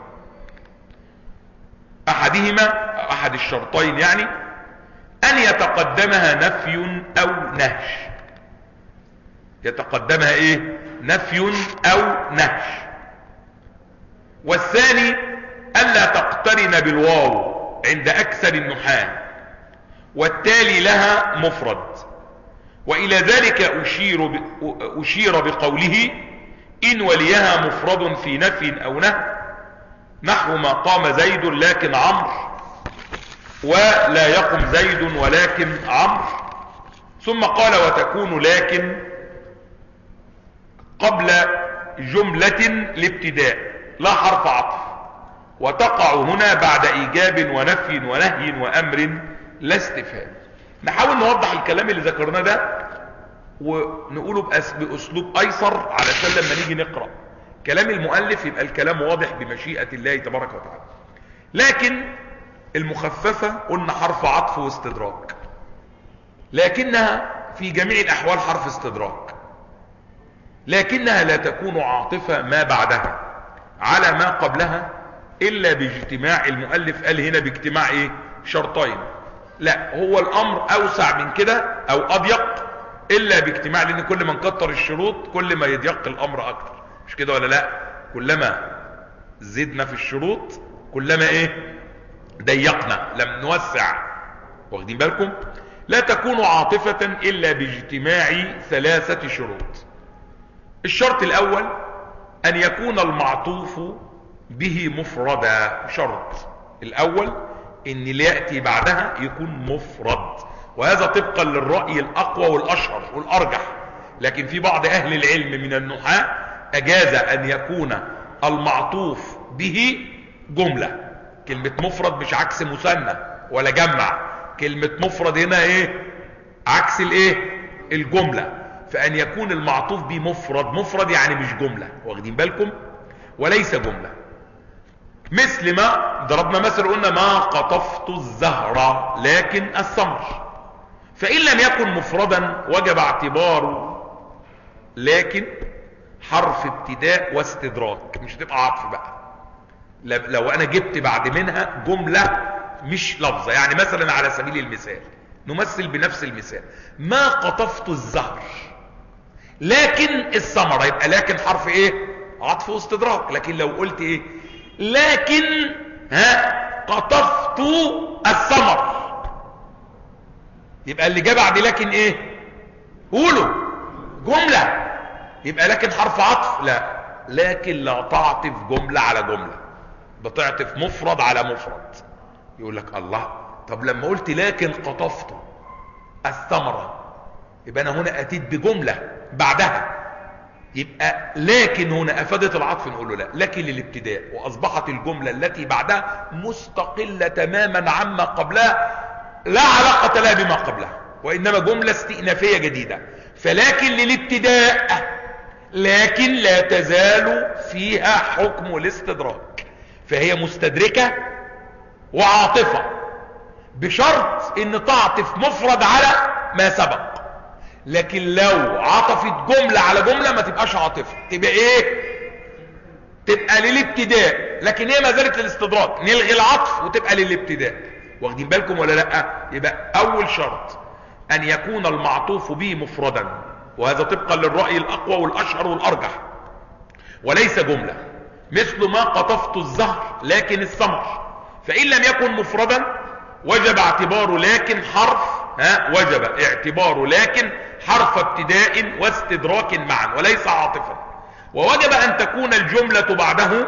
Speaker 3: احدهما احد الشرطين يعني ان يتقدمها نفي او نهش يتقدمها ايه نفي او نهش والثاني الا تقترن بالواو عند اكثر النحاة والتالي لها مفرد والى ذلك اشير, ب... أشير بقوله ان وليها مفرد في نفي او نهي نحو ما قام زيد لكن عمرو ولا يقم زيد ولكن عمرو ثم قال وتكون لكن قبل جملة الابتداء لا حرف عطف وتقع هنا بعد ايجاب ونفي ونهي وامر لا استفهام نحاول نوضح الكلام اللي ذكرناه ده ونقوله باسلوب ايسر علشان لما نيجي نقرأ كلام المؤلف يبقى الكلام واضح بمشيئة الله تبارك وتعالى لكن المخففة قلنا حرف عطف واستدراك لكنها في جميع الاحوال حرف استدراك لكنها لا تكون عاطفة ما بعدها على ما قبلها الا باجتماع المؤلف قال هنا باجتماع ايه شرطين لا هو الامر اوسع من كده او اضيق الا باجتماع لان كل ما نكتر الشروط كل ما يضيق الامر اكتر مش كده ولا لا كلما زدنا في الشروط كلما ايه ضيقنا لم نوسع واخدين بالكم لا تكون عاطفة الا باجتماع ثلاثة شروط الشرط الاول ان يكون المعطوف به مفردا شرط الاول ان اللي يأتي بعدها يكون مفرد وهذا طبقا للرأي الاقوى والاشهر والارجح لكن في بعض اهل العلم من النحاة اجاز ان يكون المعطوف به جملة كلمة مفرد مش عكس مثنى ولا جمع كلمة مفرد هنا ايه عكس الايه الجملة فان يكون المعطوف به مفرد مفرد يعني مش جملة واخدين بالكم وليس جملة مثل ما ضربنا مثل قلنا ما قطفت الزهرة لكن الثمر فإن لم يكن مفردا وجب اعتباره لكن حرف ابتداء واستدراك مش هتبقى عطف بقى لو انا جبت بعد منها جملة مش لفظة يعني مثلا على سبيل المثال نمثل بنفس المثال ما قطفت الزهر لكن الثمرة يبقى لكن حرف ايه عطف واستدراك لكن لو قلت ايه لكن ها قطفت الثمر يبقى اللي جاء بعد لكن ايه قولوا جملة يبقى لكن حرف عطف لا لكن لا تعطف جملة على جملة بتعطف مفرد على مفرد يقول لك الله طب لما قلت لكن قطفت الثمرة يبقى انا هنا اتيت بجملة بعدها يبقى لكن هنا افادت العطف نقول له لا لكن للابتداء واصبحت الجملة التي بعدها مستقلة تماما عما قبلها لا علاقة لها بما قبلها وانما جملة استئنافية جديدة فلكن للابتداء لكن لا تزال فيها حكم الاستدراك فهي مستدركة وعاطفة بشرط ان تعطف مفرد على ما سبق لكن لو عطفت جملة على جملة ما تبقاش عاطفة تبقى ايه تبقى للابتداء لكن هي ما زالت للاستدراك نلغي العطف وتبقى للابتداء واخدين بالكم ولا لا يبقى اول شرط ان يكون المعطوف به مفردا وهذا طبقا للرأي الاقوى والاشهر والارجح وليس جملة مثل ما قطفت الزهر لكن الثمر فان لم يكن مفردا وجب اعتباره لكن حرف ها وجب اعتباره لكن حرف ابتداء واستدراك معا وليس عاطفا ووجب ان تكون الجملة بعده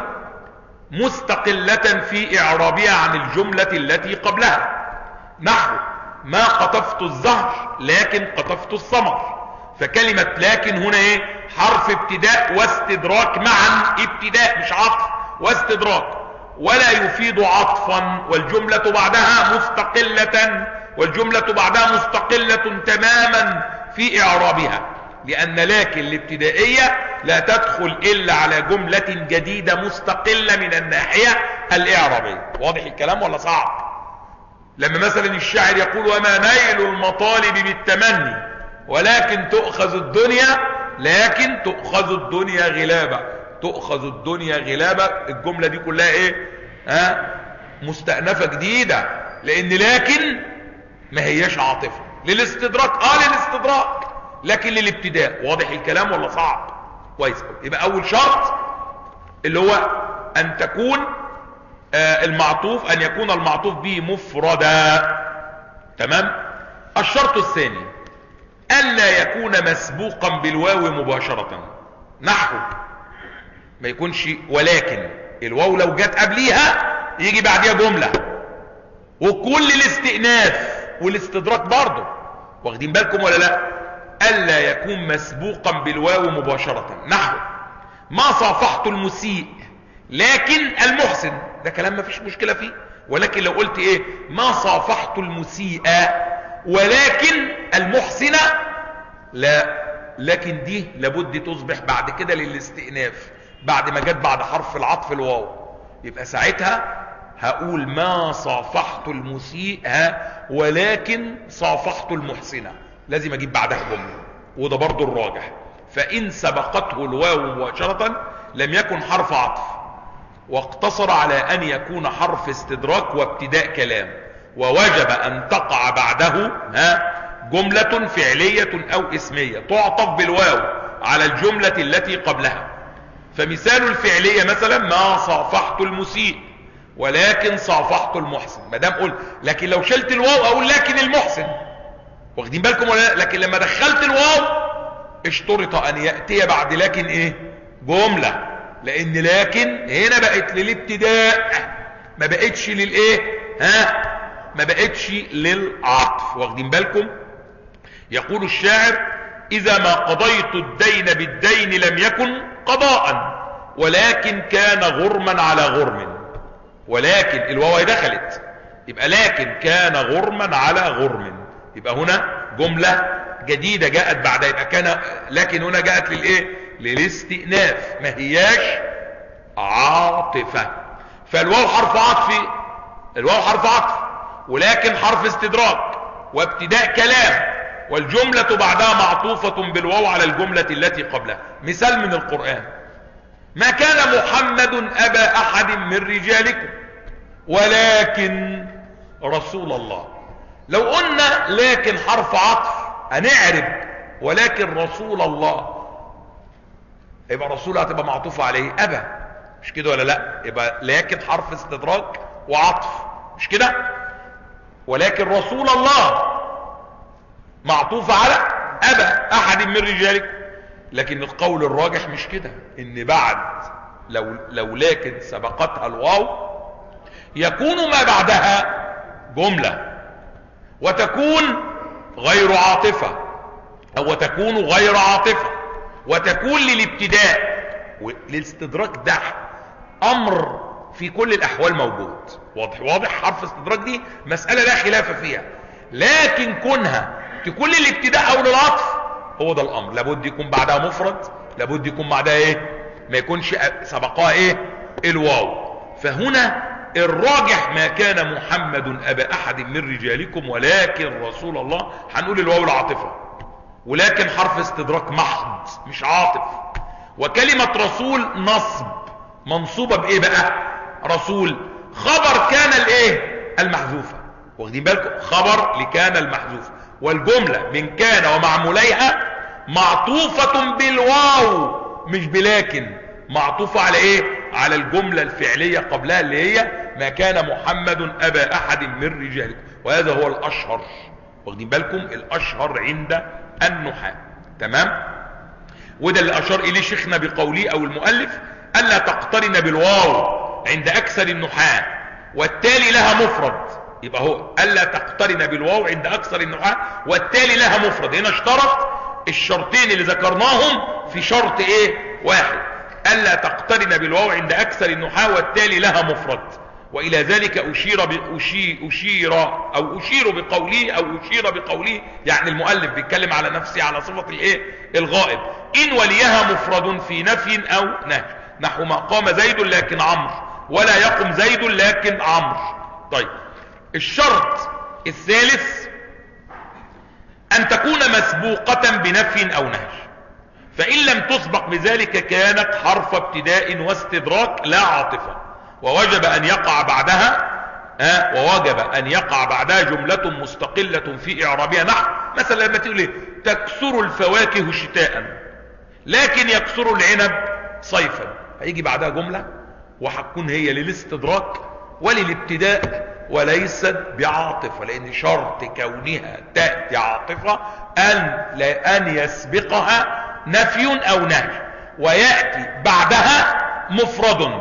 Speaker 3: مستقلة في اعرابها عن الجملة التي قبلها نحو ما قطفت الزهر لكن قطفت الثمر فكلمة لكن هنا ايه حرف ابتداء واستدراك معا ابتداء مش عطف واستدراك ولا يفيد عطفا والجملة بعدها مستقلة والجملة بعدها مستقلة تماما في اعرابها لان لكن الابتدائية لا تدخل الا على جملة جديدة مستقلة من الناحية الاعرابية واضح الكلام ولا صعب لما مثلا الشاعر يقول وما نيل المطالب بالتمني ولكن تؤخذ الدنيا لكن تؤخذ الدنيا غلابة تؤخذ الدنيا غلابة الجملة دي كلها ايه ها مستأنفة جديدة لان لكن ما هياش عاطفة للاستدراك اه للاستدراك لكن للابتداء واضح الكلام ولا صعب كويس يبقى اول شرط اللي هو ان تكون آه المعطوف ان يكون المعطوف به مفردا تمام الشرط الثاني الا يكون مسبوقا بالواو مباشرة نحو ما يكونش ولكن الواو لو جت قبليها يجي بعديها جملة وكل الاستئناف والاستدراك برضه واخدين بالكم ولا لا الا يكون مسبوقا بالواو مباشرة نحو ما صافحت المسيء لكن المحسن ده كلام ما فيش مشكلة فيه ولكن لو قلت ايه ما صافحت المسيء ولكن المحسن لا لكن دي لابد تصبح بعد كده للاستئناف بعد ما جت بعد حرف العطف الواو يبقى ساعتها هقول ما صافحت المسيء ولكن صافحت المحسنة لازم اجيب بعدها جملة وده برضو الراجح فان سبقته الواو مباشرة لم يكن حرف عطف واقتصر على ان يكون حرف استدراك وابتداء كلام ووجب ان تقع بعده ها جملة فعلية او اسمية تعطف بالواو على الجملة التي قبلها فمثال الفعلية مثلا ما صافحت المسيء ولكن صافحت المحسن ما دام قلت لكن لو شلت الواو اقول لكن المحسن واخدين بالكم ولا لا لكن لما دخلت الواو اشترط ان يأتي بعد لكن ايه جملة لان لكن هنا بقت للابتداء ما بقتش للايه ها ما بقتش للعطف واخدين بالكم يقول الشاعر اذا ما قضيت الدين بالدين لم يكن قضاء ولكن كان غرما على غرم ولكن الواو دخلت يبقى لكن كان غرما على غرم يبقى هنا جملة جديدة جاءت بعد يبقى كان لكن هنا جاءت للايه للاستئناف ما هياش عاطفة فالواو حرف عطف الواو حرف عطف ولكن حرف استدراك وابتداء كلام والجملة بعدها معطوفة بالواو على الجملة التي قبلها مثال من القرآن ما كان محمد أبا أحد من رجالكم ولكن رسول الله لو قلنا لكن حرف عطف هنعرب ولكن رسول الله يبقى رسول هتبقى معطوفة عليه أبا مش كده ولا لا يبقى لكن حرف استدراك وعطف مش كده ولكن رسول الله معطوفة على أبا أحد من رجالكم لكن القول الراجح مش كده ان بعد لو, لو لكن سبقتها الواو يكون ما بعدها جملة وتكون غير عاطفة او تكون غير عاطفة وتكون للابتداء والاستدراك ده امر في كل الاحوال موجود واضح واضح حرف استدراك دي مسألة لا خلاف فيها لكن كونها تكون للابتداء او للعطف هو ده الامر لابد يكون بعدها مفرد لابد يكون بعدها ايه ما يكونش سبقها ايه الواو فهنا الراجح ما كان محمد ابا احد من رجالكم ولكن رسول الله هنقول الواو العاطفة ولكن حرف استدراك محض مش عاطف وكلمة رسول نصب منصوبة بايه بقى رسول خبر كان الايه المحذوفة واخدين بالكم خبر لكان المحذوفة والجملة من كان ومعموليها معطوفة بالواو مش بلكن معطوفة على ايه على الجملة الفعلية قبلها اللي هي ما كان محمد ابا احد من رجالكم وهذا هو الاشهر واخدين بالكم الاشهر عند النحاة تمام وده اللي اشار اليه شيخنا بقوله او المؤلف الا تقترن بالواو عند اكثر النحاة والتالي لها مفرد يبقى هو الا تقترن بالواو عند اكثر النحاة والتالي لها مفرد هنا اشترط الشرطين اللي ذكرناهم في شرط ايه واحد الا تقترن بالواو عند اكثر النحاة والتالي لها مفرد والى ذلك اشير بأشير اشير او اشير بقوله او اشير بقوله يعني المؤلف بيتكلم على نفسه على صفة الايه الغائب ان وليها مفرد في نفي او نهي نحو ما قام زيد لكن عمرو ولا يقم زيد لكن عمرو طيب الشرط الثالث ان تكون مسبوقة بنفي او نهي فان لم تسبق بذلك كانت حرف ابتداء واستدراك لا عاطفة ووجب ان يقع بعدها ها ووجب ان يقع بعدها جملة مستقلة في اعرابها نحو مثلا لما تقول ايه تكسر الفواكه شتاء لكن يكسر العنب صيفا هيجي بعدها جملة وهتكون هي للاستدراك وللابتداء وليست بعاطفة لان شرط كونها تأتي عاطفة ان, لا أن يسبقها نفي او نهي ويأتي بعدها مفرد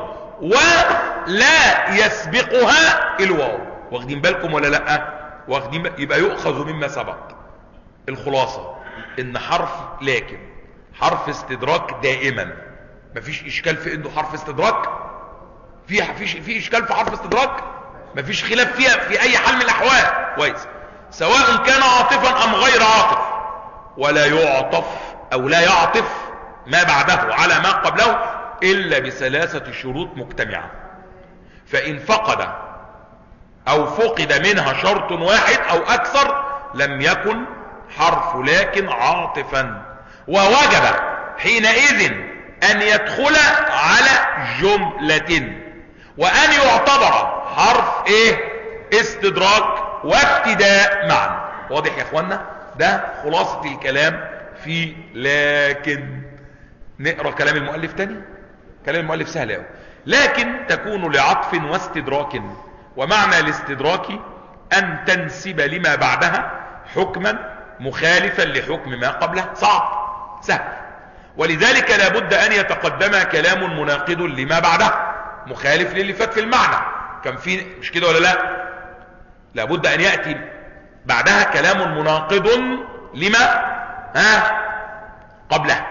Speaker 3: ولا يسبقها الواو واخدين بالكم ولا لا واخدين بال... يبقى يؤخذ مما سبق الخلاصة ان حرف لكن حرف استدراك دائما مفيش اشكال في انه حرف استدراك في في في اشكال في حرف استدراك مفيش خلاف فيها في اي حال من الاحوال كويس سواء كان عاطفا ام غير عاطف ولا يعطف او لا يعطف ما بعده على ما قبله الا بثلاثة شروط مجتمعة فان فقد او فقد منها شرط واحد او اكثر لم يكن حرف لكن عاطفا ووجب حينئذ ان يدخل على جملة وان يعتبر حرف ايه استدراك وابتداء معا واضح يا اخوانا ده خلاصة الكلام في لكن نقرأ كلام المؤلف تاني كلام المؤلف سهل قوي لكن تكون لعطف واستدراك ومعنى الاستدراك ان تنسب لما بعدها حكما مخالفا لحكم ما قبله صعب سهل ولذلك لابد ان يتقدم كلام مناقض لما بعده مخالف للي فات في المعنى كان في مش كده ولا لا لابد ان يأتي بعدها كلام مناقض لما ها قبله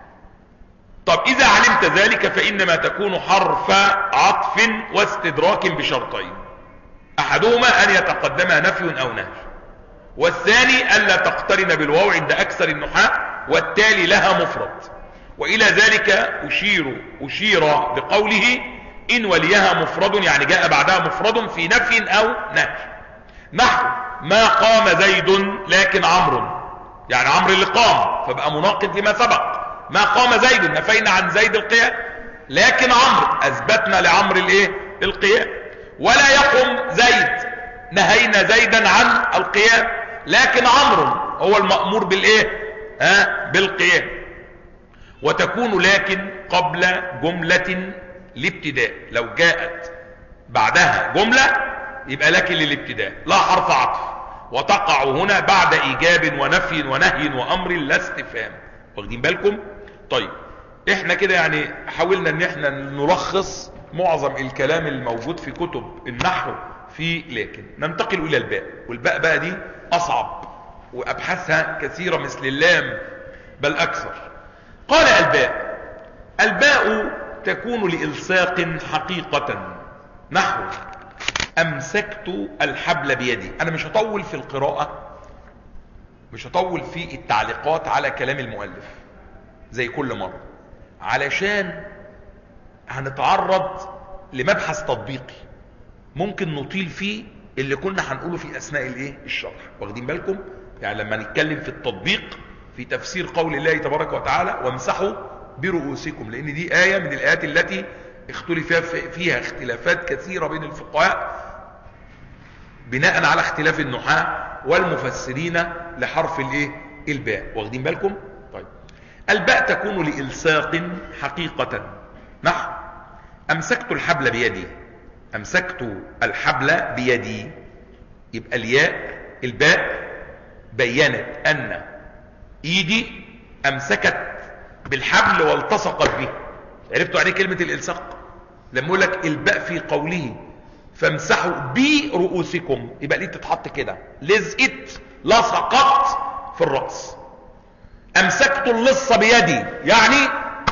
Speaker 3: طب اذا علمت ذلك فانما تكون حرف عطف واستدراك بشرطين احدهما ان يتقدم نفي او نهي والثاني ألا تقترن بالواو عند أكثر النحاة والتالي لها مفرد وإلى ذلك أشير أشير بقوله إن وليها مفرد يعني جاء بعدها مفرد في نفي أو نهي نحو ما قام زيد لكن عمرو يعني عمرو اللي قام فبقى مناقض لما سبق ما قام زيد نفينا عن زيد القيام لكن عمرو اثبتنا لعمرو الايه القيام ولا يقم زيد نهينا زيدا عن القيام لكن عمرو هو المأمور بالايه ها بالقيام وتكون لكن قبل جملة الابتداء لو جاءت بعدها جملة يبقى لكن للابتداء لا حرف عطف وتقع هنا بعد ايجاب ونفي ونهي وامر لا استفهام واخدين بالكم طيب احنا كده يعني حاولنا ان احنا نلخص معظم الكلام الموجود في كتب النحو في لكن ننتقل الى الباء والباء بقى دي اصعب وابحاثها كثيرة مثل اللام بل اكثر قال الباء الباء تكون لإلصاق حقيقة نحو أمسكت الحبل بيدي أنا مش هطول في القراءة مش هطول في التعليقات على كلام المؤلف زي كل مرة علشان هنتعرض لمبحث تطبيقي ممكن نطيل فيه اللي كنا هنقوله في أثناء الايه الشرح واخدين بالكم يعني لما نتكلم في التطبيق في تفسير قول الله تبارك وتعالى وامسحوا برؤوسكم لان دي آية من الآيات التي اختلف فيها اختلافات كثيرة بين الفقهاء بناء على اختلاف النحاة والمفسرين لحرف الايه الباء واخدين بالكم طيب الباء تكون لإلساق حقيقة نحو امسكت الحبل بيدي امسكت الحبل بيدي يبقى الياء الباء بينت ان ايدي امسكت بالحبل والتصقت به عرفتوا يعني كلمة الالصاق لما يقول لك الباء في قوله فامسحوا برؤوسكم يبقى ليه تتحط كده لزقت لصقت في الرأس امسكت اللصة بيدي يعني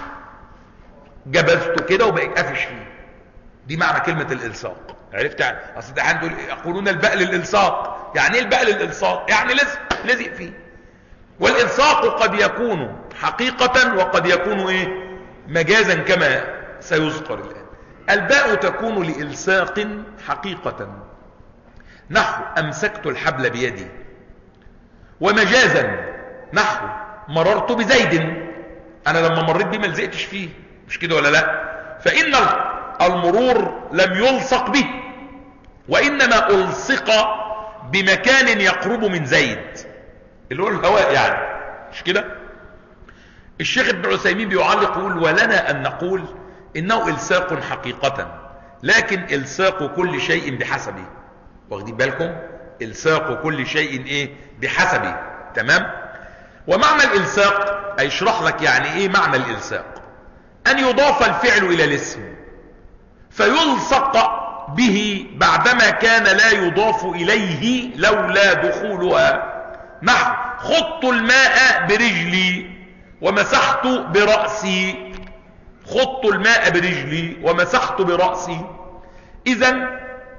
Speaker 3: جبزته كده وبقيت قافش فيه دي معنى كلمة الالصاق عرفت يعني اصل ده عنده يقولون الباء للالصاق يعني ايه الباء للالصاق يعني لزق لزق فيه والالصاق قد يكون حقيقة وقد يكون ايه مجازا كما سيذكر الان الباء تكون لإلساق حقيقة نحو أمسكت الحبل بيدي ومجازا نحو مررت بزيد أنا لما مريت بيه ما لزقتش فيه مش كده ولا لا فإن المرور لم يلصق به وإنما ألصق بمكان يقرب من زيد اللي هو الهواء يعني مش كده الشيخ ابن عثيمين بيعلق يقول ولنا أن نقول انه الساق حقيقة لكن الساق كل شيء بحسبه واخدين بالكم الساق كل شيء ايه بحسبه تمام ومعنى الالساق هيشرح لك يعني ايه معنى الالساق ان يضاف الفعل الى الاسم فيلصق به بعدما كان لا يضاف اليه لولا دخولها نحو خضت الماء برجلي ومسحت برأسي خضت الماء برجلي ومسحت برأسي اذا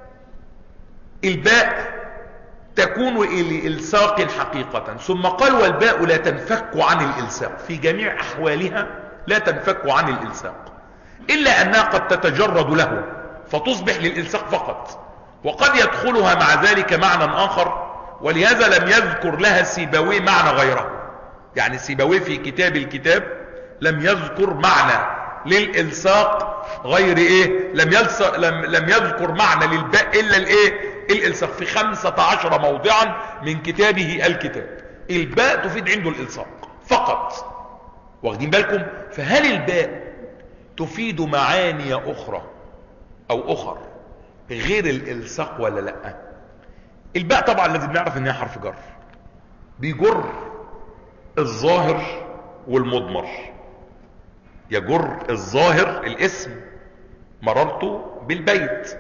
Speaker 3: الباء تكون لإلساق حقيقة ثم قال والباء لا تنفك عن الإلساق في جميع أحوالها لا تنفك عن الإلساق إلا أنها قد تتجرد له فتصبح للإلساق فقط وقد يدخلها مع ذلك معنى آخر ولهذا لم يذكر لها سيبوي معنى غيره يعني سيبوي في كتاب الكتاب لم يذكر معنى للإلصاق غير ايه لم, يلصق لم, لم يذكر معنى للباء الا الايه الالصاق في خمسة عشر موضعا من كتابه الكتاب الباء تفيد عنده الالصاق فقط واخدين بالكم فهل الباء تفيد معاني اخرى او اخر غير الالصاق ولا لا الباء طبعا لازم نعرف ان هي حرف جر بيجر الظاهر والمضمر يجر الظاهر الاسم مررت بالبيت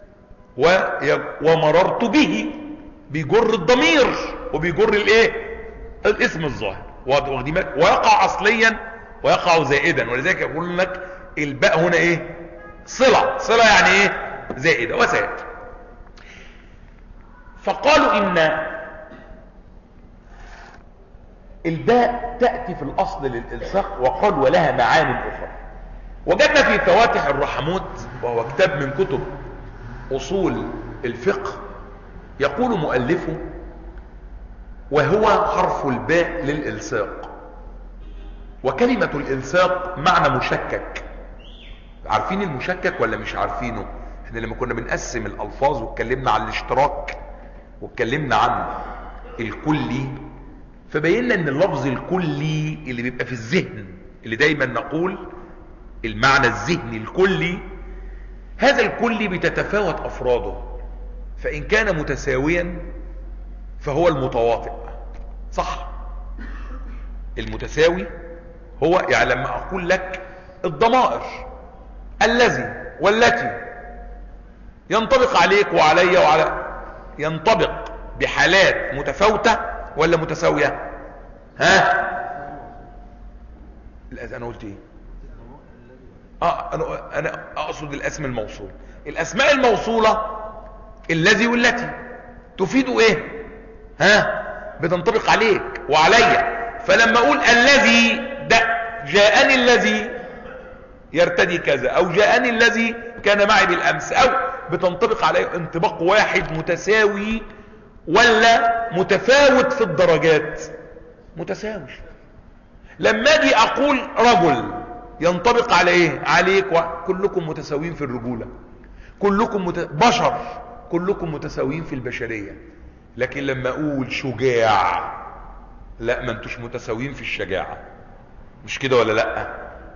Speaker 3: ومررت به بيجر الضمير وبيجر الايه الاسم الظاهر واخدين بالك ويقع اصليا ويقع زائدا ولذلك يقول لك الباء هنا ايه صلة صلة يعني ايه زائدة وسائد فقالوا ان الباء تأتي في الأصل للإلصاق وقال ولها معاني أخرى وجدنا في فواتح الرحموت وهو كتاب من كتب أصول الفقه يقول مؤلفه وهو حرف الباء للإلصاق وكلمة الإلصاق معنى مشكك عارفين المشكك ولا مش عارفينه احنا لما كنا بنقسم الألفاظ واتكلمنا عن الاشتراك واتكلمنا عن الكلي فبينا ان اللفظ الكلي اللي بيبقى في الذهن اللي دايما نقول المعنى الذهني الكلي هذا الكلي بتتفاوت افراده فان كان متساويا فهو المتواطئ صح المتساوي هو يعني لما اقول لك الضمائر الذي والتي ينطبق عليك وعلي وعلى ينطبق بحالات متفاوتة ولا متساوية ها الأز- انا قلت ايه اه انا انا اقصد الاسم الموصول الاسماء الموصولة الذي والتي تفيد ايه ها بتنطبق عليك وعلي فلما اقول الذي ده جاءني الذي يرتدي كذا او جاءني الذي كان معي بالامس او بتنطبق عليه انطباق واحد متساوي ولا متفاوت في الدرجات متساوي لما اجي اقول رجل ينطبق على ايه عليك كلكم متساويين في الرجولة كلكم مت... بشر كلكم متساويين في البشرية لكن لما اقول شجاع لا ما انتوش متساويين في الشجاعة مش كده ولا لا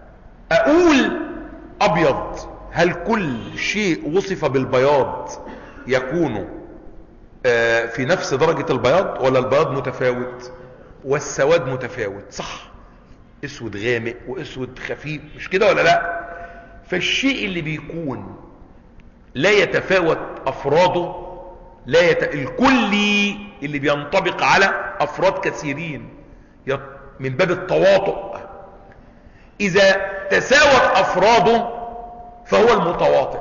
Speaker 3: اقول ابيض هل كل شيء وصف بالبياض يكون آه، في نفس درجة البياض ولا البياض متفاوت والسواد متفاوت صح اسود غامق واسود خفيف مش كده ولا لا فالشيء اللي بيكون لا يتفاوت افراده لا يت... الكلي اللي بينطبق على افراد كثيرين يط... من باب التواطؤ اذا تساوت افراده فهو المتواطئ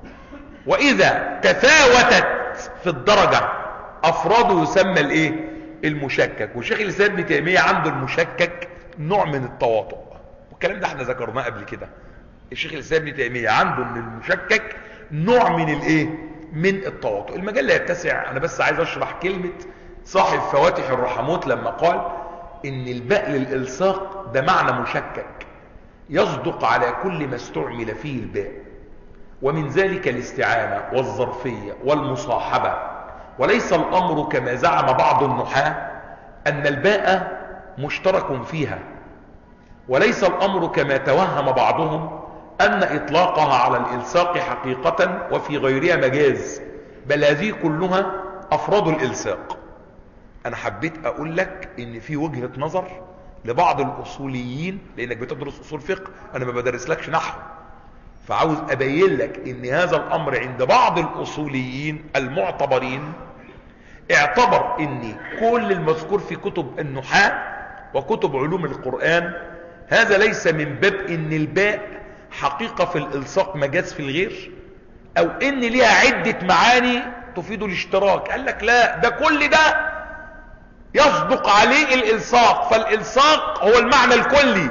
Speaker 3: واذا تفاوتت في الدرجة افراده يسمى الايه المشكك وشيخ الاسلام ابن تيميه عنده المشكك نوع من التواطؤ والكلام ده احنا ذكرناه قبل كده الشيخ الاسلام ابن تيميه عنده ان المشكك نوع من الايه من التواطؤ المجال لا يتسع انا بس عايز اشرح كلمه صاحب فواتح الرحموت لما قال ان الباء للالصاق ده معنى مشكك يصدق على كل ما استعمل فيه الباء ومن ذلك الاستعانة والظرفية والمصاحبة وليس الأمر كما زعم بعض النحاة أن الباء مشترك فيها وليس الأمر كما توهم بعضهم أن إطلاقها على الإلساق حقيقة وفي غيرها مجاز بل هذه كلها أفراد الإلساق أنا حبيت أقول لك إن في وجهة نظر لبعض الأصوليين لأنك بتدرس أصول فقه أنا ما بدرسلكش نحو فعاوز أبين لك إن هذا الأمر عند بعض الأصوليين المعتبرين اعتبر إن كل المذكور في كتب النحاة وكتب علوم القرآن هذا ليس من باب إن الباء حقيقة في الإلصاق مجاز في الغير أو إن ليها عدة معاني تفيد الاشتراك قال لك لا ده كل ده يصدق عليه الإلصاق فالإلصاق هو المعنى الكلي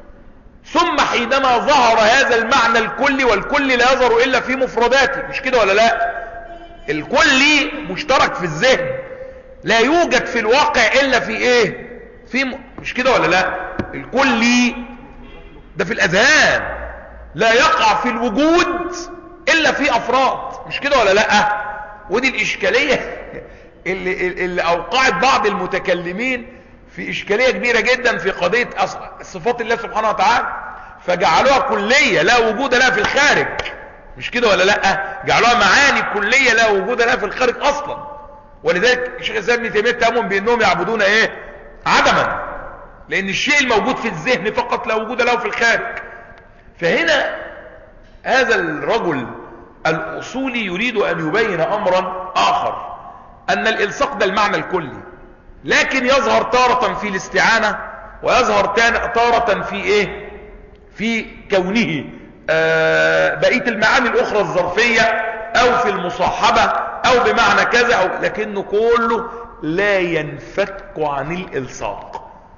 Speaker 3: ثم حينما ظهر هذا المعنى الكلي والكلي لا يظهر إلا في مفرداته مش كده ولا لا الكلي مشترك في الذهن لا يوجد في الواقع إلا في إيه في م... مش كده ولا لا الكلي ده في الأذهان لا يقع في الوجود إلا في أفراد مش كده ولا لا ودي الإشكالية اللي, اللي أوقعت بعض المتكلمين في إشكالية كبيرة جدا في قضية صفات الله سبحانه وتعالى فجعلوها كلية لا وجود لها في الخارج مش كده ولا لا جعلوها معاني كلية لا وجود لها في الخارج أصلا ولذلك الشيخ الإسلام ابن تيمية تأمن بأنهم يعبدون إيه عدما لأن الشيء الموجود في الذهن فقط لا وجود له في الخارج فهنا هذا الرجل الأصولي يريد أن يبين أمرا آخر أن الإلصاق ده المعنى الكلي لكن يظهر تارة في الاستعانة ويظهر تارة في ايه في كونه آه بقية المعاني الاخرى الظرفية او في المصاحبة او بمعنى كذا أو لكنه كله لا ينفك عن الالصاق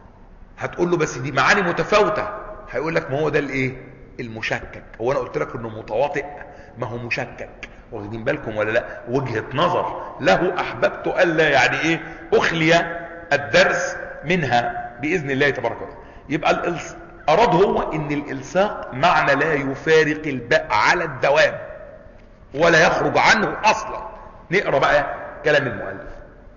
Speaker 3: هتقول له بس دي معاني متفاوتة هيقول لك ما هو ده الايه المشكك هو انا قلت لك انه متواطئ ما هو مشكك واخدين بالكم ولا لا وجهة نظر له احببت الا يعني ايه اخلي الدرس منها باذن الله تبارك وتعالى يبقى الإلس... اراد هو ان الالصاق معنى لا يفارق الباء على الدوام ولا يخرج عنه اصلا نقرا بقى كلام المؤلف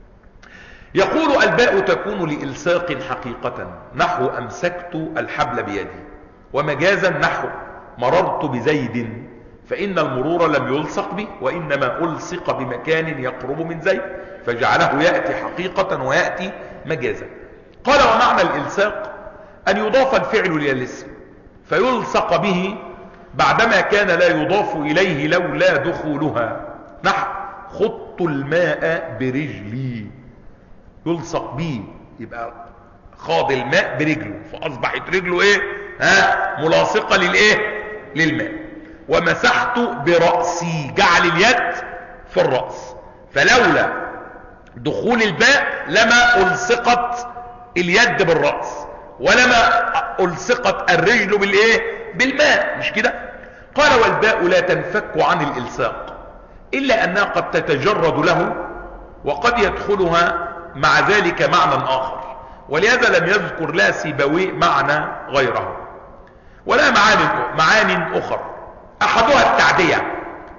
Speaker 3: يقول الباء تكون لإلساق حقيقة نحو أمسكت الحبل بيدي ومجازا نحو مررت بزيد فإن المرور لم يلصق به وإنما ألصق بمكان يقرب من زيد فجعله يأتي حقيقة ويأتي مجازا قال ومعنى الإلساق أن يضاف الفعل إلى الاسم فيلصق به بعدما كان لا يضاف إليه لولا دخولها نحو خط الماء برجلي يلصق به يبقى خاض الماء برجله فأصبحت رجله ايه ها ملاصقة للايه للماء ومسحت برأسي جعل اليد في الرأس فلولا دخول الباء لما ألصقت اليد بالرأس ولما ألصقت الرجل بالايه بالماء مش كده قال والباء لا تنفك عن الإلصاق إلا أنها قد تتجرد له وقد يدخلها مع ذلك معنى آخر ولهذا لم يذكر لا سيبوي معنى غيره ولا معاني, معاني أخر أحدها التعدية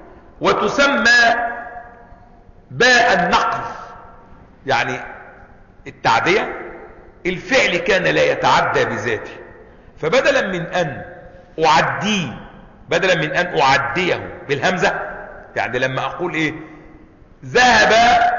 Speaker 3: وتسمى باء النقل يعني التعدية الفعل كان لا يتعدى بذاته فبدلا من أن أعديه بدلا من أن أعديه بالهمزة يعني لما أقول إيه ذهب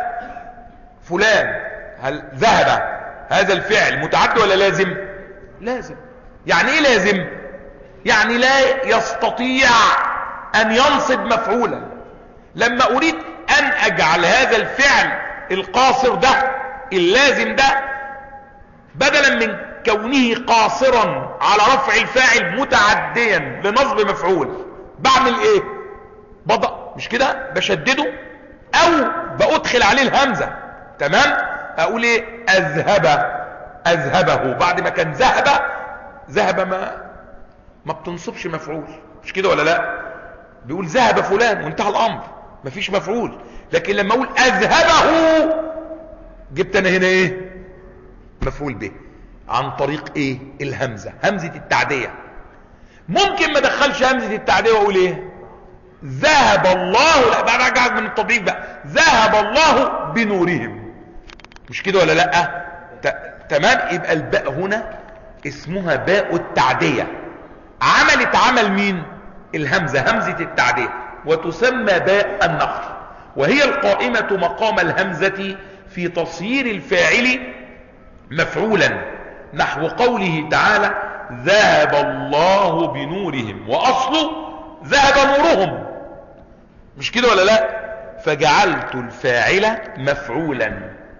Speaker 3: فلان هل ذهب هذا الفعل متعدي ولا لازم لازم يعني ايه لازم يعني لا يستطيع ان ينصب مفعولا لما اريد ان اجعل هذا الفعل القاصر ده اللازم ده بدلا من كونه قاصرا على رفع الفاعل متعديا لنصب مفعول بعمل ايه بضع مش كده بشدده او بادخل عليه الهمزه تمام اقول ايه اذهب اذهبه بعد ما كان ذهب ذهب ما ما بتنصبش مفعول مش كده ولا لا بيقول ذهب فلان وانتهى الامر مفيش مفعول لكن لما اقول اذهبه جبت انا هنا ايه مفعول به عن طريق ايه الهمزة همزة التعدية ممكن ما ادخلش همزة التعدية واقول ايه ذهب الله لا بقى راجع من التطبيق بقى ذهب الله بنورهم مش كده ولا لا تمام يبقى الباء هنا اسمها باء التعدية عملت عمل مين الهمزة همزة التعدية وتسمى باء النقل وهي القائمة مقام الهمزة في تصيير الفاعل مفعولا نحو قوله تعالى ذهب الله بنورهم واصله ذهب نورهم مش كده ولا لا فجعلت الفاعل مفعولا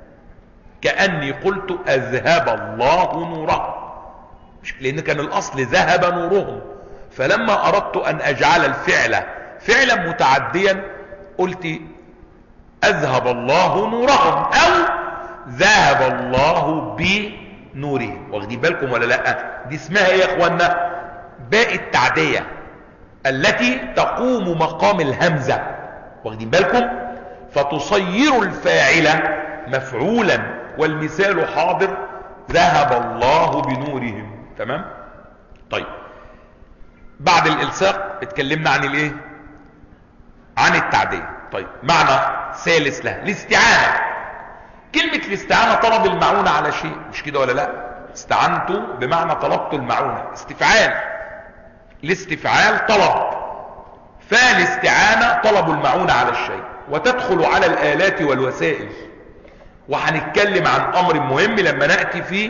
Speaker 3: كأني قلت اذهب الله نوره لان كان الاصل ذهب نورهم فلما اردت ان اجعل الفعل فعلا متعديا قلت اذهب الله نورهم او ذهب الله بنورهم واخدين بالكم ولا لا دي اسمها ايه يا اخوانا باء التعدية التي تقوم مقام الهمزة واخدين بالكم فتصير الفاعل مفعولا والمثال حاضر ذهب الله بنورهم تمام طيب بعد الالصاق اتكلمنا عن الايه عن التعدية طيب معنى ثالث لها الاستعانة كلمة الاستعانة طلب المعونة على شيء مش كده ولا لا استعنت بمعنى طلبت المعونة استفعال الاستفعال طلب فالاستعانة طلب المعونة على الشيء وتدخل على الآلات والوسائل وهنتكلم عن أمر مهم لما نأتي في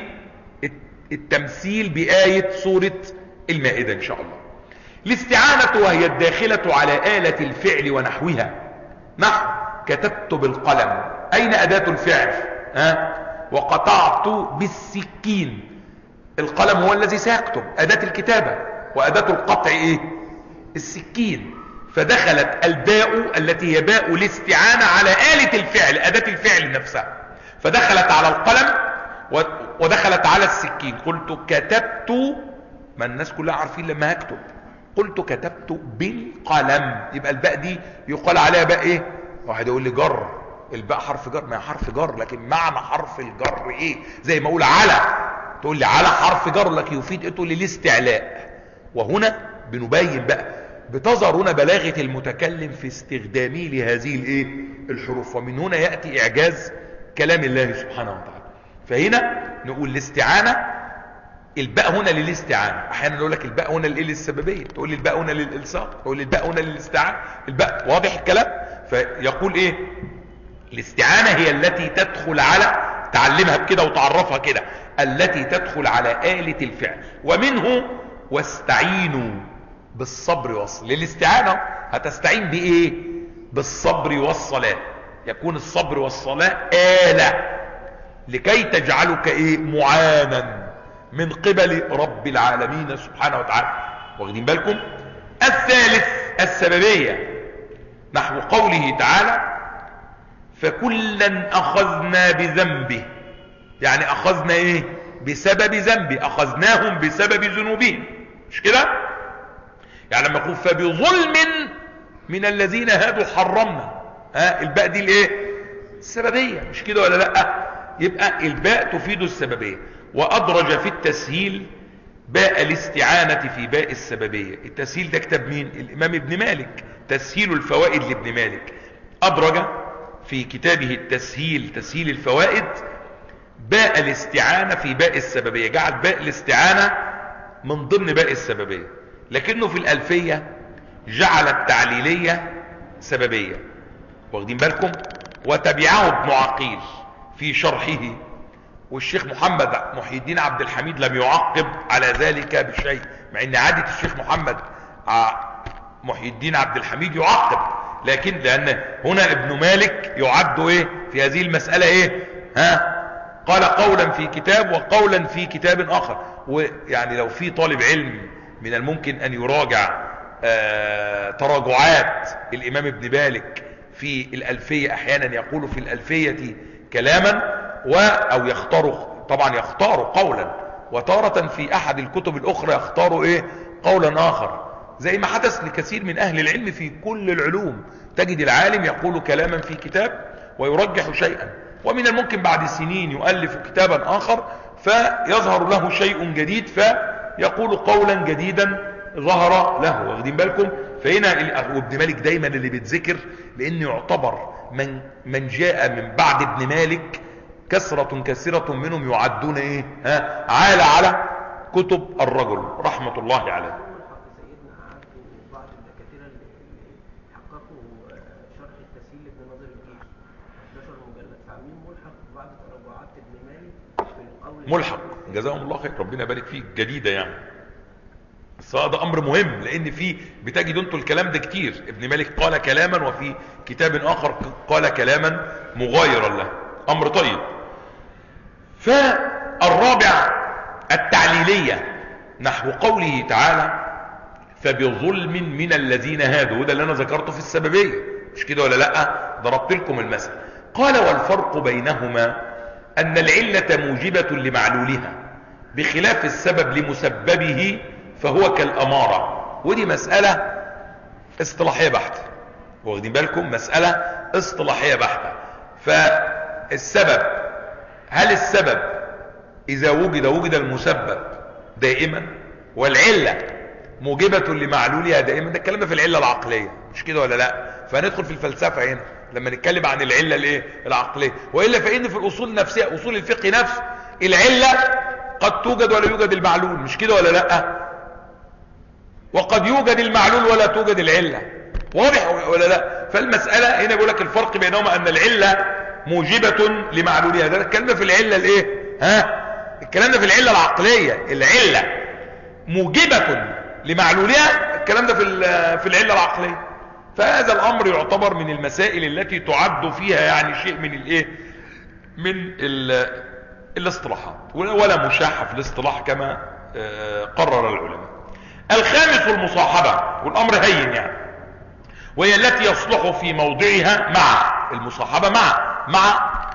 Speaker 3: التمثيل بآية سورة المائدة إن شاء الله الاستعانة وهي الداخلة على آلة الفعل ونحوها نحو كتبت بالقلم أين أداة الفعل ها؟ وقطعت بالسكين القلم هو الذي سيكتب أداة الكتابة وأداة القطع إيه السكين فدخلت الباء التي هي باء الاستعانة على آلة الفعل أداة الفعل نفسها فدخلت على القلم و- ودخلت على السكين قلت كتبت ما الناس كلها عارفين لما هكتب قلت كتبت بالقلم يبقى الباء دي يقال عليها باء ايه واحد يقول لي جر الباء حرف جر ما هي حرف جر لكن معنى حرف الجر ايه زي ما اقول على تقول لي على حرف جر لك يفيد ايه تقول لي الاستعلاء وهنا بنبين بقى بتظهر هنا بلاغة المتكلم في استخدامه لهذه الايه الحروف ومن هنا يأتي اعجاز كلام الله سبحانه وتعالى فهنا نقول الاستعانة الباء هنا للاستعانة احيانا نقول لك الباء هنا للايه للسببية تقول لي الباء هنا للالصاق تقول لي الباء هنا للاستعانة الباء واضح الكلام فيقول ايه الاستعانة هي التي تدخل على تعلمها بكده وتعرفها كده التي تدخل على آلة الفعل ومنه واستعينوا بالصبر والصلاة للاستعانة هتستعين بإيه بالصبر والصلاة يكون الصبر والصلاة آلة لكي تجعلك إيه معانا من قبل رب العالمين سبحانه وتعالى واخدين بالكم الثالث السببية نحو قوله تعالى فكلا اخذنا بذنبه يعني اخذنا ايه بسبب ذنبه اخذناهم بسبب ذنوبهم مش كده يعني لما يقول فبظلم من الذين هادوا حرمنا ها الباء دي الايه السببيه مش كده ولا لا يبقى الباء تفيد السببيه وادرج في التسهيل باء الاستعانة في باء السببية التسهيل ده كتاب مين الامام ابن مالك تسهيل الفوائد لابن مالك ادرج في كتابه التسهيل تسهيل الفوائد باء الاستعانة في باء السببية جعل باء الاستعانة من ضمن باء السببية لكنه في الألفية جعل التعليلية سببية واخدين بالكم وتبعه ابن عقيل في شرحه والشيخ محمد محي الدين عبد الحميد لم يعقب على ذلك بشيء مع ان عادة الشيخ محمد محي الدين عبد الحميد يعقب لكن لان هنا ابن مالك يعد ايه في هذه المسألة ايه ها قال قولا في كتاب وقولا في كتاب اخر ويعني لو في طالب علم من الممكن ان يراجع آه تراجعات الامام ابن مالك في الالفية احيانا يقول في الالفية كلاما و او يختار طبعا يختار قولا وتارة في احد الكتب الاخرى يختار ايه قولا اخر زي ما حدث لكثير من اهل العلم في كل العلوم تجد العالم يقول كلاما في كتاب ويرجح شيئا ومن الممكن بعد سنين يؤلف كتابا اخر فيظهر له شيء جديد فيقول قولا جديدا ظهر له واخدين بالكم فهنا وابن مالك دايما اللي بيتذكر لانه يعتبر من, من جاء من بعد ابن مالك كثرة كثيرة منهم يعدون ايه ها عال على كتب الرجل رحمة الله عليه
Speaker 2: ملحق سيدنا عبد وبعض الدكاتره اللي اللي حققوا آه، شرح التسهيل لابن ناظر الجيش 11 مجلد فعاملين ملحق بعض تراجعات ابن مالك في القول
Speaker 3: ملحق جزاهم الله خير ربنا يبارك فيك جديدة يعني بس ده امر مهم لان في بتجد انتوا الكلام ده كتير ابن مالك قال كلاما وفي كتاب اخر قال كلاما مغايرا له امر طيب فالرابع التعليلية نحو قوله تعالى فبظلم من الذين هادوا وده اللي انا ذكرته في السببية مش كده ولا لا ضربت لكم المثل قال والفرق بينهما ان العلة موجبة لمعلولها بخلاف السبب لمسببه فهو كالامارة ودي مسألة اصطلاحية بحتة واخدين بالكم مسألة اصطلاحية بحتة فالسبب هل السبب اذا وجد وجد المسبب دائما والعلة موجبة لمعلولها دائما ده الكلام ده في العلة العقلية مش كده ولا لا فهندخل في الفلسفة هنا لما نتكلم عن العلة الايه العقلية وإلا فإن في الأصول النفسية أصول الفقه نفسه العلة قد توجد ولا يوجد المعلول مش كده ولا لا وقد يوجد المعلول ولا توجد العلة واضح ولا لا فالمسألة هنا بيقول لك الفرق بينهما أن العلة موجبة لمعلولها ده الكلام ده في العلة الايه ها الكلام ده في العلة العقلية العلة موجبة لمعلولها الكلام ده في في العلة العقلية فهذا الامر يعتبر من المسائل التي تعد فيها يعني شيء من الايه من ال الاصطلاحات ولا مشاحة في الاصطلاح كما قرر العلماء الخامس المصاحبة والامر هين يعني وهي التي يصلح في موضعها مع المصاحبة مع مع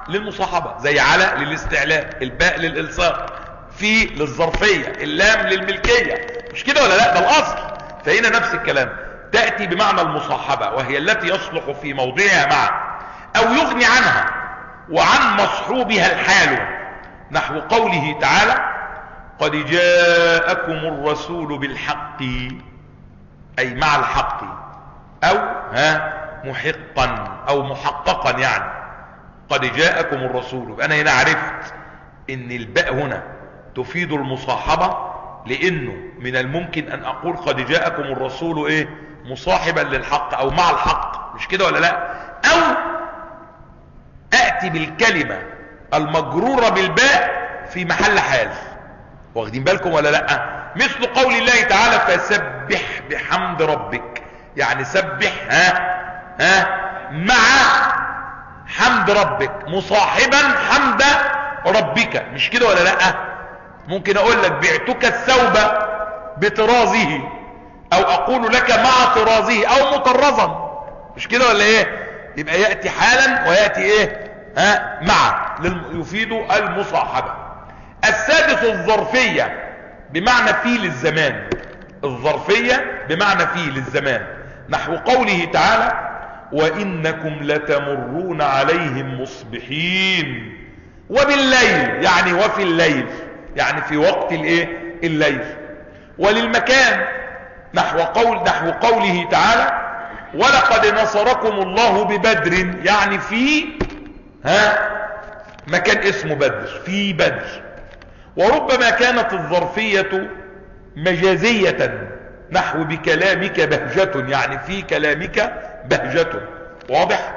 Speaker 3: للمصاحبة زي على للاستعلاء الباء للإلصاق في للظرفية اللام للملكية مش كده ولا لا ده الأصل فهنا نفس الكلام تأتي بمعنى المصاحبة وهي التي يصلح في موضعها مع أو يغني عنها وعن مصحوبها الحال نحو قوله تعالى قد جاءكم الرسول بالحق أي مع الحق أو ها محقا أو محققا يعني قد جاءكم الرسول أنا هنا عرفت ان الباء هنا تفيد المصاحبة لانه من الممكن ان اقول قد جاءكم الرسول ايه مصاحبا للحق او مع الحق مش كده ولا لا او اتي بالكلمة المجرورة بالباء في محل حال واخدين بالكم ولا لا مثل قول الله تعالى فسبح بحمد ربك يعني سبح ها ها مع حمد ربك مصاحبا حمد ربك مش كده ولا لا ممكن اقول لك بعتك الثوب بطرازه او اقول لك مع طرازه او مطرزا مش كده ولا ايه يبقى يأتي حالا ويأتي ايه ها مع يفيد المصاحبة السادس الظرفية بمعنى في للزمان الظرفية بمعنى في للزمان نحو قوله تعالى وإنكم لتمرون عليهم مصبحين وبالليل يعني وفي الليل يعني في وقت الايه الليل وللمكان نحو قول نحو قوله تعالى ولقد نصركم الله ببدر يعني في ها مكان اسمه بدر في بدر وربما كانت الظرفية مجازية نحو بكلامك بهجة يعني في كلامك بهجة واضح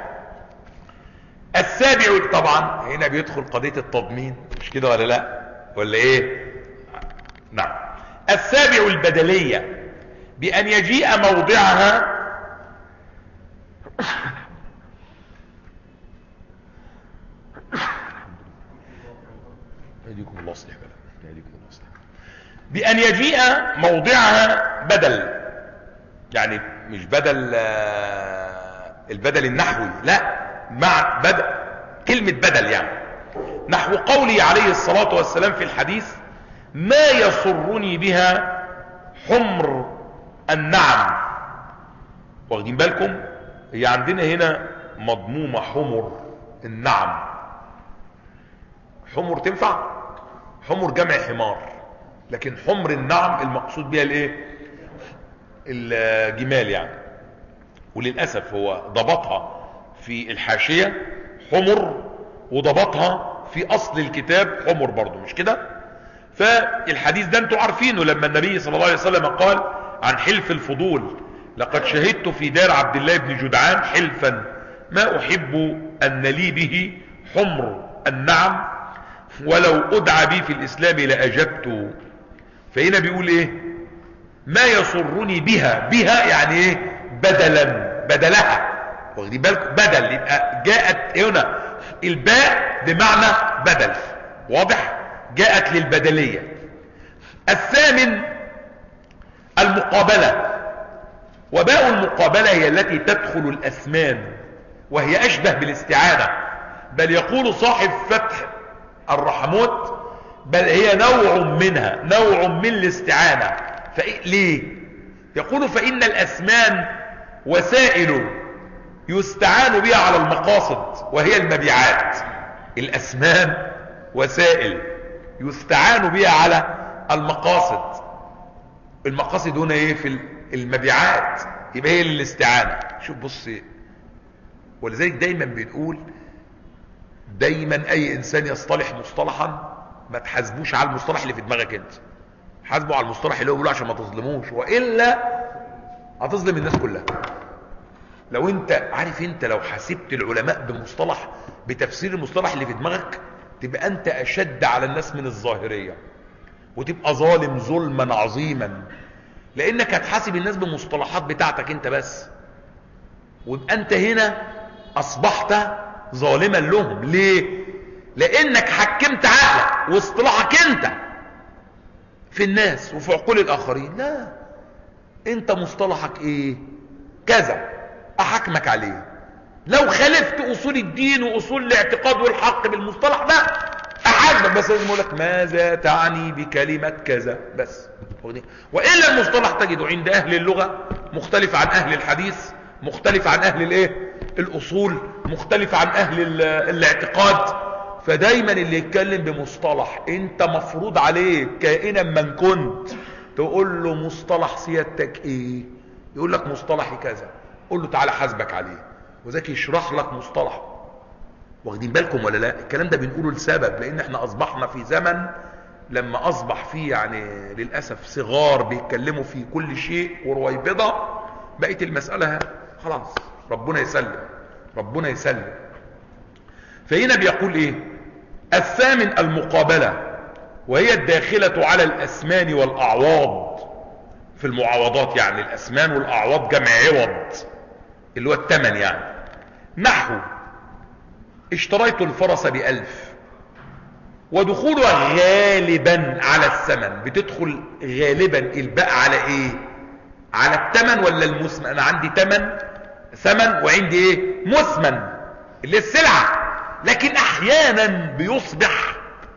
Speaker 3: السابع طبعا هنا بيدخل قضية التضمين مش كده ولا لا ولا ايه نعم السابع البدلية بأن يجيء موضعها يهديكم الله اصلح بلا يهديكم الله اصلح بأن يجيء موضعها بدل يعني مش بدل آه، البدل النحوي لا مع بدل كلمة بدل يعني نحو قوله عليه الصلاة والسلام في الحديث ما يسرني بها حمر النعم واخدين بالكم هي عندنا هنا مضمومة حمر النعم حمر تنفع حمر جمع حمار لكن حمر النعم المقصود بها الايه الجمال يعني وللأسف هو ضبطها في الحاشية حمر وضبطها في أصل الكتاب حمر برضو مش كده فالحديث ده انتوا عارفينه لما النبي صلى الله عليه وسلم قال عن حلف الفضول لقد شهدت في دار عبد الله بن جدعان حلفا ما أحب أن لي به حمر النعم ولو أدعى بي في الإسلام لأجبت فهنا بيقول إيه ما يسرني بها بها يعني إيه بدلا بدلها واخدين بالكم بدل يبقى جاءت هنا الباء بمعنى بدل واضح جاءت للبدلية الثامن المقابلة وباء المقابلة هي التي تدخل الأسمان وهي أشبه بالاستعانة بل يقول صاحب فتح الرحموت بل هي نوع منها نوع من الاستعانة فإيه ليه يقول فإن الأسمان وسائل يستعان بها على المقاصد وهي المبيعات الأسمان وسائل يستعان بها على المقاصد المقاصد هنا ايه في المبيعات يبقى هي للاستعانة شوف بص ولذلك دايما بنقول دايما اي انسان يصطلح مصطلحا ما تحاسبوش على المصطلح اللي في دماغك انت حاسبه على المصطلح اللي هو بيقوله عشان ما تظلموش والا هتظلم الناس كلها لو انت عارف انت لو حاسبت العلماء بمصطلح بتفسير المصطلح اللي في دماغك تبقى انت اشد على الناس من الظاهرية وتبقى ظالم ظلما عظيما لانك هتحاسب الناس بالمصطلحات بتاعتك انت بس ويبقى انت هنا اصبحت ظالما لهم ليه لانك حكمت عقلك واصطلاحك انت في الناس وفي عقول الاخرين لا انت مصطلحك ايه كذا احكمك عليه لو خالفت اصول الدين واصول الاعتقاد والحق بالمصطلح ده احاسبك بس لازم اقول لك ماذا تعني بكلمة كذا بس هو دي. والا المصطلح تجده عند اهل اللغة مختلف عن اهل الحديث مختلف عن اهل الايه الاصول مختلف عن اهل ال- الاعتقاد فدايما اللي يتكلم بمصطلح انت مفروض عليك كائنا من كنت تقول له مصطلح سيادتك ايه يقول لك مصطلحي كذا قول له تعالى حاسبك عليه وذاك يشرح لك مصطلحه واخدين بالكم ولا لا الكلام ده بنقوله لسبب لان احنا اصبحنا في زمن لما اصبح فيه يعني للاسف صغار بيتكلموا في كل شيء ورويبضة بقت المسألة خلاص ربنا يسلم ربنا يسلم فهنا بيقول ايه الثامن المقابلة وهي الداخلة على الاسمان والاعواض في المعاوضات يعني الاسمان والاعواض جمع عوض اللي هو الثمن يعني نحو اشتريت الفرس بألف ودخولها غالبا على الثمن بتدخل غالبا الباء على ايه على الثمن ولا المسمن انا عندي ثمن ثمن وعندي ايه مسمن اللي هي السلعة لكن احيانا بيصبح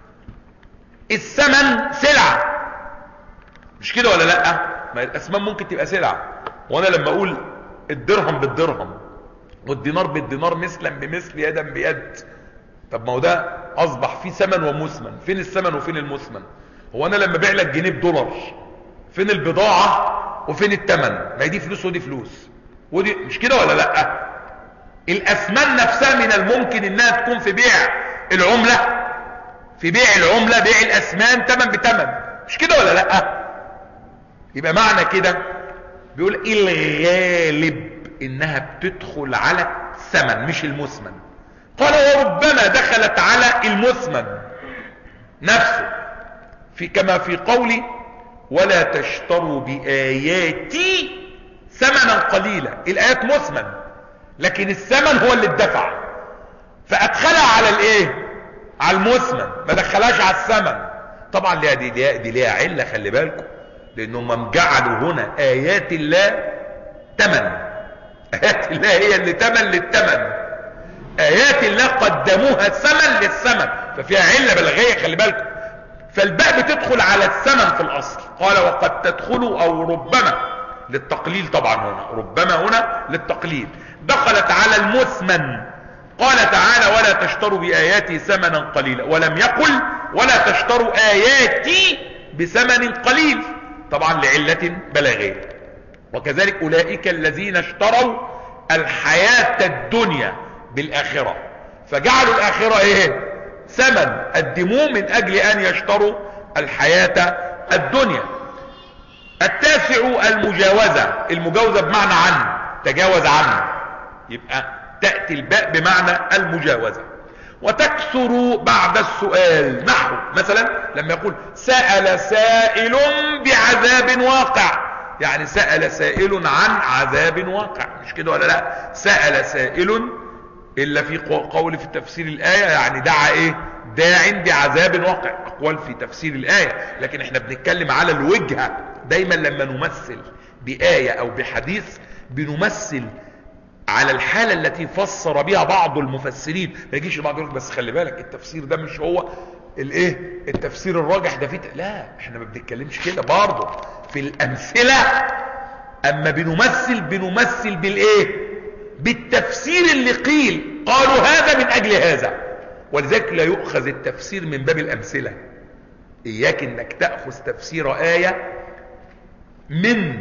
Speaker 3: الثمن سلعة مش كده ولا لا ما الاسمان ممكن تبقى سلعة وانا لما اقول الدرهم بالدرهم والدينار بالدينار مثلا بمثل يدا بيد طب ما هو ده اصبح فيه ثمن ومثمن فين الثمن وفين المثمن هو انا لما بيع لك جنيه بدولار فين البضاعة وفين الثمن ما هي دي فلوس ودي فلوس ودي مش كده ولا لا الاثمان نفسها من الممكن انها تكون في بيع العملة في بيع العملة بيع الاثمان ثمن بثمن مش كده ولا لا يبقى معنى كده بيقول الغالب انها بتدخل على الثمن مش المثمن قال وربما دخلت على المثمن نفسه في كما في قولي ولا تشتروا بآياتي ثمنا قليلا الآيات مثمن لكن الثمن هو اللي اتدفع فأدخلها على الايه على المثمن ما دخلهاش على الثمن طبعا ليها دي, ليها دي ليها علة خلي بالكم لأنهم جعلوا هنا آيات الله تمن آيات الله هي اللي تمن للتمن آيات الله قدموها ثمن للثمن ففيها علة بلغية خلي بالكم فالباء بتدخل على الثمن في الأصل قال وقد تدخل أو ربما للتقليل طبعا هنا ربما هنا للتقليل دخلت على المثمن قال تعالى ولا تشتروا بآياتي ثمنا قليلا ولم يقل ولا تشتروا آياتي بثمن قليل طبعا لعلة بلاغية وكذلك أولئك الذين اشتروا الحياة الدنيا بالآخرة فجعلوا الآخرة ايه ثمن قدموه من أجل أن يشتروا الحياة الدنيا التاسع المجاوزة المجاوزة بمعنى عنه تجاوز عنه يبقى تأتي الباء بمعنى المجاوزة وتكثر بعد السؤال نحو مثلا لما يقول سأل سائل بعذاب واقع يعني سأل سائل عن عذاب واقع مش كده ولا لا سأل سائل إلا في قول في تفسير الآية يعني دعا إيه داع بعذاب واقع أقوال في تفسير الآية لكن احنا بنتكلم على الوجهة دايما لما نمثل بآية أو بحديث بنمثل على الحالة التي فسر بها بعض المفسرين ما يجيش البعض يقول بس خلي بالك التفسير ده مش هو الايه التفسير الراجح ده فيه لا احنا ما بنتكلمش كده برضه في الامثله اما بنمثل بنمثل بالايه بالتفسير اللي قيل قالوا هذا من اجل هذا ولذلك لا يؤخذ التفسير من باب الامثله اياك انك تاخذ تفسير ايه من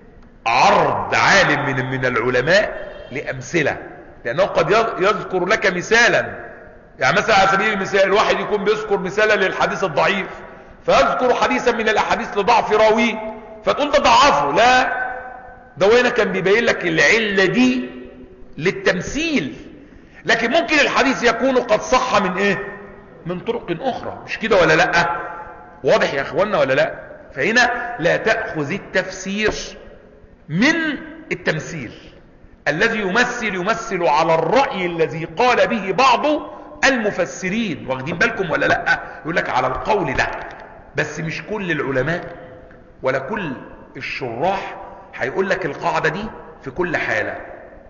Speaker 3: عرض عالم من من العلماء لامثله لانه قد يذكر لك مثالا يعني مثلا على سبيل المثال الواحد يكون بيذكر مثالا للحديث الضعيف فيذكر حديثا من الاحاديث لضعف راويه فتقول ده ضعفه لا ده هنا كان بيبين لك العله دي للتمثيل لكن ممكن الحديث يكون قد صح من ايه من طرق اخرى مش كده ولا لا واضح يا اخوانا ولا لا فهنا لا تاخذ التفسير من التمثيل الذي يمثل يمثل على الراي الذي قال به بعض المفسرين واخدين بالكم ولا لا يقول لك على القول ده بس مش كل العلماء ولا كل الشراح هيقول لك القاعدة دي في كل حالة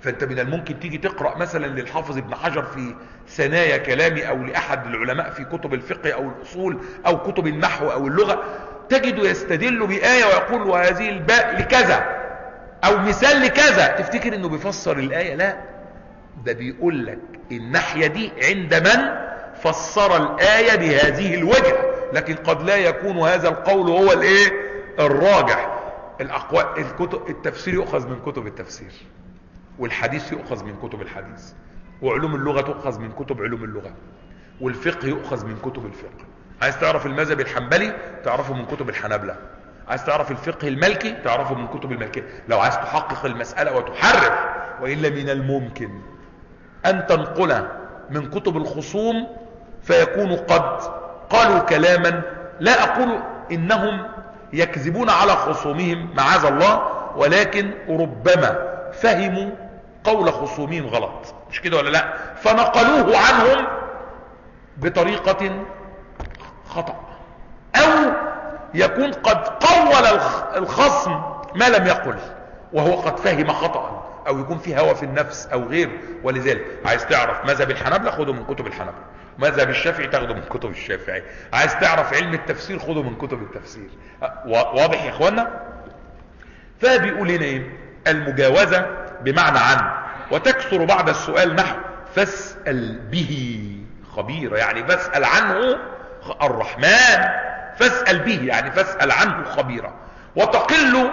Speaker 3: فانت من الممكن تيجي تقرأ مثلا للحافظ ابن حجر في ثنايا كلامي او لاحد العلماء في كتب الفقه او الاصول او كتب النحو او اللغة تجد يستدل بآية ويقول وهذه الباء لكذا او مثال لكذا تفتكر انه بيفسر الآية لا ده بيقول لك الناحية دي عند من فسر الآية بهذه الوجه لكن قد لا يكون هذا القول هو الايه الراجح الاقوال الكتب التفسير يؤخذ من كتب التفسير والحديث يؤخذ من كتب الحديث وعلوم اللغة تؤخذ من كتب علوم اللغة والفقه يؤخذ من كتب الفقه عايز تعرف المذهب الحنبلي تعرفه من كتب الحنابلة عايز تعرف الفقه المالكي تعرفه من كتب المالكية لو عايز تحقق المسألة وتحرر وإلا من الممكن أن تنقل من كتب الخصوم فيكون قد قالوا كلاما لا أقول إنهم يكذبون على خصومهم معاذ الله ولكن ربما فهموا قول خصومهم غلط مش كده ولا لا فنقلوه عنهم بطريقة خطأ او يكون قد قول الخصم ما لم يقل وهو قد فهم خطأ او يكون في هوى في النفس او غير ولذلك عايز تعرف مذهب الحنابلة خده من كتب الحنابلة مذهب الشافعي تاخده من كتب الشافعي عايز تعرف علم التفسير خده من كتب التفسير واضح يا اخوانا فبيقول هنا ايه المجاوزة بمعنى عن وتكثر بعد السؤال نحو فاسأل به خبيرا يعني فاسأل عنه الرحمن فاسأل به يعني فاسأل عنه خبيرا وتقل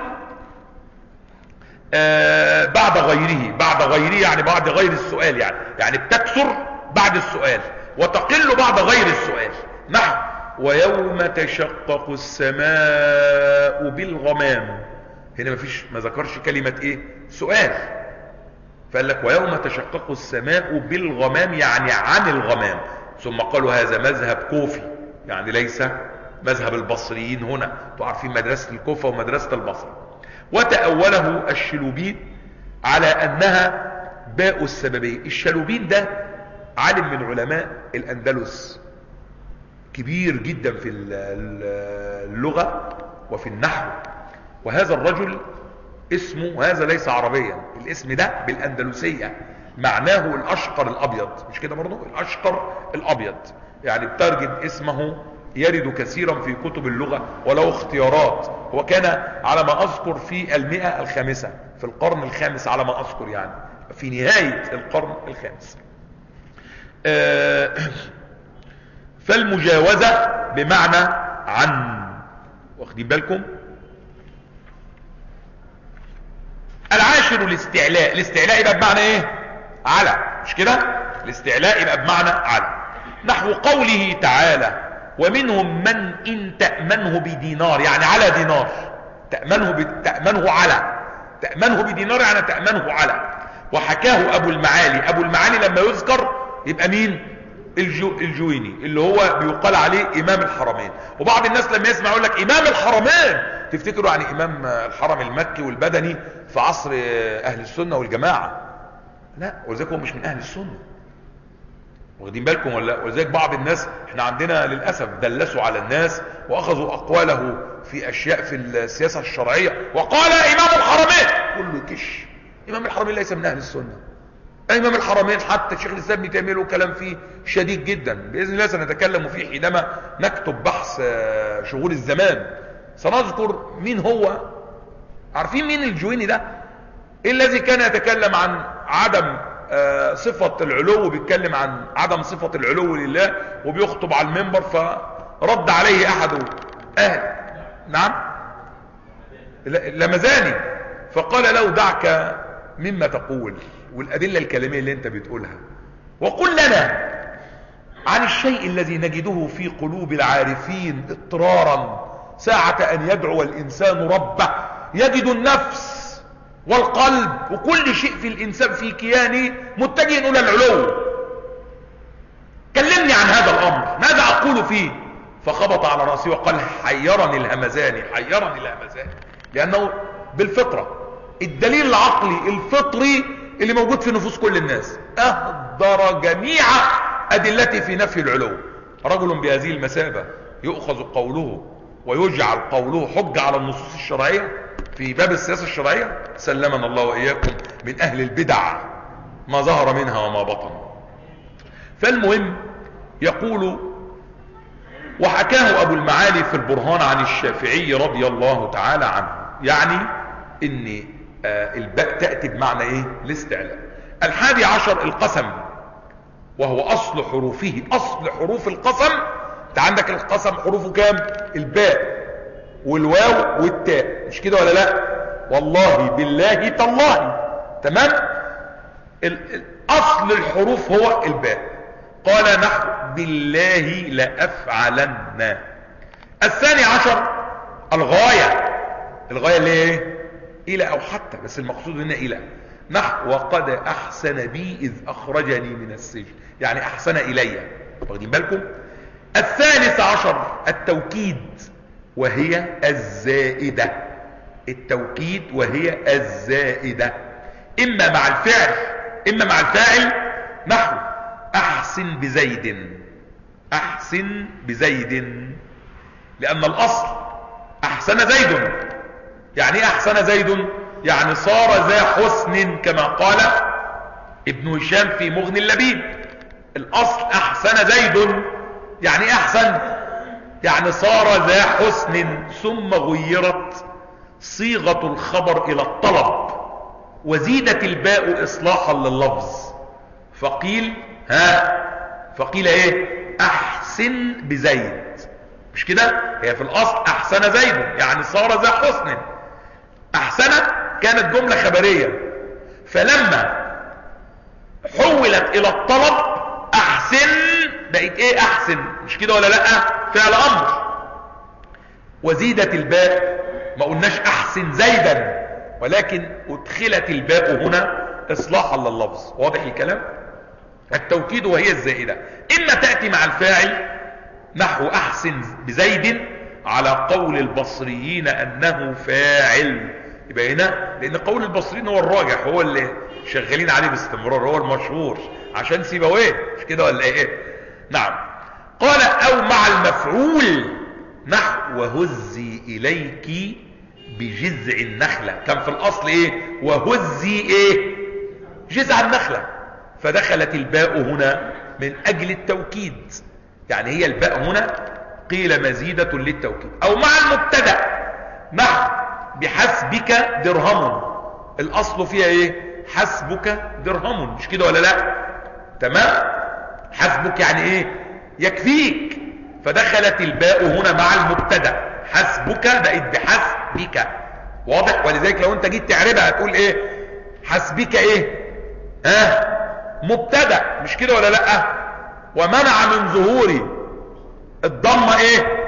Speaker 3: آه بعد غيره بعد غيره يعني بعد غير السؤال يعني يعني بتكثر بعد السؤال وتقل بعد غير السؤال نحو ويوم تشقق السماء بالغمام هنا مفيش ما ذكرش كلمة ايه سؤال فقال لك ويوم تشقق السماء بالغمام يعني عن الغمام ثم قالوا هذا مذهب كوفي يعني ليس مذهب البصريين هنا تعرفين مدرسة الكوفة ومدرسة البصرة وتأوله الشلوبين على أنها باء السببية الشلوبين ده عالم من علماء الأندلس كبير جدا في اللغة وفي النحو وهذا الرجل اسمه هذا ليس عربيا الاسم ده بالأندلسية معناه الأشقر الأبيض مش كده برضو الأشقر الأبيض يعني بترجم اسمه يرد كثيرا في كتب اللغة ولو اختيارات هو كان على ما أذكر في المئة الخامسة في القرن الخامس على ما أذكر يعني في نهاية القرن الخامس فالمجاوزة بمعنى عن واخدين بالكم العاشر الاستعلاء الاستعلاء يبقى بمعنى ايه على مش كده الاستعلاء يبقى بمعنى على نحو قوله تعالى ومنهم من ان تأمنه بدينار يعني على دينار تأمنه, ب... تأمنه على تأمنه بدينار يعني تأمنه على وحكاه ابو المعالي ابو المعالي لما يذكر يبقى مين الجو الجويني اللي هو بيقال عليه امام الحرمين وبعض الناس لما يسمع يقول لك امام الحرمين تفتكروا يعني امام الحرم المكي والبدني في عصر اهل السنة والجماعة لا ولذلك هو مش من اهل السنة واخدين بالكم ولا ولذلك بعض الناس احنا عندنا للأسف دلسوا على الناس واخذوا اقواله في اشياء في السياسة الشرعية وقال امام الحرمين كله كش امام الحرمين ليس من اهل السنة امام الحرمين حتى الشيخ الاسلام ابن تيميه له كلام فيه شديد جدا باذن الله سنتكلم فيه حينما نكتب بحث شغول الزمان سنذكر مين هو عارفين مين الجويني ده ايه الذي كان يتكلم عن عدم صفة العلو بيتكلم عن عدم صفة العلو لله وبيخطب على المنبر فرد عليه احد اهل نعم لمزاني فقال له دعك مما تقول والأدلة الكلامية اللي انت بتقولها وقل لنا عن الشيء الذي نجده في قلوب العارفين اضطرارا ساعة ان يدعو الانسان ربه يجد النفس والقلب وكل شيء في الانسان في كيانه متجه الى العلو كلمني عن هذا الامر ماذا اقول فيه فخبط على راسه وقال حيرني الهمزاني حيرني الهمزاني لانه بالفطرة الدليل العقلي الفطري اللي موجود في نفوس كل الناس اهدر جميع ادلتي في نفي العلو رجل بهذه المثابة يؤخذ قوله ويجعل قوله حجة على النصوص الشرعية
Speaker 1: في باب السياسة الشرعية سلمنا الله وإياكم من أهل البدع ما ظهر منها وما بطن فالمهم يقول وحكاه أبو المعالي في البرهان عن الشافعي رضي الله تعالى عنه يعني ان آه الباء تأتي بمعنى ايه الاستعلاء الحادي عشر القسم وهو اصل حروفه اصل حروف القسم انت عندك القسم حروفه كام الباء والواو والتاء مش كده ولا لا والله بالله تالله تمام ال- ال- اصل الحروف هو الباء قال نحو بالله لأفعلن الثاني عشر الغاية الغاية اللي ايه الى او حتى بس المقصود هنا الى نحو وقد احسن بي اذ اخرجني من السجن يعني احسن الي واخدين بالكم الثالث عشر التوكيد وهي الزائدة التوكيد وهي الزائدة اما مع الفعل اما مع الفاعل نحو احسن بزيد احسن بزيد لان الاصل احسن زيد يعني ايه احسن زيد يعني صار ذا حسن كما قال ابن هشام في مغني اللبيب الاصل احسن زيد يعني ايه احسن يعني صار ذا حسن ثم غيرت صيغة الخبر الى الطلب وزيدت الباء اصلاحا لللفظ فقيل ها فقيل ايه احسن بزيد مش كده هي في الاصل احسن زيد يعني صار ذا حسن احسن كانت جملة خبرية فلما حولت الى الطلب احسن بقت ايه احسن مش كده ولا لا فعل امر وزيدت الباء ما قلناش احسن زيدا ولكن ادخلت الباء هنا اصلاحا لللفظ واضح الكلام التوكيد وهي الزائدة اما تأتي مع الفاعل نحو احسن بزيد على قول البصريين انه فاعل يبقى هنا لان قول البصريين هو الراجح هو اللي شغالين عليه باستمرار هو المشهور عشان سيبويه مش كده ولا ايه نعم قال او مع المفعول نحو وهزي اليك بجذع النخلة كان في الاصل ايه وهزي ايه جذع النخلة فدخلت الباء هنا من اجل التوكيد يعني هي الباء هنا قيل مزيدة للتوكيد او مع المبتدا نحو بحسبك درهم الاصل فيها ايه حسبك درهم مش كده ولا لا تمام حسبك يعني ايه يكفيك فدخلت الباء هنا مع المبتدا حسبك بقت بحسبك واضح ولذلك لو انت جيت تعربها هتقول ايه حسبك ايه ها مبتدا مش كده ولا لا ومنع من ظهوري الضمه ايه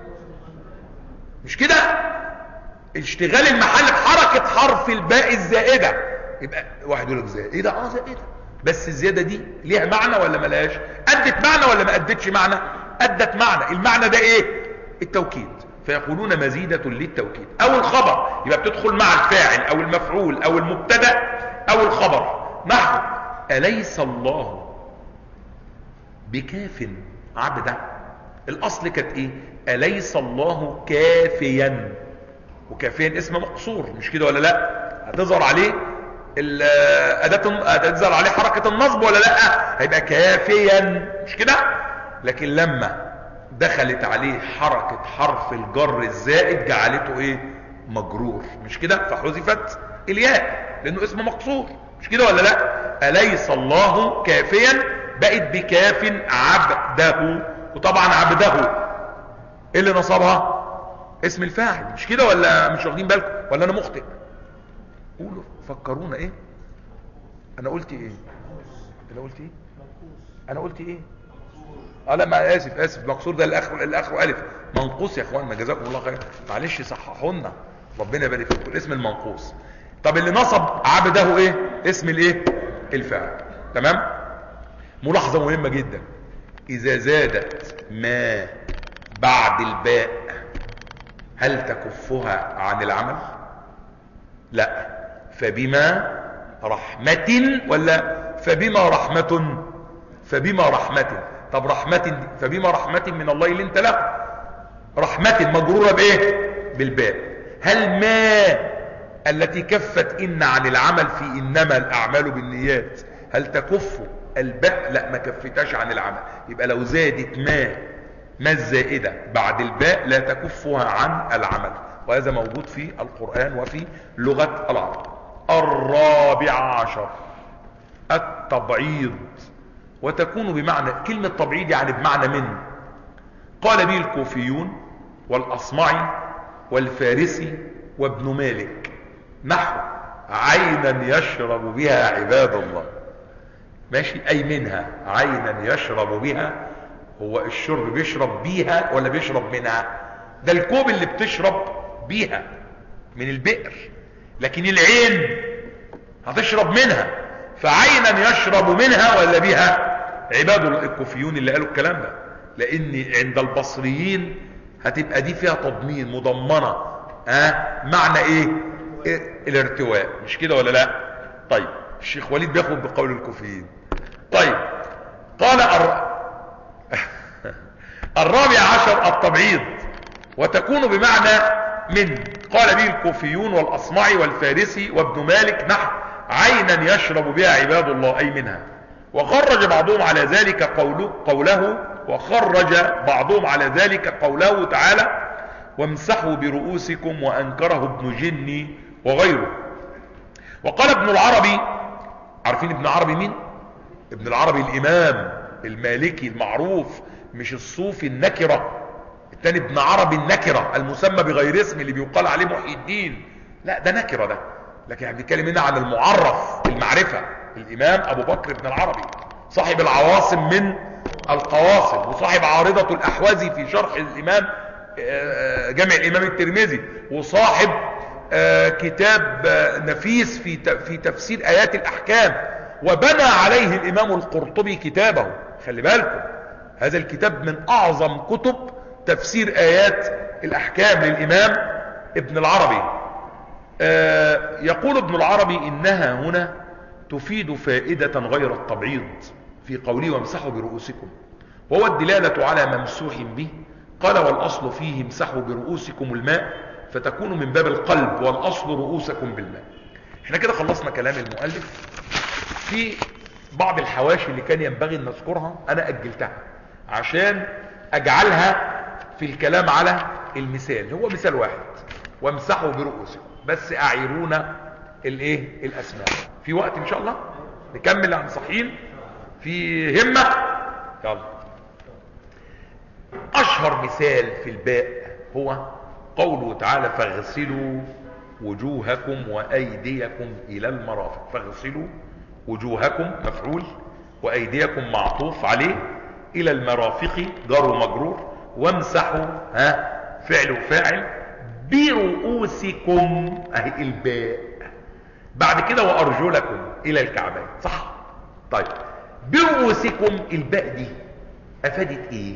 Speaker 1: مش كده اشتغال المحل بحركه حرف الباء الزائده يبقى واحد يقول لك زائده اه زائده بس الزياده دي ليها معنى ولا ملهاش ادت معنى ولا ما ادتش معنى ادت معنى المعنى ده ايه التوكيد فيقولون مزيدة للتوكيد او الخبر يبقى بتدخل مع الفاعل او المفعول او المبتدا او الخبر نحو اليس الله بكاف عبده الاصل كانت ايه اليس الله كافيا وكافيا اسم مقصور مش كده ولا لا هتظهر عليه الاداه هتظهر عليه حركه النصب ولا لا هيبقى كافيا مش كده لكن لما دخلت عليه حركه حرف الجر الزائد جعلته ايه مجرور مش كده فحذفت الياء لانه اسم مقصور مش كده ولا لا اليس الله كافيا بقت بكاف عبده وطبعا عبده ايه اللي نصبها اسم الفاعل مش كده ولا مش واخدين بالكم ولا انا مخطئ قولوا فكرونا ايه انا قلت ايه انا قلت ايه انا قلت ايه اه لا ما اسف اسف مقصور ده الاخر الاخر الف منقوص يا اخوانا جزاكم الله خير معلش صححوا لنا ربنا يبارك فيكم الاسم المنقوص طب اللي نصب عبده ايه اسم الايه الفاعل تمام ملاحظه مهمه جدا اذا زادت ما بعد الباء هل تكفها عن العمل لا فبما رحمة ولا فبما رحمة فبما رحمة طب رحمة فبما رحمة من الله اللي انت له رحمة مجرورة بايه بالباء هل ما
Speaker 3: التي كفت إن عن العمل في إنما الأعمال بالنيات هل تكف الباء لا ما كفتاش عن العمل يبقى لو زادت ما ما الزائدة بعد الباء لا تكفها عن العمل وهذا موجود في القرآن وفي لغة العرب الرابع عشر التبعيض وتكون بمعنى كلمة تبعيض يعني بمعنى من قال به الكوفيون والأصمعي والفارسي وابن مالك نحو عينا يشرب بها عباد الله ماشي أي منها عينا يشرب بها هو الشرب بيشرب بيها ولا بيشرب منها ده الكوب اللي بتشرب بيها من البئر لكن العين هتشرب منها فعينا يشرب منها ولا بها عباد الكوفيون اللي قالوا الكلام ده لان عند البصريين هتبقى دي فيها تضمين مضمنة ها معنى ايه, إيه الارتواء مش كده ولا لا طيب الشيخ وليد بياخد بقول الكوفيين طيب قال الر... الرابع عشر التبعيض وتكون بمعنى من قال به الكوفيون والأصمعي والفارسي وابن مالك نحو عينا يشرب بها عباد الله أي منها وخرج بعضهم على ذلك قوله, قوله وخرج بعضهم على ذلك قوله تعالى وامسحوا برؤوسكم وأنكره ابن جني وغيره وقال ابن العربي عارفين ابن العربي مين ابن العربي الإمام المالكي المعروف مش الصوفي النكرة التاني ابن عربي النكرة المسمى بغير اسم اللي بيقال عليه محي الدين لا ده نكرة ده لكن احنا بنتكلم هنا عن المعرف المعرفة الامام ابو بكر بن العربي صاحب العواصم من القواصم وصاحب عارضة الاحوازي في شرح الامام جامع الامام الترمذي وصاحب كتاب نفيس في في تفسير ايات الاحكام وبنى عليه الامام القرطبي كتابه خلي بالكم هذا الكتاب من اعظم كتب تفسير ايات الاحكام للامام ابن العربي آه يقول ابن العربي انها هنا تفيد فائدة غير التبعيض في قوله وامسحوا برؤوسكم وهو الدلالة على ممسوح به قال والاصل فيه امسحوا برؤوسكم الماء فتكون من باب القلب والاصل رؤوسكم بالماء احنا كده خلصنا كلام المؤلف في بعض الحواشي اللي كان ينبغي ان نذكرها انا اجلتها عشان اجعلها في الكلام على المثال هو مثال واحد وامسحوا برؤوسكم بس اعيرونا الايه الاسماء في وقت ان شاء الله نكمل عن صحيح في همة يلا اشهر مثال في الباء هو قوله تعالى فاغسلوا وجوهكم وايديكم الى المرافق فاغسلوا وجوهكم مفعول وايديكم معطوف عليه الى المرافق جار ومجرور وامسحوا ها فعل وفاعل برؤوسكم اهي الباء بعد كده وارجلكم الى الكعبين صح طيب برؤوسكم الباء دي افادت ايه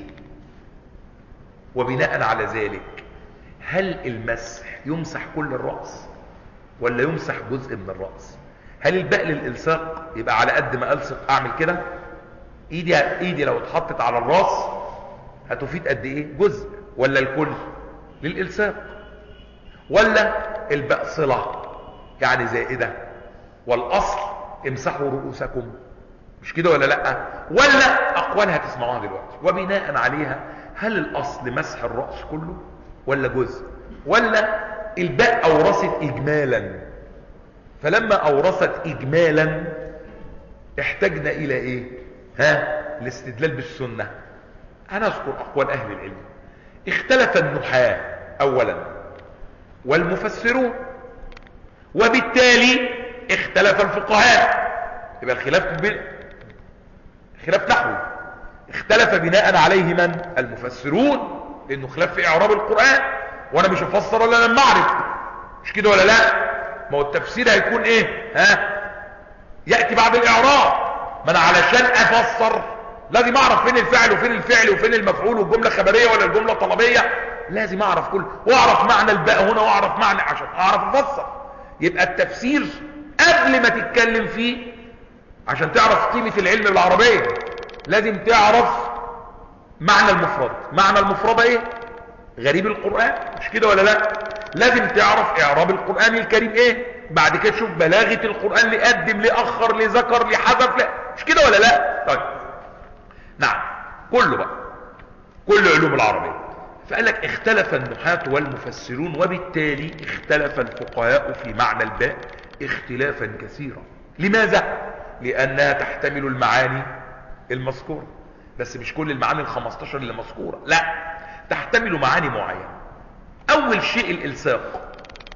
Speaker 3: وبناء على ذلك هل المسح يمسح كل الرأس ولا يمسح جزء من الرأس هل الباء للإلصاق يبقى على قد ما ألصق أعمل كده ايدي ايدي لو اتحطت على الراس هتفيد قد ايه جزء ولا الكل للالصاق ولا الباء صله يعني زائده والاصل امسحوا رؤوسكم مش كده ولا لا ولا اقوال هتسمعوها دلوقتي وبناء عليها هل الاصل مسح الراس كله ولا جزء ولا الباء اورثت اجمالا فلما اورثت اجمالا احتجنا الى ايه ها الاستدلال بالسنة انا اذكر اقوال اهل العلم اختلف النحاة اولا والمفسرون وبالتالي اختلف الفقهاء يبقى الخلاف ب... خلاف نحوي اختلف بناء عليه من المفسرون لانه خلاف في اعراب القرآن وانا مش هفسر ولا لما اعرف مش كده ولا لا ما هو التفسير هيكون ايه ها يأتي بعد الاعراب ما انا علشان افسر لازم اعرف فين الفعل وفين الفعل وفين المفعول والجملة خبرية ولا الجملة طلبية لازم اعرف كل واعرف معنى الباء هنا واعرف معنى عشان اعرف افسر يبقى التفسير قبل ما تتكلم فيه عشان تعرف قيمة العلم بالعربية لازم تعرف معنى المفرد معنى المفرد ايه غريب القرآن مش كده ولا لا لازم تعرف اعراب القرآن الكريم ايه بعد كده تشوف بلاغة القرآن ليه قدم ليه اخر ليه ذكر ليه حذف ليه مش كده ولا لا طيب نعم كله بقى كل علوم العربية فقال لك اختلف النحاة والمفسرون وبالتالي اختلف الفقهاء في معنى الباء اختلافا كثيرا لماذا لانها تحتمل المعاني المذكورة بس مش كل المعاني الخمستاشر اللي مذكورة لا تحتمل معاني معينة اول شيء الالصاق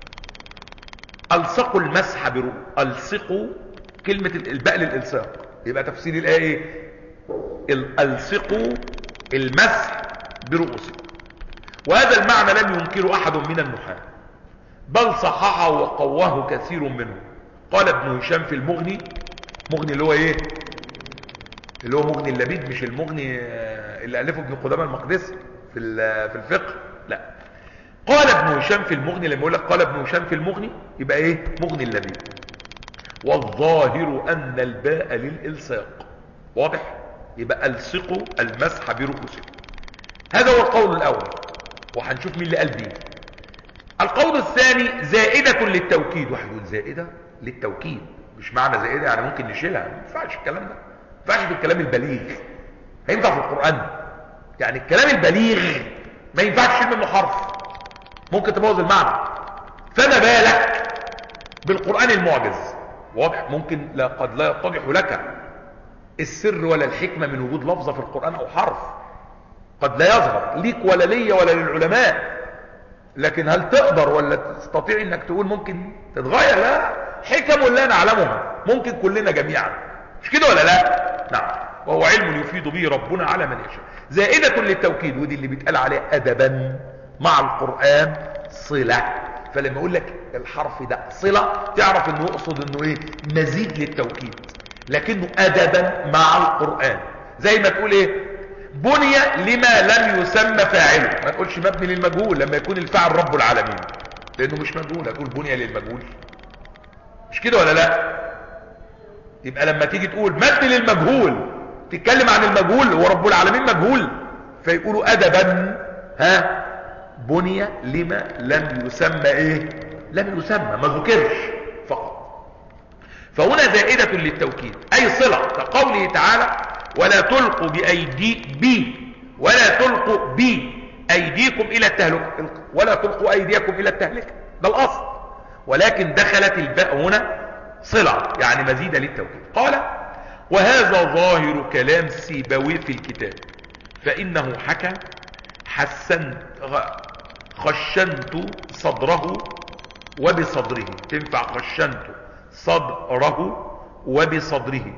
Speaker 3: الصقوا المسح برو الصقوا كلمة الباء للالصاق يبقى تفسير الايه ايه ال- الصقوا المسح برؤوسكم وهذا المعنى لم ينكر احد من النحاة بل صححه وقواه كثير منهم قال ابن هشام في المغني مغني اللي هو ايه اللي هو مغني اللبيد مش المغني آه، اللي الفه ابن قدامه المقدسي في ال- في الفقه لا قال ابن هشام في المغني لما يقول لك قال ابن هشام في المغني يبقى ايه مغني اللبيد والظاهر ان الباء للالصاق واضح يبقى الصقوا المسح برؤوسكم هذا هو القول الاول وهنشوف مين اللي قال بيه القول الثاني زائدة للتوكيد واحد يقول زائدة للتوكيد مش معنى زائدة يعني ممكن نشيلها ما ينفعش الكلام ده ما ينفعش بالكلام البليغ هينفع في القرآن يعني الكلام البليغ ما ينفعش تشيل منه حرف ممكن تبوظ المعنى فما بالك بالقرآن المعجز واضح ممكن لا قد لا يتضح لك السر ولا الحكمة من وجود لفظة في القرآن او حرف قد لا يظهر ليك ولا ليا ولا للعلماء لكن هل تقدر ولا تستطيع انك تقول ممكن تتغير لا حكم لا نعلمها ممكن كلنا جميعا مش كده ولا لا نعم وهو علم يفيد به ربنا على من يشاء زائدة للتوكيد ودي اللي بيتقال عليها ادبا مع القرآن صلة فلما يقول لك الحرف ده صلة تعرف انه يقصد انه ايه مزيد للتوكيد لكنه ادبا مع القرآن زي ما تقول ايه بني لما لم يسمى فاعله ما تقولش مبني للمجهول لما يكون الفاعل رب العالمين لانه مش مجهول هتقول بني للمجهول مش كده ولا لا يبقى لما تيجي تقول مبني للمجهول تتكلم عن المجهول هو رب العالمين مجهول فيقولوا ادبا ها بني لما لم يسمى ايه لم يسمى ما ذكرش فقط فهنا زائدة للتوكيد اي صلة كقوله تعالى ولا تلقوا بأيدي بي ولا تلقوا بي أيديكم إلى التهلكة ولا تلقوا أيديكم إلى التهلكة ده الأصل ولكن دخلت الباء هنا صلة يعني مزيدة للتوكيد قال وهذا ظاهر كلام سيبوي في الكتاب فإنه حكى حسنت خشنت صدره وبصدره تنفع خشنت صدره وبصدره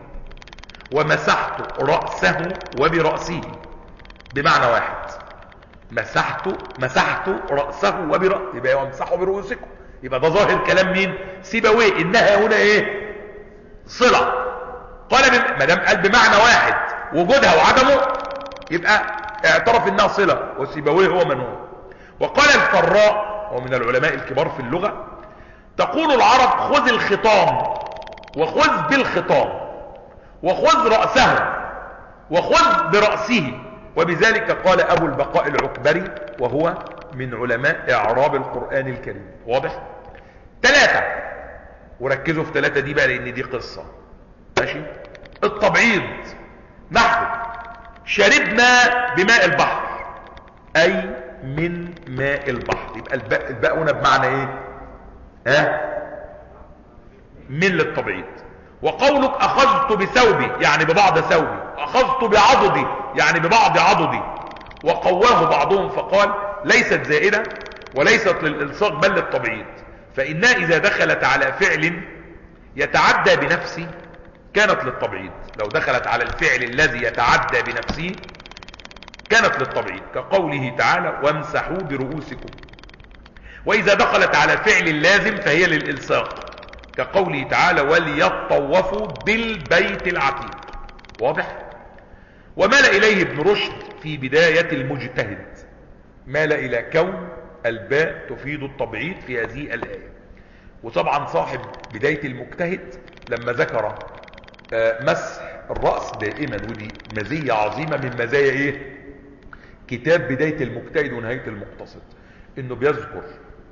Speaker 3: ومسحت رأسه وبرأسه بمعنى واحد مسحت مسحت رأسه وبرأسه يبقى وامسحوا برؤوسكم يبقى ده ظاهر كلام مين سيبويه انها هنا ايه صلة قال ما دام قال بمعنى واحد وجودها وعدمه يبقى اعترف انها صلة وسيبويه هو من هو وقال الفراء هو من العلماء الكبار في اللغة تقول العرب خذ الخطام وخذ بالخطام وخذ رأسه وخذ برأسه وبذلك قال أبو البقاء العكبري وهو من علماء إعراب القرآن الكريم واضح ثلاثة وركزوا في ثلاثة دي بقى لأن دي قصة ماشي التبعيض نحو شربنا بماء البحر أي من ماء البحر يبقى الباء, الباء هنا بمعنى ايه ها من للتبعيض وقولك اخذت بثوبي يعني ببعض ثوبي اخذت بعضدي يعني ببعض عضدي وقواه بعضهم فقال ليست زائدة وليست للالصاق بل للتبعيض فانها اذا دخلت على فعل يتعدى بنفسه كانت للتبعيض لو دخلت على الفعل الذي يتعدى بنفسه كانت للتبعيض كقوله تعالى وامسحوا برؤوسكم واذا دخلت على فعل لازم فهي للالصاق كقوله تعالى وليطوفوا بالبيت العتيق واضح ومال اليه ابن رشد في بداية المجتهد مال الى كون الباء تفيد التبعيض في هذه الآية وطبعا صاحب بداية المجتهد لما ذكر مسح الرأس دائما ودي مزية عظيمة من مزايا ايه كتاب بداية المجتهد ونهاية المقتصد انه بيذكر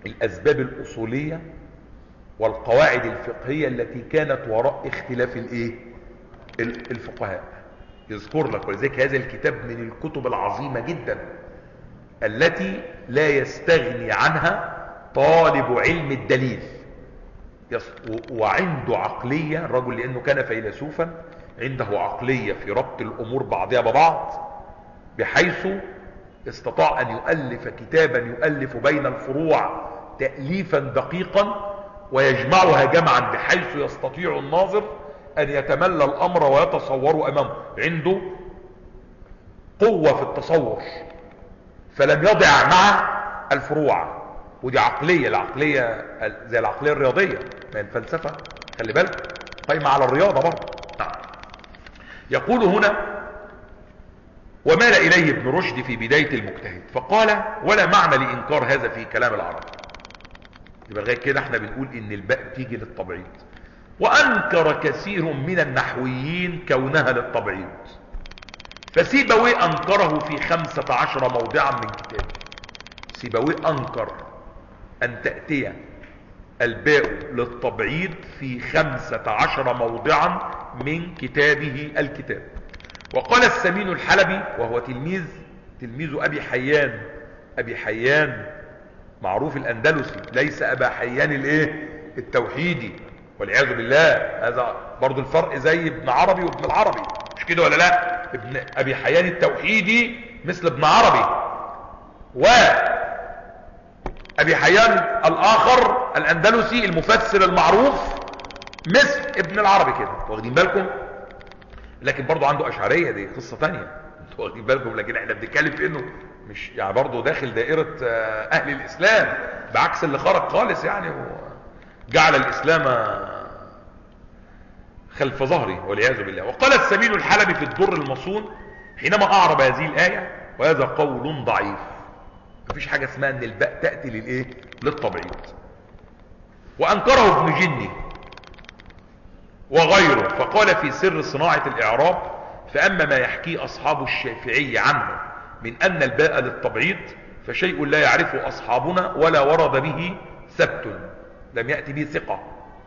Speaker 3: الاسباب الاصولية والقواعد الفقهية التي كانت وراء اختلاف الايه ال- الفقهاء يذكر لك ولذلك هذا الكتاب من الكتب العظيمة جدا التي لا يستغني عنها طالب علم الدليل يص- و- وعنده عقلية الرجل لأنه كان فيلسوفا عنده عقلية في ربط الأمور بعضها ببعض بحيث استطاع أن يؤلف كتابا يؤلف بين الفروع تأليفا دقيقا ويجمعها جمعا بحيث يستطيع الناظر أن يتملى الأمر ويتصور أمامه عنده قوة في التصور فلم يضع مع الفروع ودي عقلية العقلية زي العقلية الرياضية ما هي الفلسفة خلي بالك قايمة على الرياضة برضه نعم يقول هنا ومال إليه ابن رشد في بداية المجتهد فقال ولا معنى لإنكار هذا في كلام العرب يبقى لغايه كده احنا بنقول ان الباء تيجي للتبعيض وانكر كثير من النحويين كونها للتبعيض فسيبوي انكره في خمسة عشر موضعا من كتابه سيبوي انكر ان تأتي الباء للتبعيض في خمسة عشر موضعا من كتابه الكتاب وقال السمين الحلبي وهو تلميذ تلميذ ابي حيان ابي حيان معروف الاندلسي ليس ابا حيان الايه التوحيدي والعياذ بالله هذا برضو الفرق زي ابن عربي وابن العربي مش كده ولا لا ابن ابي حيان التوحيدي مثل ابن عربي و ابي حيان الاخر الاندلسي المفسر المعروف مثل ابن العربي كده واخدين بالكم لكن برضو عنده اشعريه دي قصه تانية انتوا واخدين بالكم لكن احنا بنتكلم في انه مش يعني برضه داخل دائرة آه، اهل الاسلام بعكس اللي خرج خالص يعني وجعل الاسلام خلف ظهري والعياذ بالله وقال السمين الحلبي في الدر المصون حينما اعرب هذه الايه وهذا قول ضعيف مفيش حاجه اسمها ان الباء تاتي للايه للتبعيض وانكره ابن جني وغيره فقال في سر صناعه الاعراب فاما ما يحكيه اصحاب الشافعي عنه من أن الباء للتبعيض فشيء لا يعرفه أصحابنا ولا ورد به ثبت لم يأتي به ثقة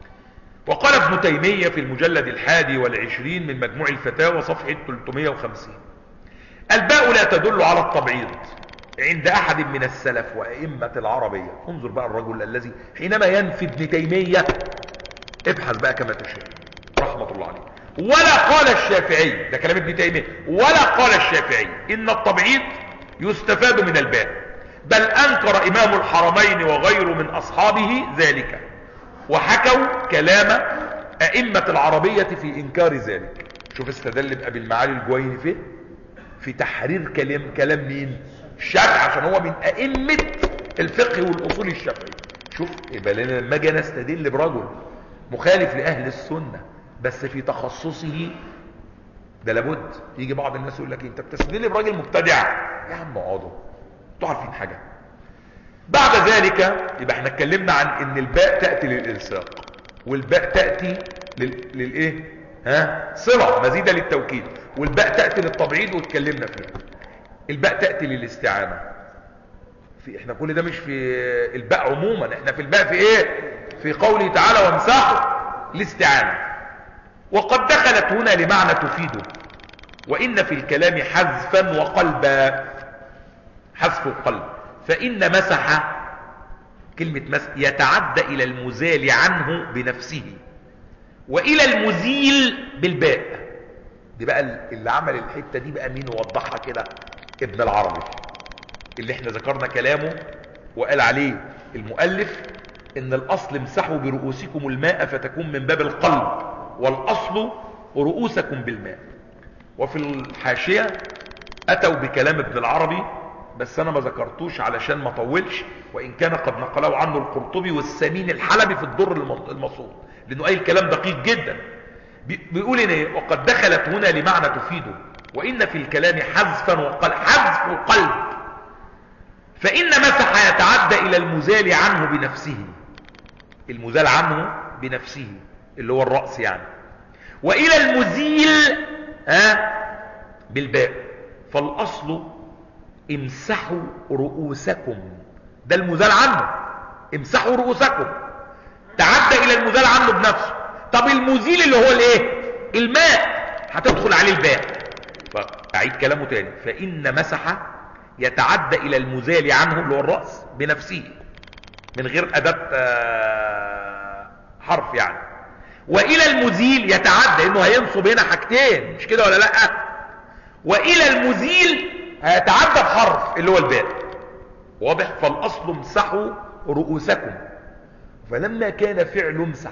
Speaker 3: وقال ابن تيمية في المجلد الحادي والعشرين من مجموع الفتاوى صفحة 350 الباء لا تدل على التبعيض عند أحد من السلف وأئمة العربية انظر بقى الرجل الذي حينما ينفي ابن تيمية ابحث بقى كما تشاء رحمة الله عليه ولا قال الشافعي ده كلام ابن تيمية ولا قال الشافعي ان التبعيض يستفاد من الباء بل انكر امام الحرمين وغيره من اصحابه ذلك وحكوا كلام ائمة العربية في انكار ذلك شوف استدل بأبي المعالي الجويني فين في تحرير كلام كلام مين الشافعي عشان هو من ائمة الفقه والاصول الشافعي شوف يبقى لنا لما اجي انا استدل برجل مخالف لاهل السنه بس في تخصصه ده لابد يجي بعض الناس يقول لك إيه، انت بتستدل براجل مبتدع يا عم اقعدوا انتوا عارفين حاجه بعد ذلك يبقى احنا اتكلمنا عن ان الباء تاتي للالصاق والباء تاتي لل... للايه ها صله مزيده للتوكيد والباء تاتي للتبعيض واتكلمنا فيها الباء تاتي للاستعانه في احنا كل ده مش في الباء عموما احنا في الباء في ايه في قوله تعالى وامسحوا الاستعانه وقد دخلت هنا لمعنى تفيده وإن في الكلام حذفا وقلبا حذف القلب فإن مسح كلمة مسح يتعدى إلى المزال عنه بنفسه وإلى المزيل بالباء دي بقى اللي عمل الحتة دي بقى مين وضحها كده ابن العربي اللي احنا ذكرنا كلامه وقال عليه المؤلف ان الاصل امسحوا برؤوسكم الماء فتكون من باب القلب والاصل رؤوسكم بالماء وفي الحاشية اتوا بكلام ابن العربي بس انا ما ذكرتوش علشان ما طولش وان كان قد نقله عنه القرطبي والسمين الحلبي في الدر المصون لانه اي الكلام دقيق جدا بيقول ان إيه؟ وقد دخلت هنا لمعنى تفيده وان في الكلام حذفا وقال حذف القلب فان مسح يتعدى الى المزال عنه بنفسه المزال عنه بنفسه اللي هو الرأس يعني والى المزيل ها بالباء فالاصل امسحوا رؤوسكم ده المزال عنه امسحوا رؤوسكم تعدى الى المزال عنه بنفسه طب المزيل اللي هو الايه الماء هتدخل عليه الباء فاعيد كلامه تاني فان مسح يتعدى الى المزال عنه اللي هو الرأس بنفسه من غير اداة آه، حرف يعني والى المزيل يتعدى انه هينصب هنا حاجتين مش كده ولا لا والى المزيل هيتعدى بحرف اللي هو الباء واضح فالاصل امسحوا رؤوسكم فلما كان فعل امسح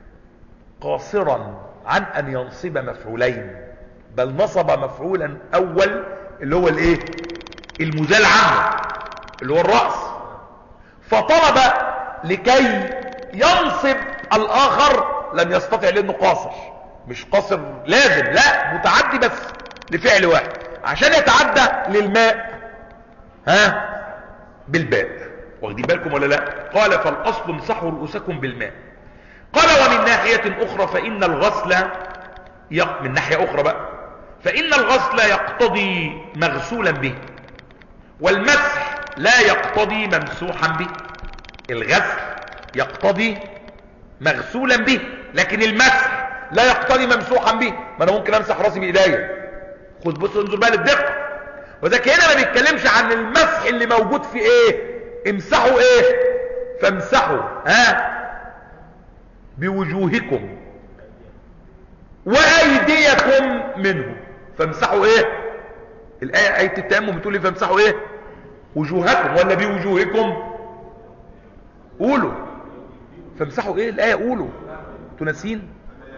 Speaker 3: قاصرا عن ان ينصب مفعولين بل نصب مفعولا اول اللي هو الايه المزال عنه اللي هو الرأس فطلب لكي ينصب الاخر لم يستطع لانه قاصر مش قاصر لازم لا متعدي بس لفعل واحد عشان يتعدى للماء ها بالباء واخدين بالكم ولا لا قال فالاصل امسحوا رؤوسكم بالماء قال ومن ناحية اخرى فان الغسل يق... من ناحية اخرى بقى فان الغسل يقتضي مغسولا به والمسح لا يقتضي ممسوحا به الغسل يقتضي مغسولا به لكن المسح لا يقتضي ممسوحا به ما انا ممكن امسح راسي بايديا خد بص انظر بقى للدقه وذاك هنا ما بيتكلمش عن المسح اللي موجود في ايه امسحوا ايه فامسحوا ها بوجوهكم وايديكم منه فامسحوا ايه الايه ايه التيمم بتقول لي فامسحوا ايه وجوهكم ولا بوجوهكم قولوا فامسحوا ايه الايه قولوا تنسين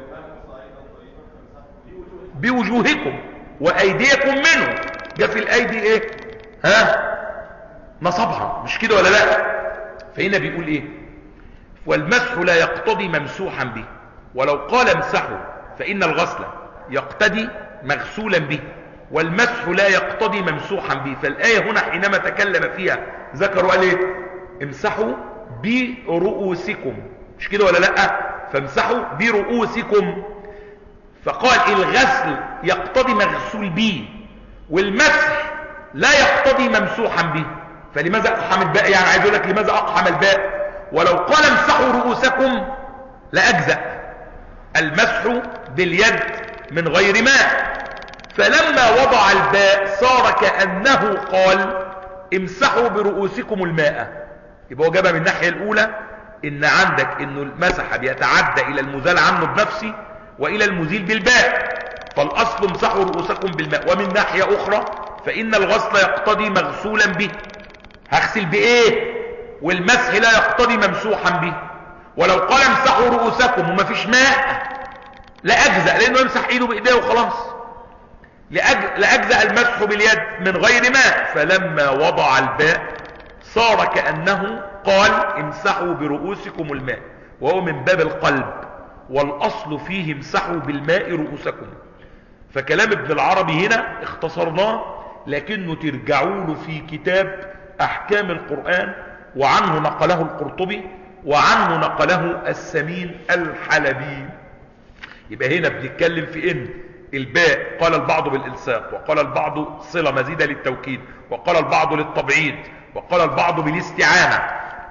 Speaker 3: بوجوهكم وايديكم منه جاء في الايدي ايه ها نصبها مش كده ولا لا فهنا بيقول ايه والمسح لا يقتضي ممسوحا به ولو قال امسحوا فان الغسل يقتدي مغسولا به والمسح لا يقتضي ممسوحا به فالايه هنا حينما تكلم فيها ذكروا قال ايه امسحوا برؤوسكم مش كده ولا لا فامسحوا برؤوسكم فقال الغسل يقتضي مغسول به والمسح لا يقتضي ممسوحا به فلماذا اقحم الباء يعني عايز اقول لك لماذا اقحم الباء ولو قال امسحوا رؤوسكم لاجزا المسح باليد من غير ماء فلما وضع الباء صار كانه قال امسحوا برؤوسكم الماء يبقى هو جابها من الناحيه الاولى ان عندك انه المسح بيتعدى الى المزال عنه بنفسه والى المزيل بالباء فالاصل امسحوا رؤوسكم بالماء ومن ناحيه اخرى فان الغسل يقتضي مغسولا به هغسل بايه والمسح لا يقتضي ممسوحا به ولو قال امسحوا رؤوسكم وما فيش ماء لا اجزا لانه يمسح ايده بايديه وخلاص لأج- لاجزا المسح باليد من غير ماء فلما وضع الباء صار كانه قال امسحوا برؤوسكم الماء وهو من باب القلب والاصل فيه امسحوا بالماء رؤوسكم فكلام ابن العربي هنا اختصرناه لكنه ترجعوا له في كتاب احكام القرآن وعنه نقله القرطبي وعنه نقله السمين الحلبي يبقى هنا بنتكلم في ان الباء قال البعض بالالصاق وقال البعض صلة مزيدة للتوكيد وقال البعض للتبعيد وقال البعض بالاستعانة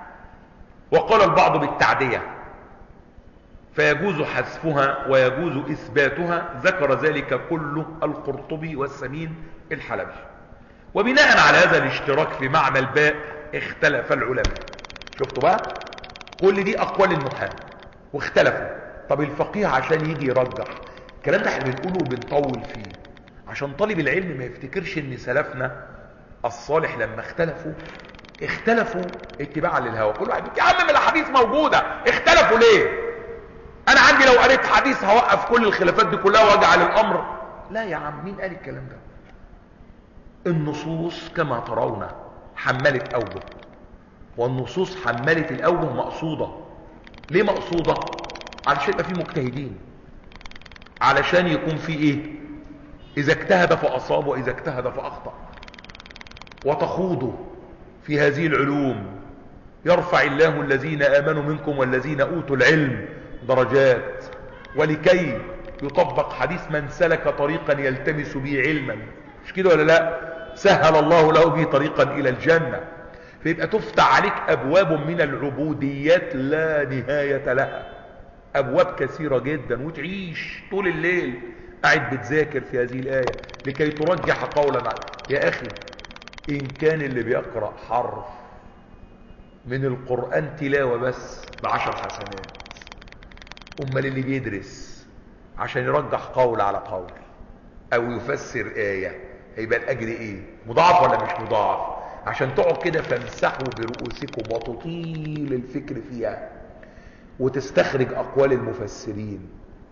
Speaker 3: وقال البعض بالتعدية فيجوز حذفها ويجوز إثباتها ذكر ذلك كله القرطبي والسمين الحلبي وبناء على هذا الاشتراك في معنى الباء اختلف العلماء شفتوا بقى كل دي أقوال النحاة واختلفوا طب الفقيه عشان يجي يرجح الكلام ده احنا بنقوله وبنطول فيه عشان طالب العلم ما يفتكرش ان سلفنا الصالح لما اختلفوا اختلفوا اتباعا للهوى كل واحد يا عم ما الاحاديث موجوده اختلفوا ليه انا عندي لو قريت حديث هوقف كل الخلافات دي كلها واجعل الامر لا يا عم مين قال الكلام ده النصوص كما ترون حملت اوجه والنصوص حملت الاوجه مقصوده ليه مقصوده علشان يبقى في مجتهدين علشان يكون في ايه اذا اجتهد فاصاب واذا اجتهد فاخطا وتخوضوا في هذه العلوم يرفع الله الذين امنوا منكم والذين اوتوا العلم درجات ولكي يطبق حديث من سلك طريقا يلتمس به علما مش كده ولا لا سهل الله له به طريقا الى الجنة فيبقى تفتح عليك ابواب من العبوديات لا نهاية لها ابواب كثيرة جدا وتعيش طول الليل قاعد بتذاكر في هذه الآية لكي ترجح قولا يا اخي ان كان اللي بيقرأ حرف من القرآن تلاوة بس بعشر حسنات امال اللي بيدرس عشان يرجح قول على قول او يفسر آية هيبقى الاجر ايه مضاعف ولا مش مضاعف عشان تقعد كده فامسحوا برؤوسكم وتطيل الفكر فيها وتستخرج اقوال المفسرين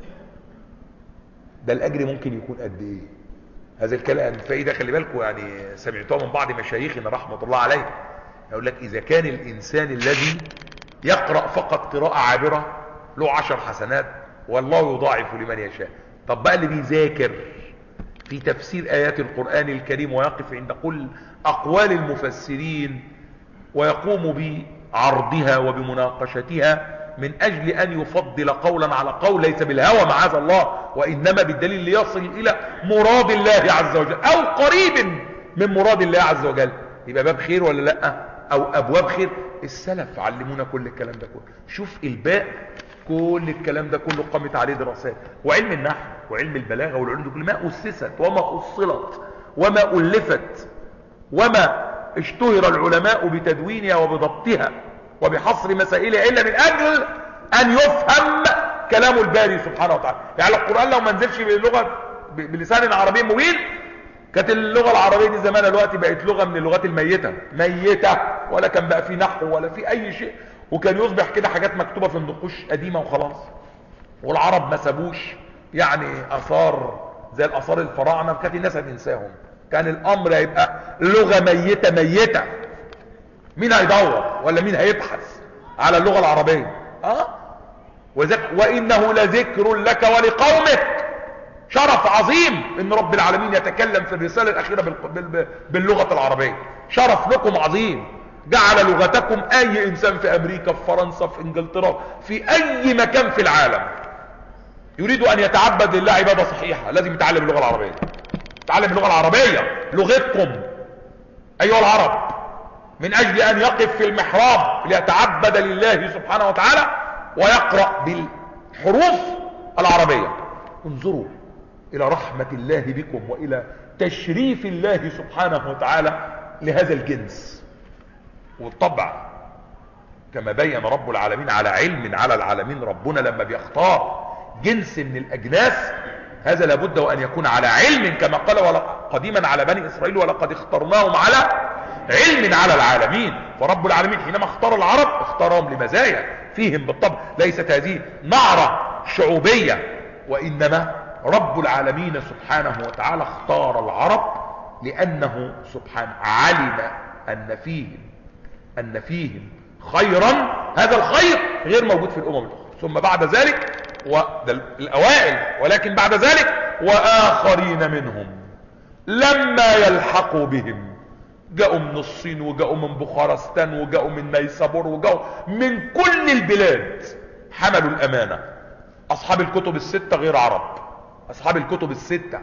Speaker 3: ده الاجر ممكن يكون قد ايه هذا الكلام فايده خلي بالكم يعني سمعتوه من بعض مشايخنا رحمه الله عليه يقول لك اذا كان الانسان الذي يقرا فقط قراءه عابره له عشر حسنات والله يضاعف لمن يشاء طب بقى اللي بيذاكر في تفسير آيات القرآن الكريم ويقف عند كل أقوال المفسرين ويقوم بعرضها وبمناقشتها من أجل أن يفضل قولا على قول ليس بالهوى معاذ الله وإنما بالدليل ليصل إلى مراد الله عز وجل أو قريب من مراد الله عز وجل يبقى باب خير ولا لا أو أبواب خير السلف علمونا كل الكلام ده كله شوف الباء كل الكلام ده كله قامت عليه دراسات وعلم النحو وعلم البلاغة والعلوم دي كل ما أسست وما أصلت وما ألفت وما اشتهر العلماء بتدوينها وبضبطها وبحصر مسائلها إلا من أجل أن يفهم كلام الباري سبحانه وتعالى يعني القرآن لو ما نزلش باللغة بلسان عربي مبين كانت اللغة العربية دي زمان الوقت بقت لغة من اللغات الميتة ميتة ولا كان بقى في نحو ولا في أي شيء وكان يصبح كده حاجات مكتوبة في النقوش قديمة وخلاص والعرب ما سابوش يعني اثار زي الاثار الفراعنه كانت الناس هتنساهم كان الامر هيبقى لغه ميته ميته مين هيدور ولا مين هيبحث على اللغه العربيه اه وذك وانه لذكر لك ولقومك شرف عظيم ان رب العالمين يتكلم في الرساله الاخيره باللغه العربيه شرف لكم عظيم جعل لغتكم اي انسان في امريكا في فرنسا في انجلترا في اي مكان في العالم يريد ان يتعبد لله عبادة صحيحة لازم يتعلم اللغة العربية يتعلم اللغة العربية لغتكم ايها العرب من اجل ان يقف في المحراب ليتعبد لله سبحانه وتعالى ويقرأ بالحروف العربية انظروا الى رحمة الله بكم والى تشريف الله سبحانه وتعالى لهذا الجنس والطبع كما بين رب العالمين على علم على العالمين ربنا لما بيختار جنس من الأجناس هذا لابد وأن يكون على علم كما قال قديما على بني إسرائيل ولقد اخترناهم على علم على العالمين فرب العالمين حينما اختار العرب اختارهم لمزايا فيهم بالطبع ليست هذه نعرة شعوبية وإنما رب العالمين سبحانه وتعالى اختار العرب لأنه سبحانه علم أن فيهم أن فيهم خيرا هذا الخير غير موجود في الأمم الأخرى ثم بعد ذلك وده الأوائل ولكن بعد ذلك وآخرين منهم لما يلحقوا بهم جاءوا من الصين وجاءوا من بخارستان وجاءوا من نيسابور وجاءوا من كل البلاد حملوا الأمانة أصحاب الكتب الستة غير عرب أصحاب الكتب الستة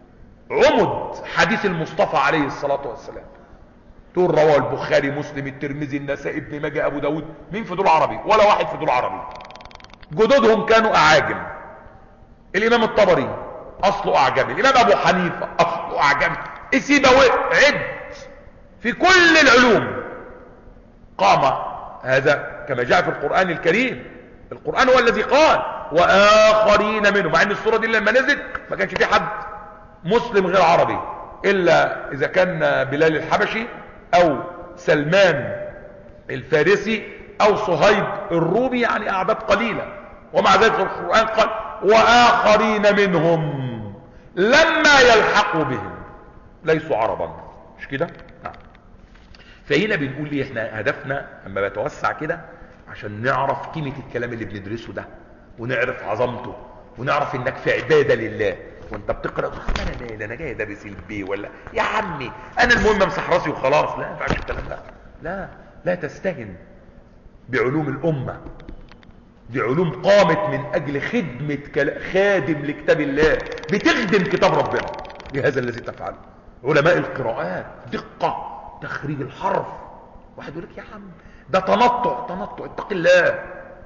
Speaker 3: عمد حديث المصطفى عليه الصلاة والسلام تقول رواه البخاري مسلم الترمذي النسائي ابن ماجه ابو داود مين في دول عربي ولا واحد في دول عربي جدودهم كانوا اعاجم الامام الطبري اصله اعجمي الامام ابو حنيفه اصله اعجمي السيبوي عد في كل العلوم قام هذا كما جاء في القرآن الكريم القرآن هو الذي قال واخرين منهم مع ان السورة دي لما نزلت ما كانش في حد مسلم غير عربي الا اذا كان بلال الحبشي او سلمان الفارسي او صهيب الرومي يعني اعداد قليلة ومع ذلك القرآن قال واخرين منهم لما يلحقوا بهم ليسوا عربا مش كده نعم فهنا بنقول ليه احنا هدفنا اما بتوسع كده عشان نعرف قيمة الكلام اللي بندرسه ده ونعرف عظمته ونعرف انك في عبادة لله وانت بتقرأ تقول انا مالي انا جاي دارس البي ولا يا عمي انا المهم امسح راسي وخلاص لا ما ينفعش الكلام ده لا لا تستهن بعلوم الامة دي علوم قامت من اجل خدمة كلا- خادم لكتاب الله بتخدم كتاب ربنا بهذا الذي تفعله علماء القراءات دقة تخريج الحرف واحد يقول لك يا عم ده تنطع تنطع اتق الله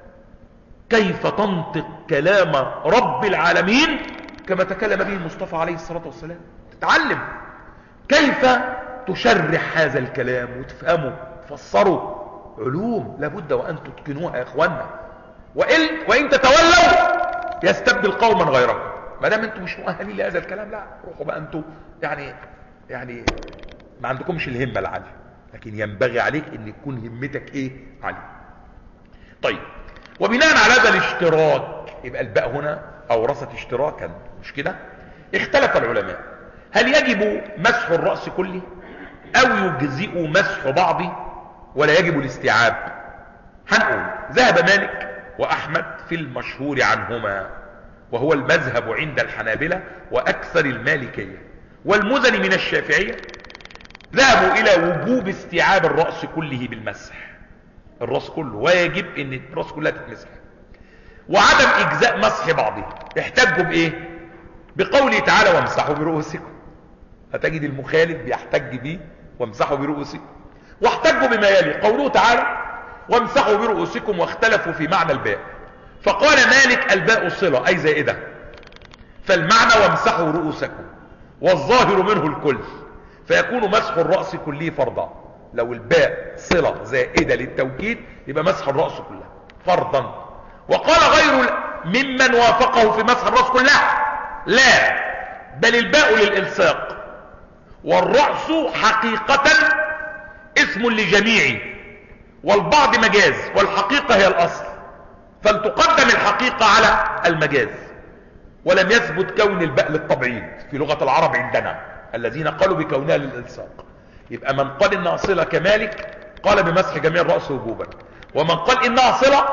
Speaker 3: كيف تنطق كلام رب العالمين كما تكلم به المصطفى عليه الصلاة والسلام تتعلم كيف تشرح هذا الكلام وتفهمه تفسره علوم لابد وأن تتقنوها يا إخوانا وإن, وإن تتولوا يستبدل قوما غيركم ما دام انتم مش مؤهلين لهذا الكلام لا روحوا بقى انتم يعني يعني ما عندكمش الهمة العالية لكن ينبغي عليك ان يكون همتك ايه عالية طيب وبناء على هذا الاشتراك يبقى الباء هنا اورثت اشتراكا مش كده اختلف العلماء هل يجب مسح الرأس كله او يجزئ مسح بعضه ولا يجب الاستيعاب هنقول ذهب مالك واحمد في المشهور عنهما وهو المذهب عند الحنابلة واكثر المالكية والمزني من الشافعية ذهبوا الى وجوب استيعاب الرأس كله بالمسح الراس كله واجب ان الراس كلها تتمسح وعدم اجزاء مسح بعضه احتجوا بايه بقوله تعالى وامسحوا برؤوسكم هتجد المخالف بيحتج به وامسحوا برؤوسكم واحتجوا بما يلي قوله تعالى وامسحوا برؤوسكم واختلفوا في معنى الباء فقال مالك الباء صلة اي زائدة فالمعنى وامسحوا رؤوسكم والظاهر منه الكل فيكون مسح الرأس كله فرضا لو الباء صلة زائدة للتوكيد يبقى مسح الرأس كلها فرضا وقال غير ممن وافقه في مسح الرأس كلها لا بل الباء للإلصاق والرأس حقيقة اسم لجميع والبعض مجاز والحقيقة هي الأصل فلتقدم الحقيقة على المجاز ولم يثبت كون الباء للتبعيد في لغة العرب عندنا الذين قالوا بكونها للإلصاق يبقى من قال انها صلة كمالك قال بمسح جميع الرأس وجوبا ومن قال انها صلة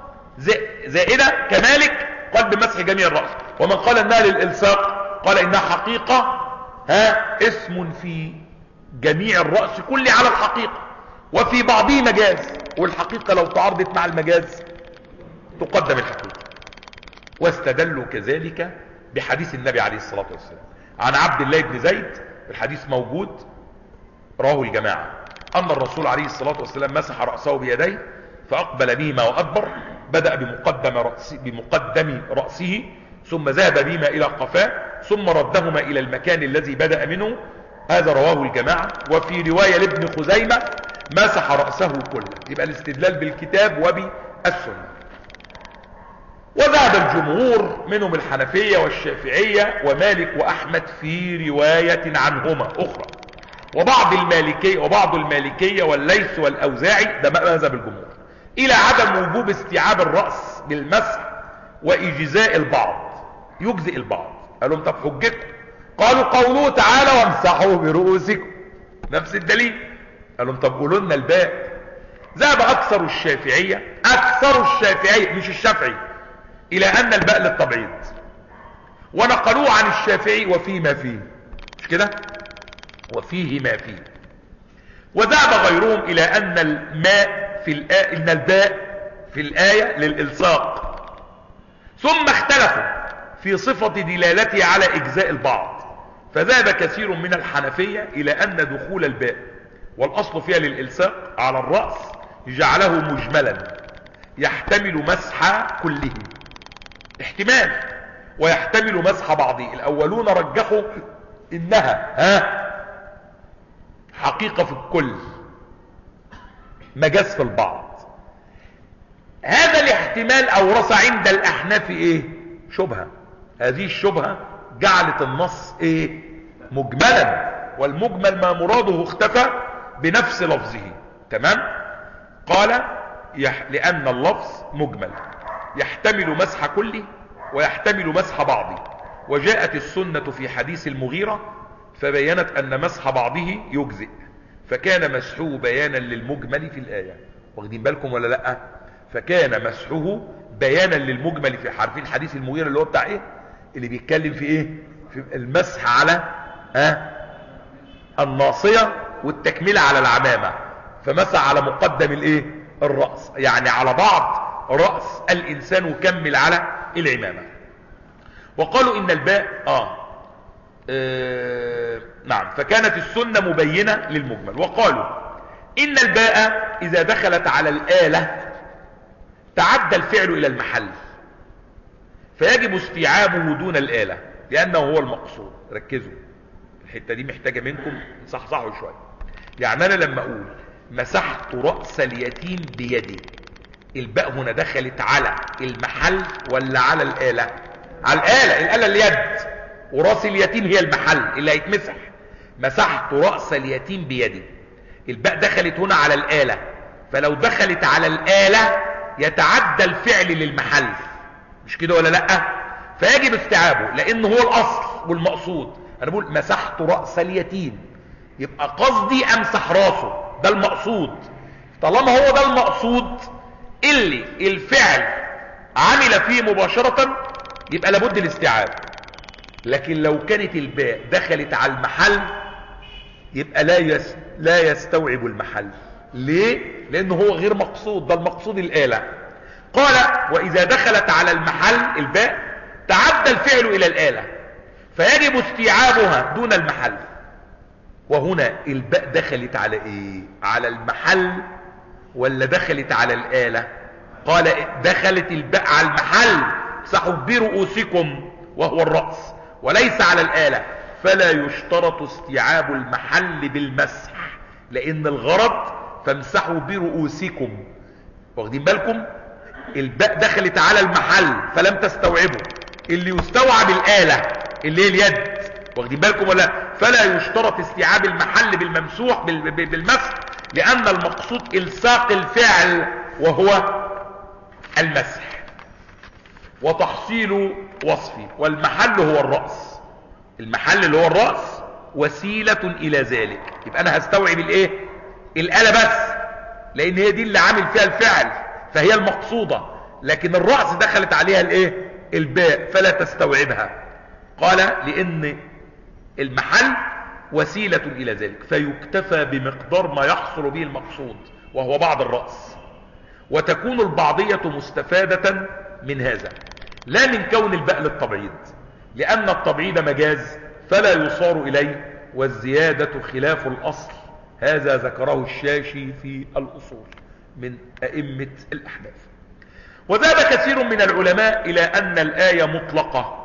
Speaker 3: زائدة كمالك قال بمسح جميع الرأس ومن قال انها للإلصاق قال انها حقيقة ها اسم في جميع الرأس كل على الحقيقة وفي بعضه مجاز والحقيقة لو تعارضت مع المجاز تقدم الحقيقة واستدلوا كذلك بحديث النبي عليه الصلاة والسلام عن عبد الله بن زيد الحديث موجود رواه الجماعة أن الرسول عليه الصلاة والسلام مسح رأسه بيديه فأقبل بهما وأدبر بدأ بمقدم, رأس بمقدم رأسه ثم ذهب بهما إلى قفاه ثم ردهما إلى المكان الذي بدأ منه هذا رواه الجماعة وفي رواية لابن خزيمة مسح رأسه كله يبقى الاستدلال بالكتاب وبالسنة وذهب الجمهور منهم الحنفية والشافعية ومالك وأحمد في رواية عنهما أخرى وبعض المالكية وبعض المالكية والليث والأوزاعي ده مذهب الجمهور إلى عدم وجوب استيعاب الرأس بالمسح وإجزاء البعض يجزئ البعض قالوا طب حجتكم قالوا قوله تعالى وامسحوا برؤوسكم نفس الدليل قالوا طب قولوا لنا الباء ذهب أكثر الشافعية أكثر الشافعية مش الشافعي إلى أن الباء للتبعيض ونقلوه عن الشافعي وفيه ما فيه مش كده وفيه ما فيه وذهب غيرهم إلى أن الماء في الآية إن الباء في الآية للإلصاق ثم اختلفوا في صفة دلالته على إجزاء البعض فذهب كثير من الحنفية إلى أن دخول الباء والأصل فيها للإلصاق على الرأس جعله مجملا يحتمل مسح كله احتمال ويحتمل مسح بعضه الأولون رجحوا إنها ها حقيقة في الكل مجاز في البعض هذا الاحتمال أورث عند الأحناف إيه شبهة هذه الشبهة جعلت النص إيه مجملا والمجمل ما مراده اختفى بنفس لفظه تمام قال يح... لأن اللفظ مجمل يحتمل مسح كله ويحتمل مسح بعضه وجاءت السنة في حديث المغيرة فبينت أن مسح بعضه يجزئ فكان مسحه بيانا للمجمل في الآية واخدين بالكم ولا لا فكان مسحه بيانا للمجمل في عارفين حديث المغيرة اللي هو بتاع ايه اللي بيتكلم في ايه في المسح على ها الناصية والتكملة على العمامة فمسح على مقدم الايه الرأس يعني على بعض رأس الانسان وكمل على العمامة وقالوا ان الباء آه, اه نعم فكانت السنة مبينة للمجمل وقالوا ان الباء اذا دخلت على الآلة تعدى الفعل الى المحل فيجب استيعابه دون الآلة لانه هو المقصود ركزوا الحتة دي محتاجة منكم صحصحوا شوية يعني انا لما اقول مسحت رأس اليتيم بيدي الباء هنا دخلت على المحل ولا على الآلة على الآلة الآلة اليد وراس اليتيم هي المحل اللي هيتمسح مسحت رأس اليتيم بيدي الباء دخلت هنا على الآلة فلو دخلت على الآلة يتعدى الفعل للمحل مش كده ولا لا فيجب استيعابه لان هو الاصل والمقصود انا بقول مسحت رأس اليتيم يبقى قصدي امسح راسه ده المقصود طالما هو ده المقصود اللي الفعل عمل فيه مباشرة يبقى لابد الاستيعاب لكن لو كانت الباء دخلت على المحل يبقى لا يس لا يستوعب المحل ليه لانه هو غير مقصود ده المقصود الآلة قال واذا دخلت على المحل الباء تعدى الفعل الى الآلة فيجب استيعابها دون المحل وهنا الباء دخلت على ايه على المحل ولا دخلت على الآلة قال دخلت الباء على المحل امسحوا برؤوسكم وهو الرأس وليس على الآلة فلا يشترط استيعاب المحل بالمسح لان الغرض فامسحوا برؤوسكم واخدين بالكم الباء دخلت على المحل فلم تستوعبه اللي يستوعب الآلة اللي هي اليد واخدين بالكم ولا فلا يشترط استيعاب المحل بالممسوح بال- بال- بالمسح لأن المقصود إلصاق الفعل وهو المسح وتحصيل وصفي والمحل هو الرأس المحل اللي هو الرأس وسيلة إلى ذلك يبقى أنا هستوعب الإيه الآلة بس لأن هي دي اللي عامل فيها الفعل فهي المقصودة لكن الرأس دخلت عليها الإيه الباء فلا تستوعبها قال لأن المحل وسيلة إلى ذلك فيكتفى بمقدار ما يحصل به المقصود وهو بعض الرأس وتكون البعضية مستفادة من هذا لا من كون الباء للتبعيض لأن التبعيض مجاز فلا يصار إليه والزيادة خلاف الأصل هذا ذكره الشاشي في الأصول من أئمة الأحناف وذهب كثير من العلماء إلى أن الآية مطلقة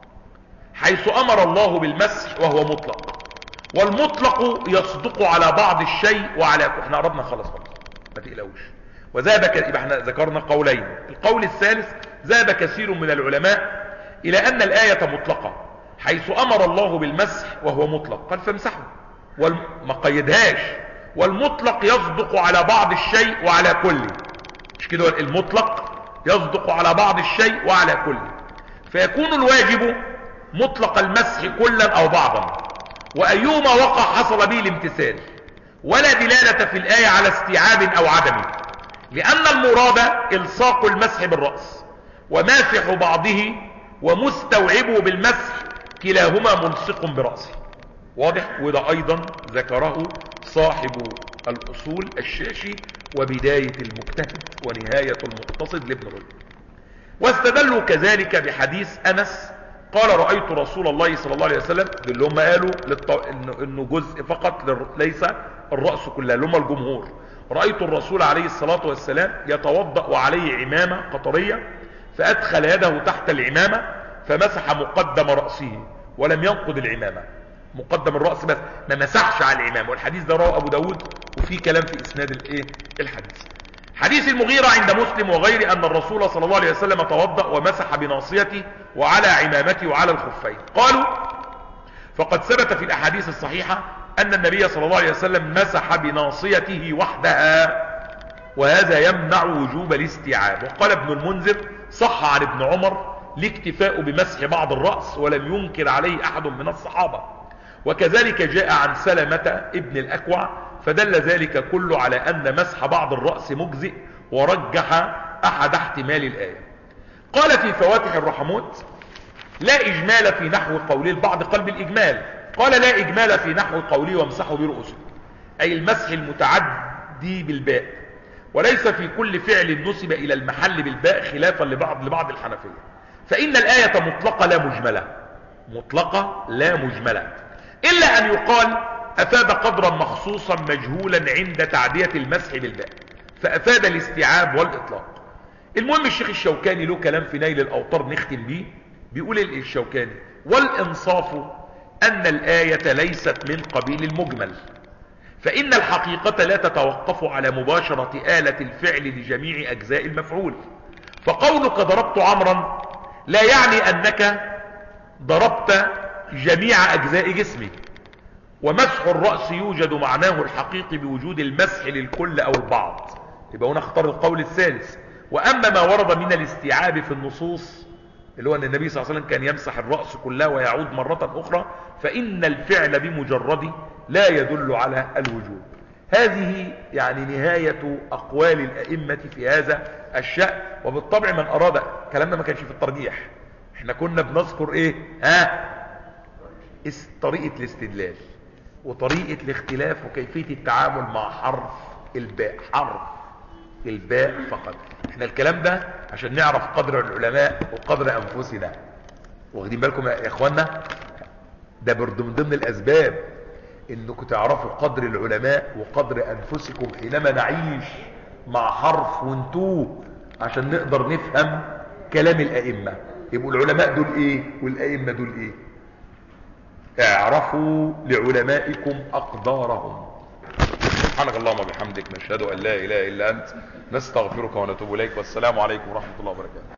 Speaker 3: حيث أمر الله بالمسح وهو مطلق والمطلق يصدق على بعض الشيء وعلى احنا قربنا خلاص خلاص ما تقلقوش وذهب ك... يبقى احنا ذكرنا قولين القول الثالث ذهب كثير من العلماء إلى أن الآية مطلقة حيث أمر الله بالمسح وهو مطلق قال فامسحوا وما قيدهاش والمطلق يصدق على بعض الشيء وعلى كله مش كده المطلق يصدق على بعض الشيء وعلى كله فيكون الواجب مطلق المسح كلا أو بعضا وأيهما وقع حصل به الامتثال ولا دلالة في الآية على استيعاب أو عدم لأن المراد إلصاق المسح بالرأس وماسح بعضه ومستوعبه بالمسح كلاهما ملصق برأسه واضح وده أيضا ذكره صاحب الأصول الشاشي وبداية المجتهد ونهاية المقتصد لابن رجب واستدلوا كذلك بحديث أنس قال رأيت رسول الله صلى الله عليه وسلم دول اللي هم قالوا للط... إنه... إنه جزء فقط لل... ليس الرأس كلها اللي هم الجمهور رأيت الرسول عليه الصلاة والسلام يتوضأ وعليه عمامة قطرية فأدخل يده تحت العمامة فمسح مقدم رأسه ولم ينقض العمامة مقدم الرأس بس ما مسحش على العمامة والحديث ده رواه أبو داود وفي كلام في إسناد الإيه الحديث حديث المغيرة عند مسلم وغيره أن الرسول صلى الله عليه وسلم توضأ ومسح بناصيته وعلى عمامته وعلى الخفين قالوا فقد ثبت في الأحاديث الصحيحة أن النبي صلى الله عليه وسلم مسح بناصيته وحدها وهذا يمنع وجوب الاستيعاب وقال ابن المنذر صح عن ابن عمر الاكتفاء بمسح بعض الرأس ولم ينكر عليه أحد من الصحابة وكذلك جاء عن سلمة ابن الأكوع فدل ذلك كله على أن مسح بعض الرأس مجزئ ورجح أحد احتمال الآية قال في فواتح الرحموت لا إجمال في نحو قولي البعض قال بالإجمال قال لا إجمال في نحو قولي وامسحوا برؤوسكم أي المسح المتعدي بالباء وليس في كل فعل نسب إلى المحل بالباء خلافا لبعض لبعض الحنفية فإن الآية مطلقة لا مجملة مطلقة لا مجملة إلا أن يقال افاد قدرا مخصوصا مجهولا عند تعدية المسح بالباء فافاد الاستيعاب والاطلاق المهم الشيخ الشوكاني له كلام في نيل الاوطار نختم بيه بيقول الشوكاني والانصاف ان الاية ليست من قبيل المجمل فان الحقيقة لا تتوقف على مباشرة آلة الفعل لجميع اجزاء المفعول فقولك ضربت عمرا لا يعني انك ضربت جميع اجزاء جسمه ومسح الرأس يوجد معناه الحقيقي بوجود المسح للكل او البعض يبقى هنا اختار القول الثالث واما ما ورد من الاستيعاب في النصوص اللي هو ان النبي صلى الله عليه وسلم كان يمسح الرأس كلها ويعود مرة اخرى فان الفعل بمجرد لا يدل على الوجوب هذه يعني نهاية اقوال الائمة في هذا الشأن وبالطبع من اراد كلامنا ما كانش في الترجيح احنا كنا بنذكر ايه ها اس- طريقة الاستدلال وطريقة الاختلاف وكيفية التعامل مع حرف الباء حرف الباء فقط احنا الكلام ده عشان نعرف قدر العلماء وقدر انفسنا واخدين بالكم يا اخوانا ده برضو من ضمن الاسباب انكم تعرفوا قدر العلماء وقدر انفسكم حينما نعيش مع حرف وانتوه عشان نقدر نفهم كلام الائمة يبقوا العلماء دول ايه والائمة دول ايه اعرفوا لعلمائكم اقدارهم سبحانك اللهم وبحمدك نشهد ان لا اله الا انت نستغفرك ونتوب اليك والسلام عليكم ورحمة الله وبركاته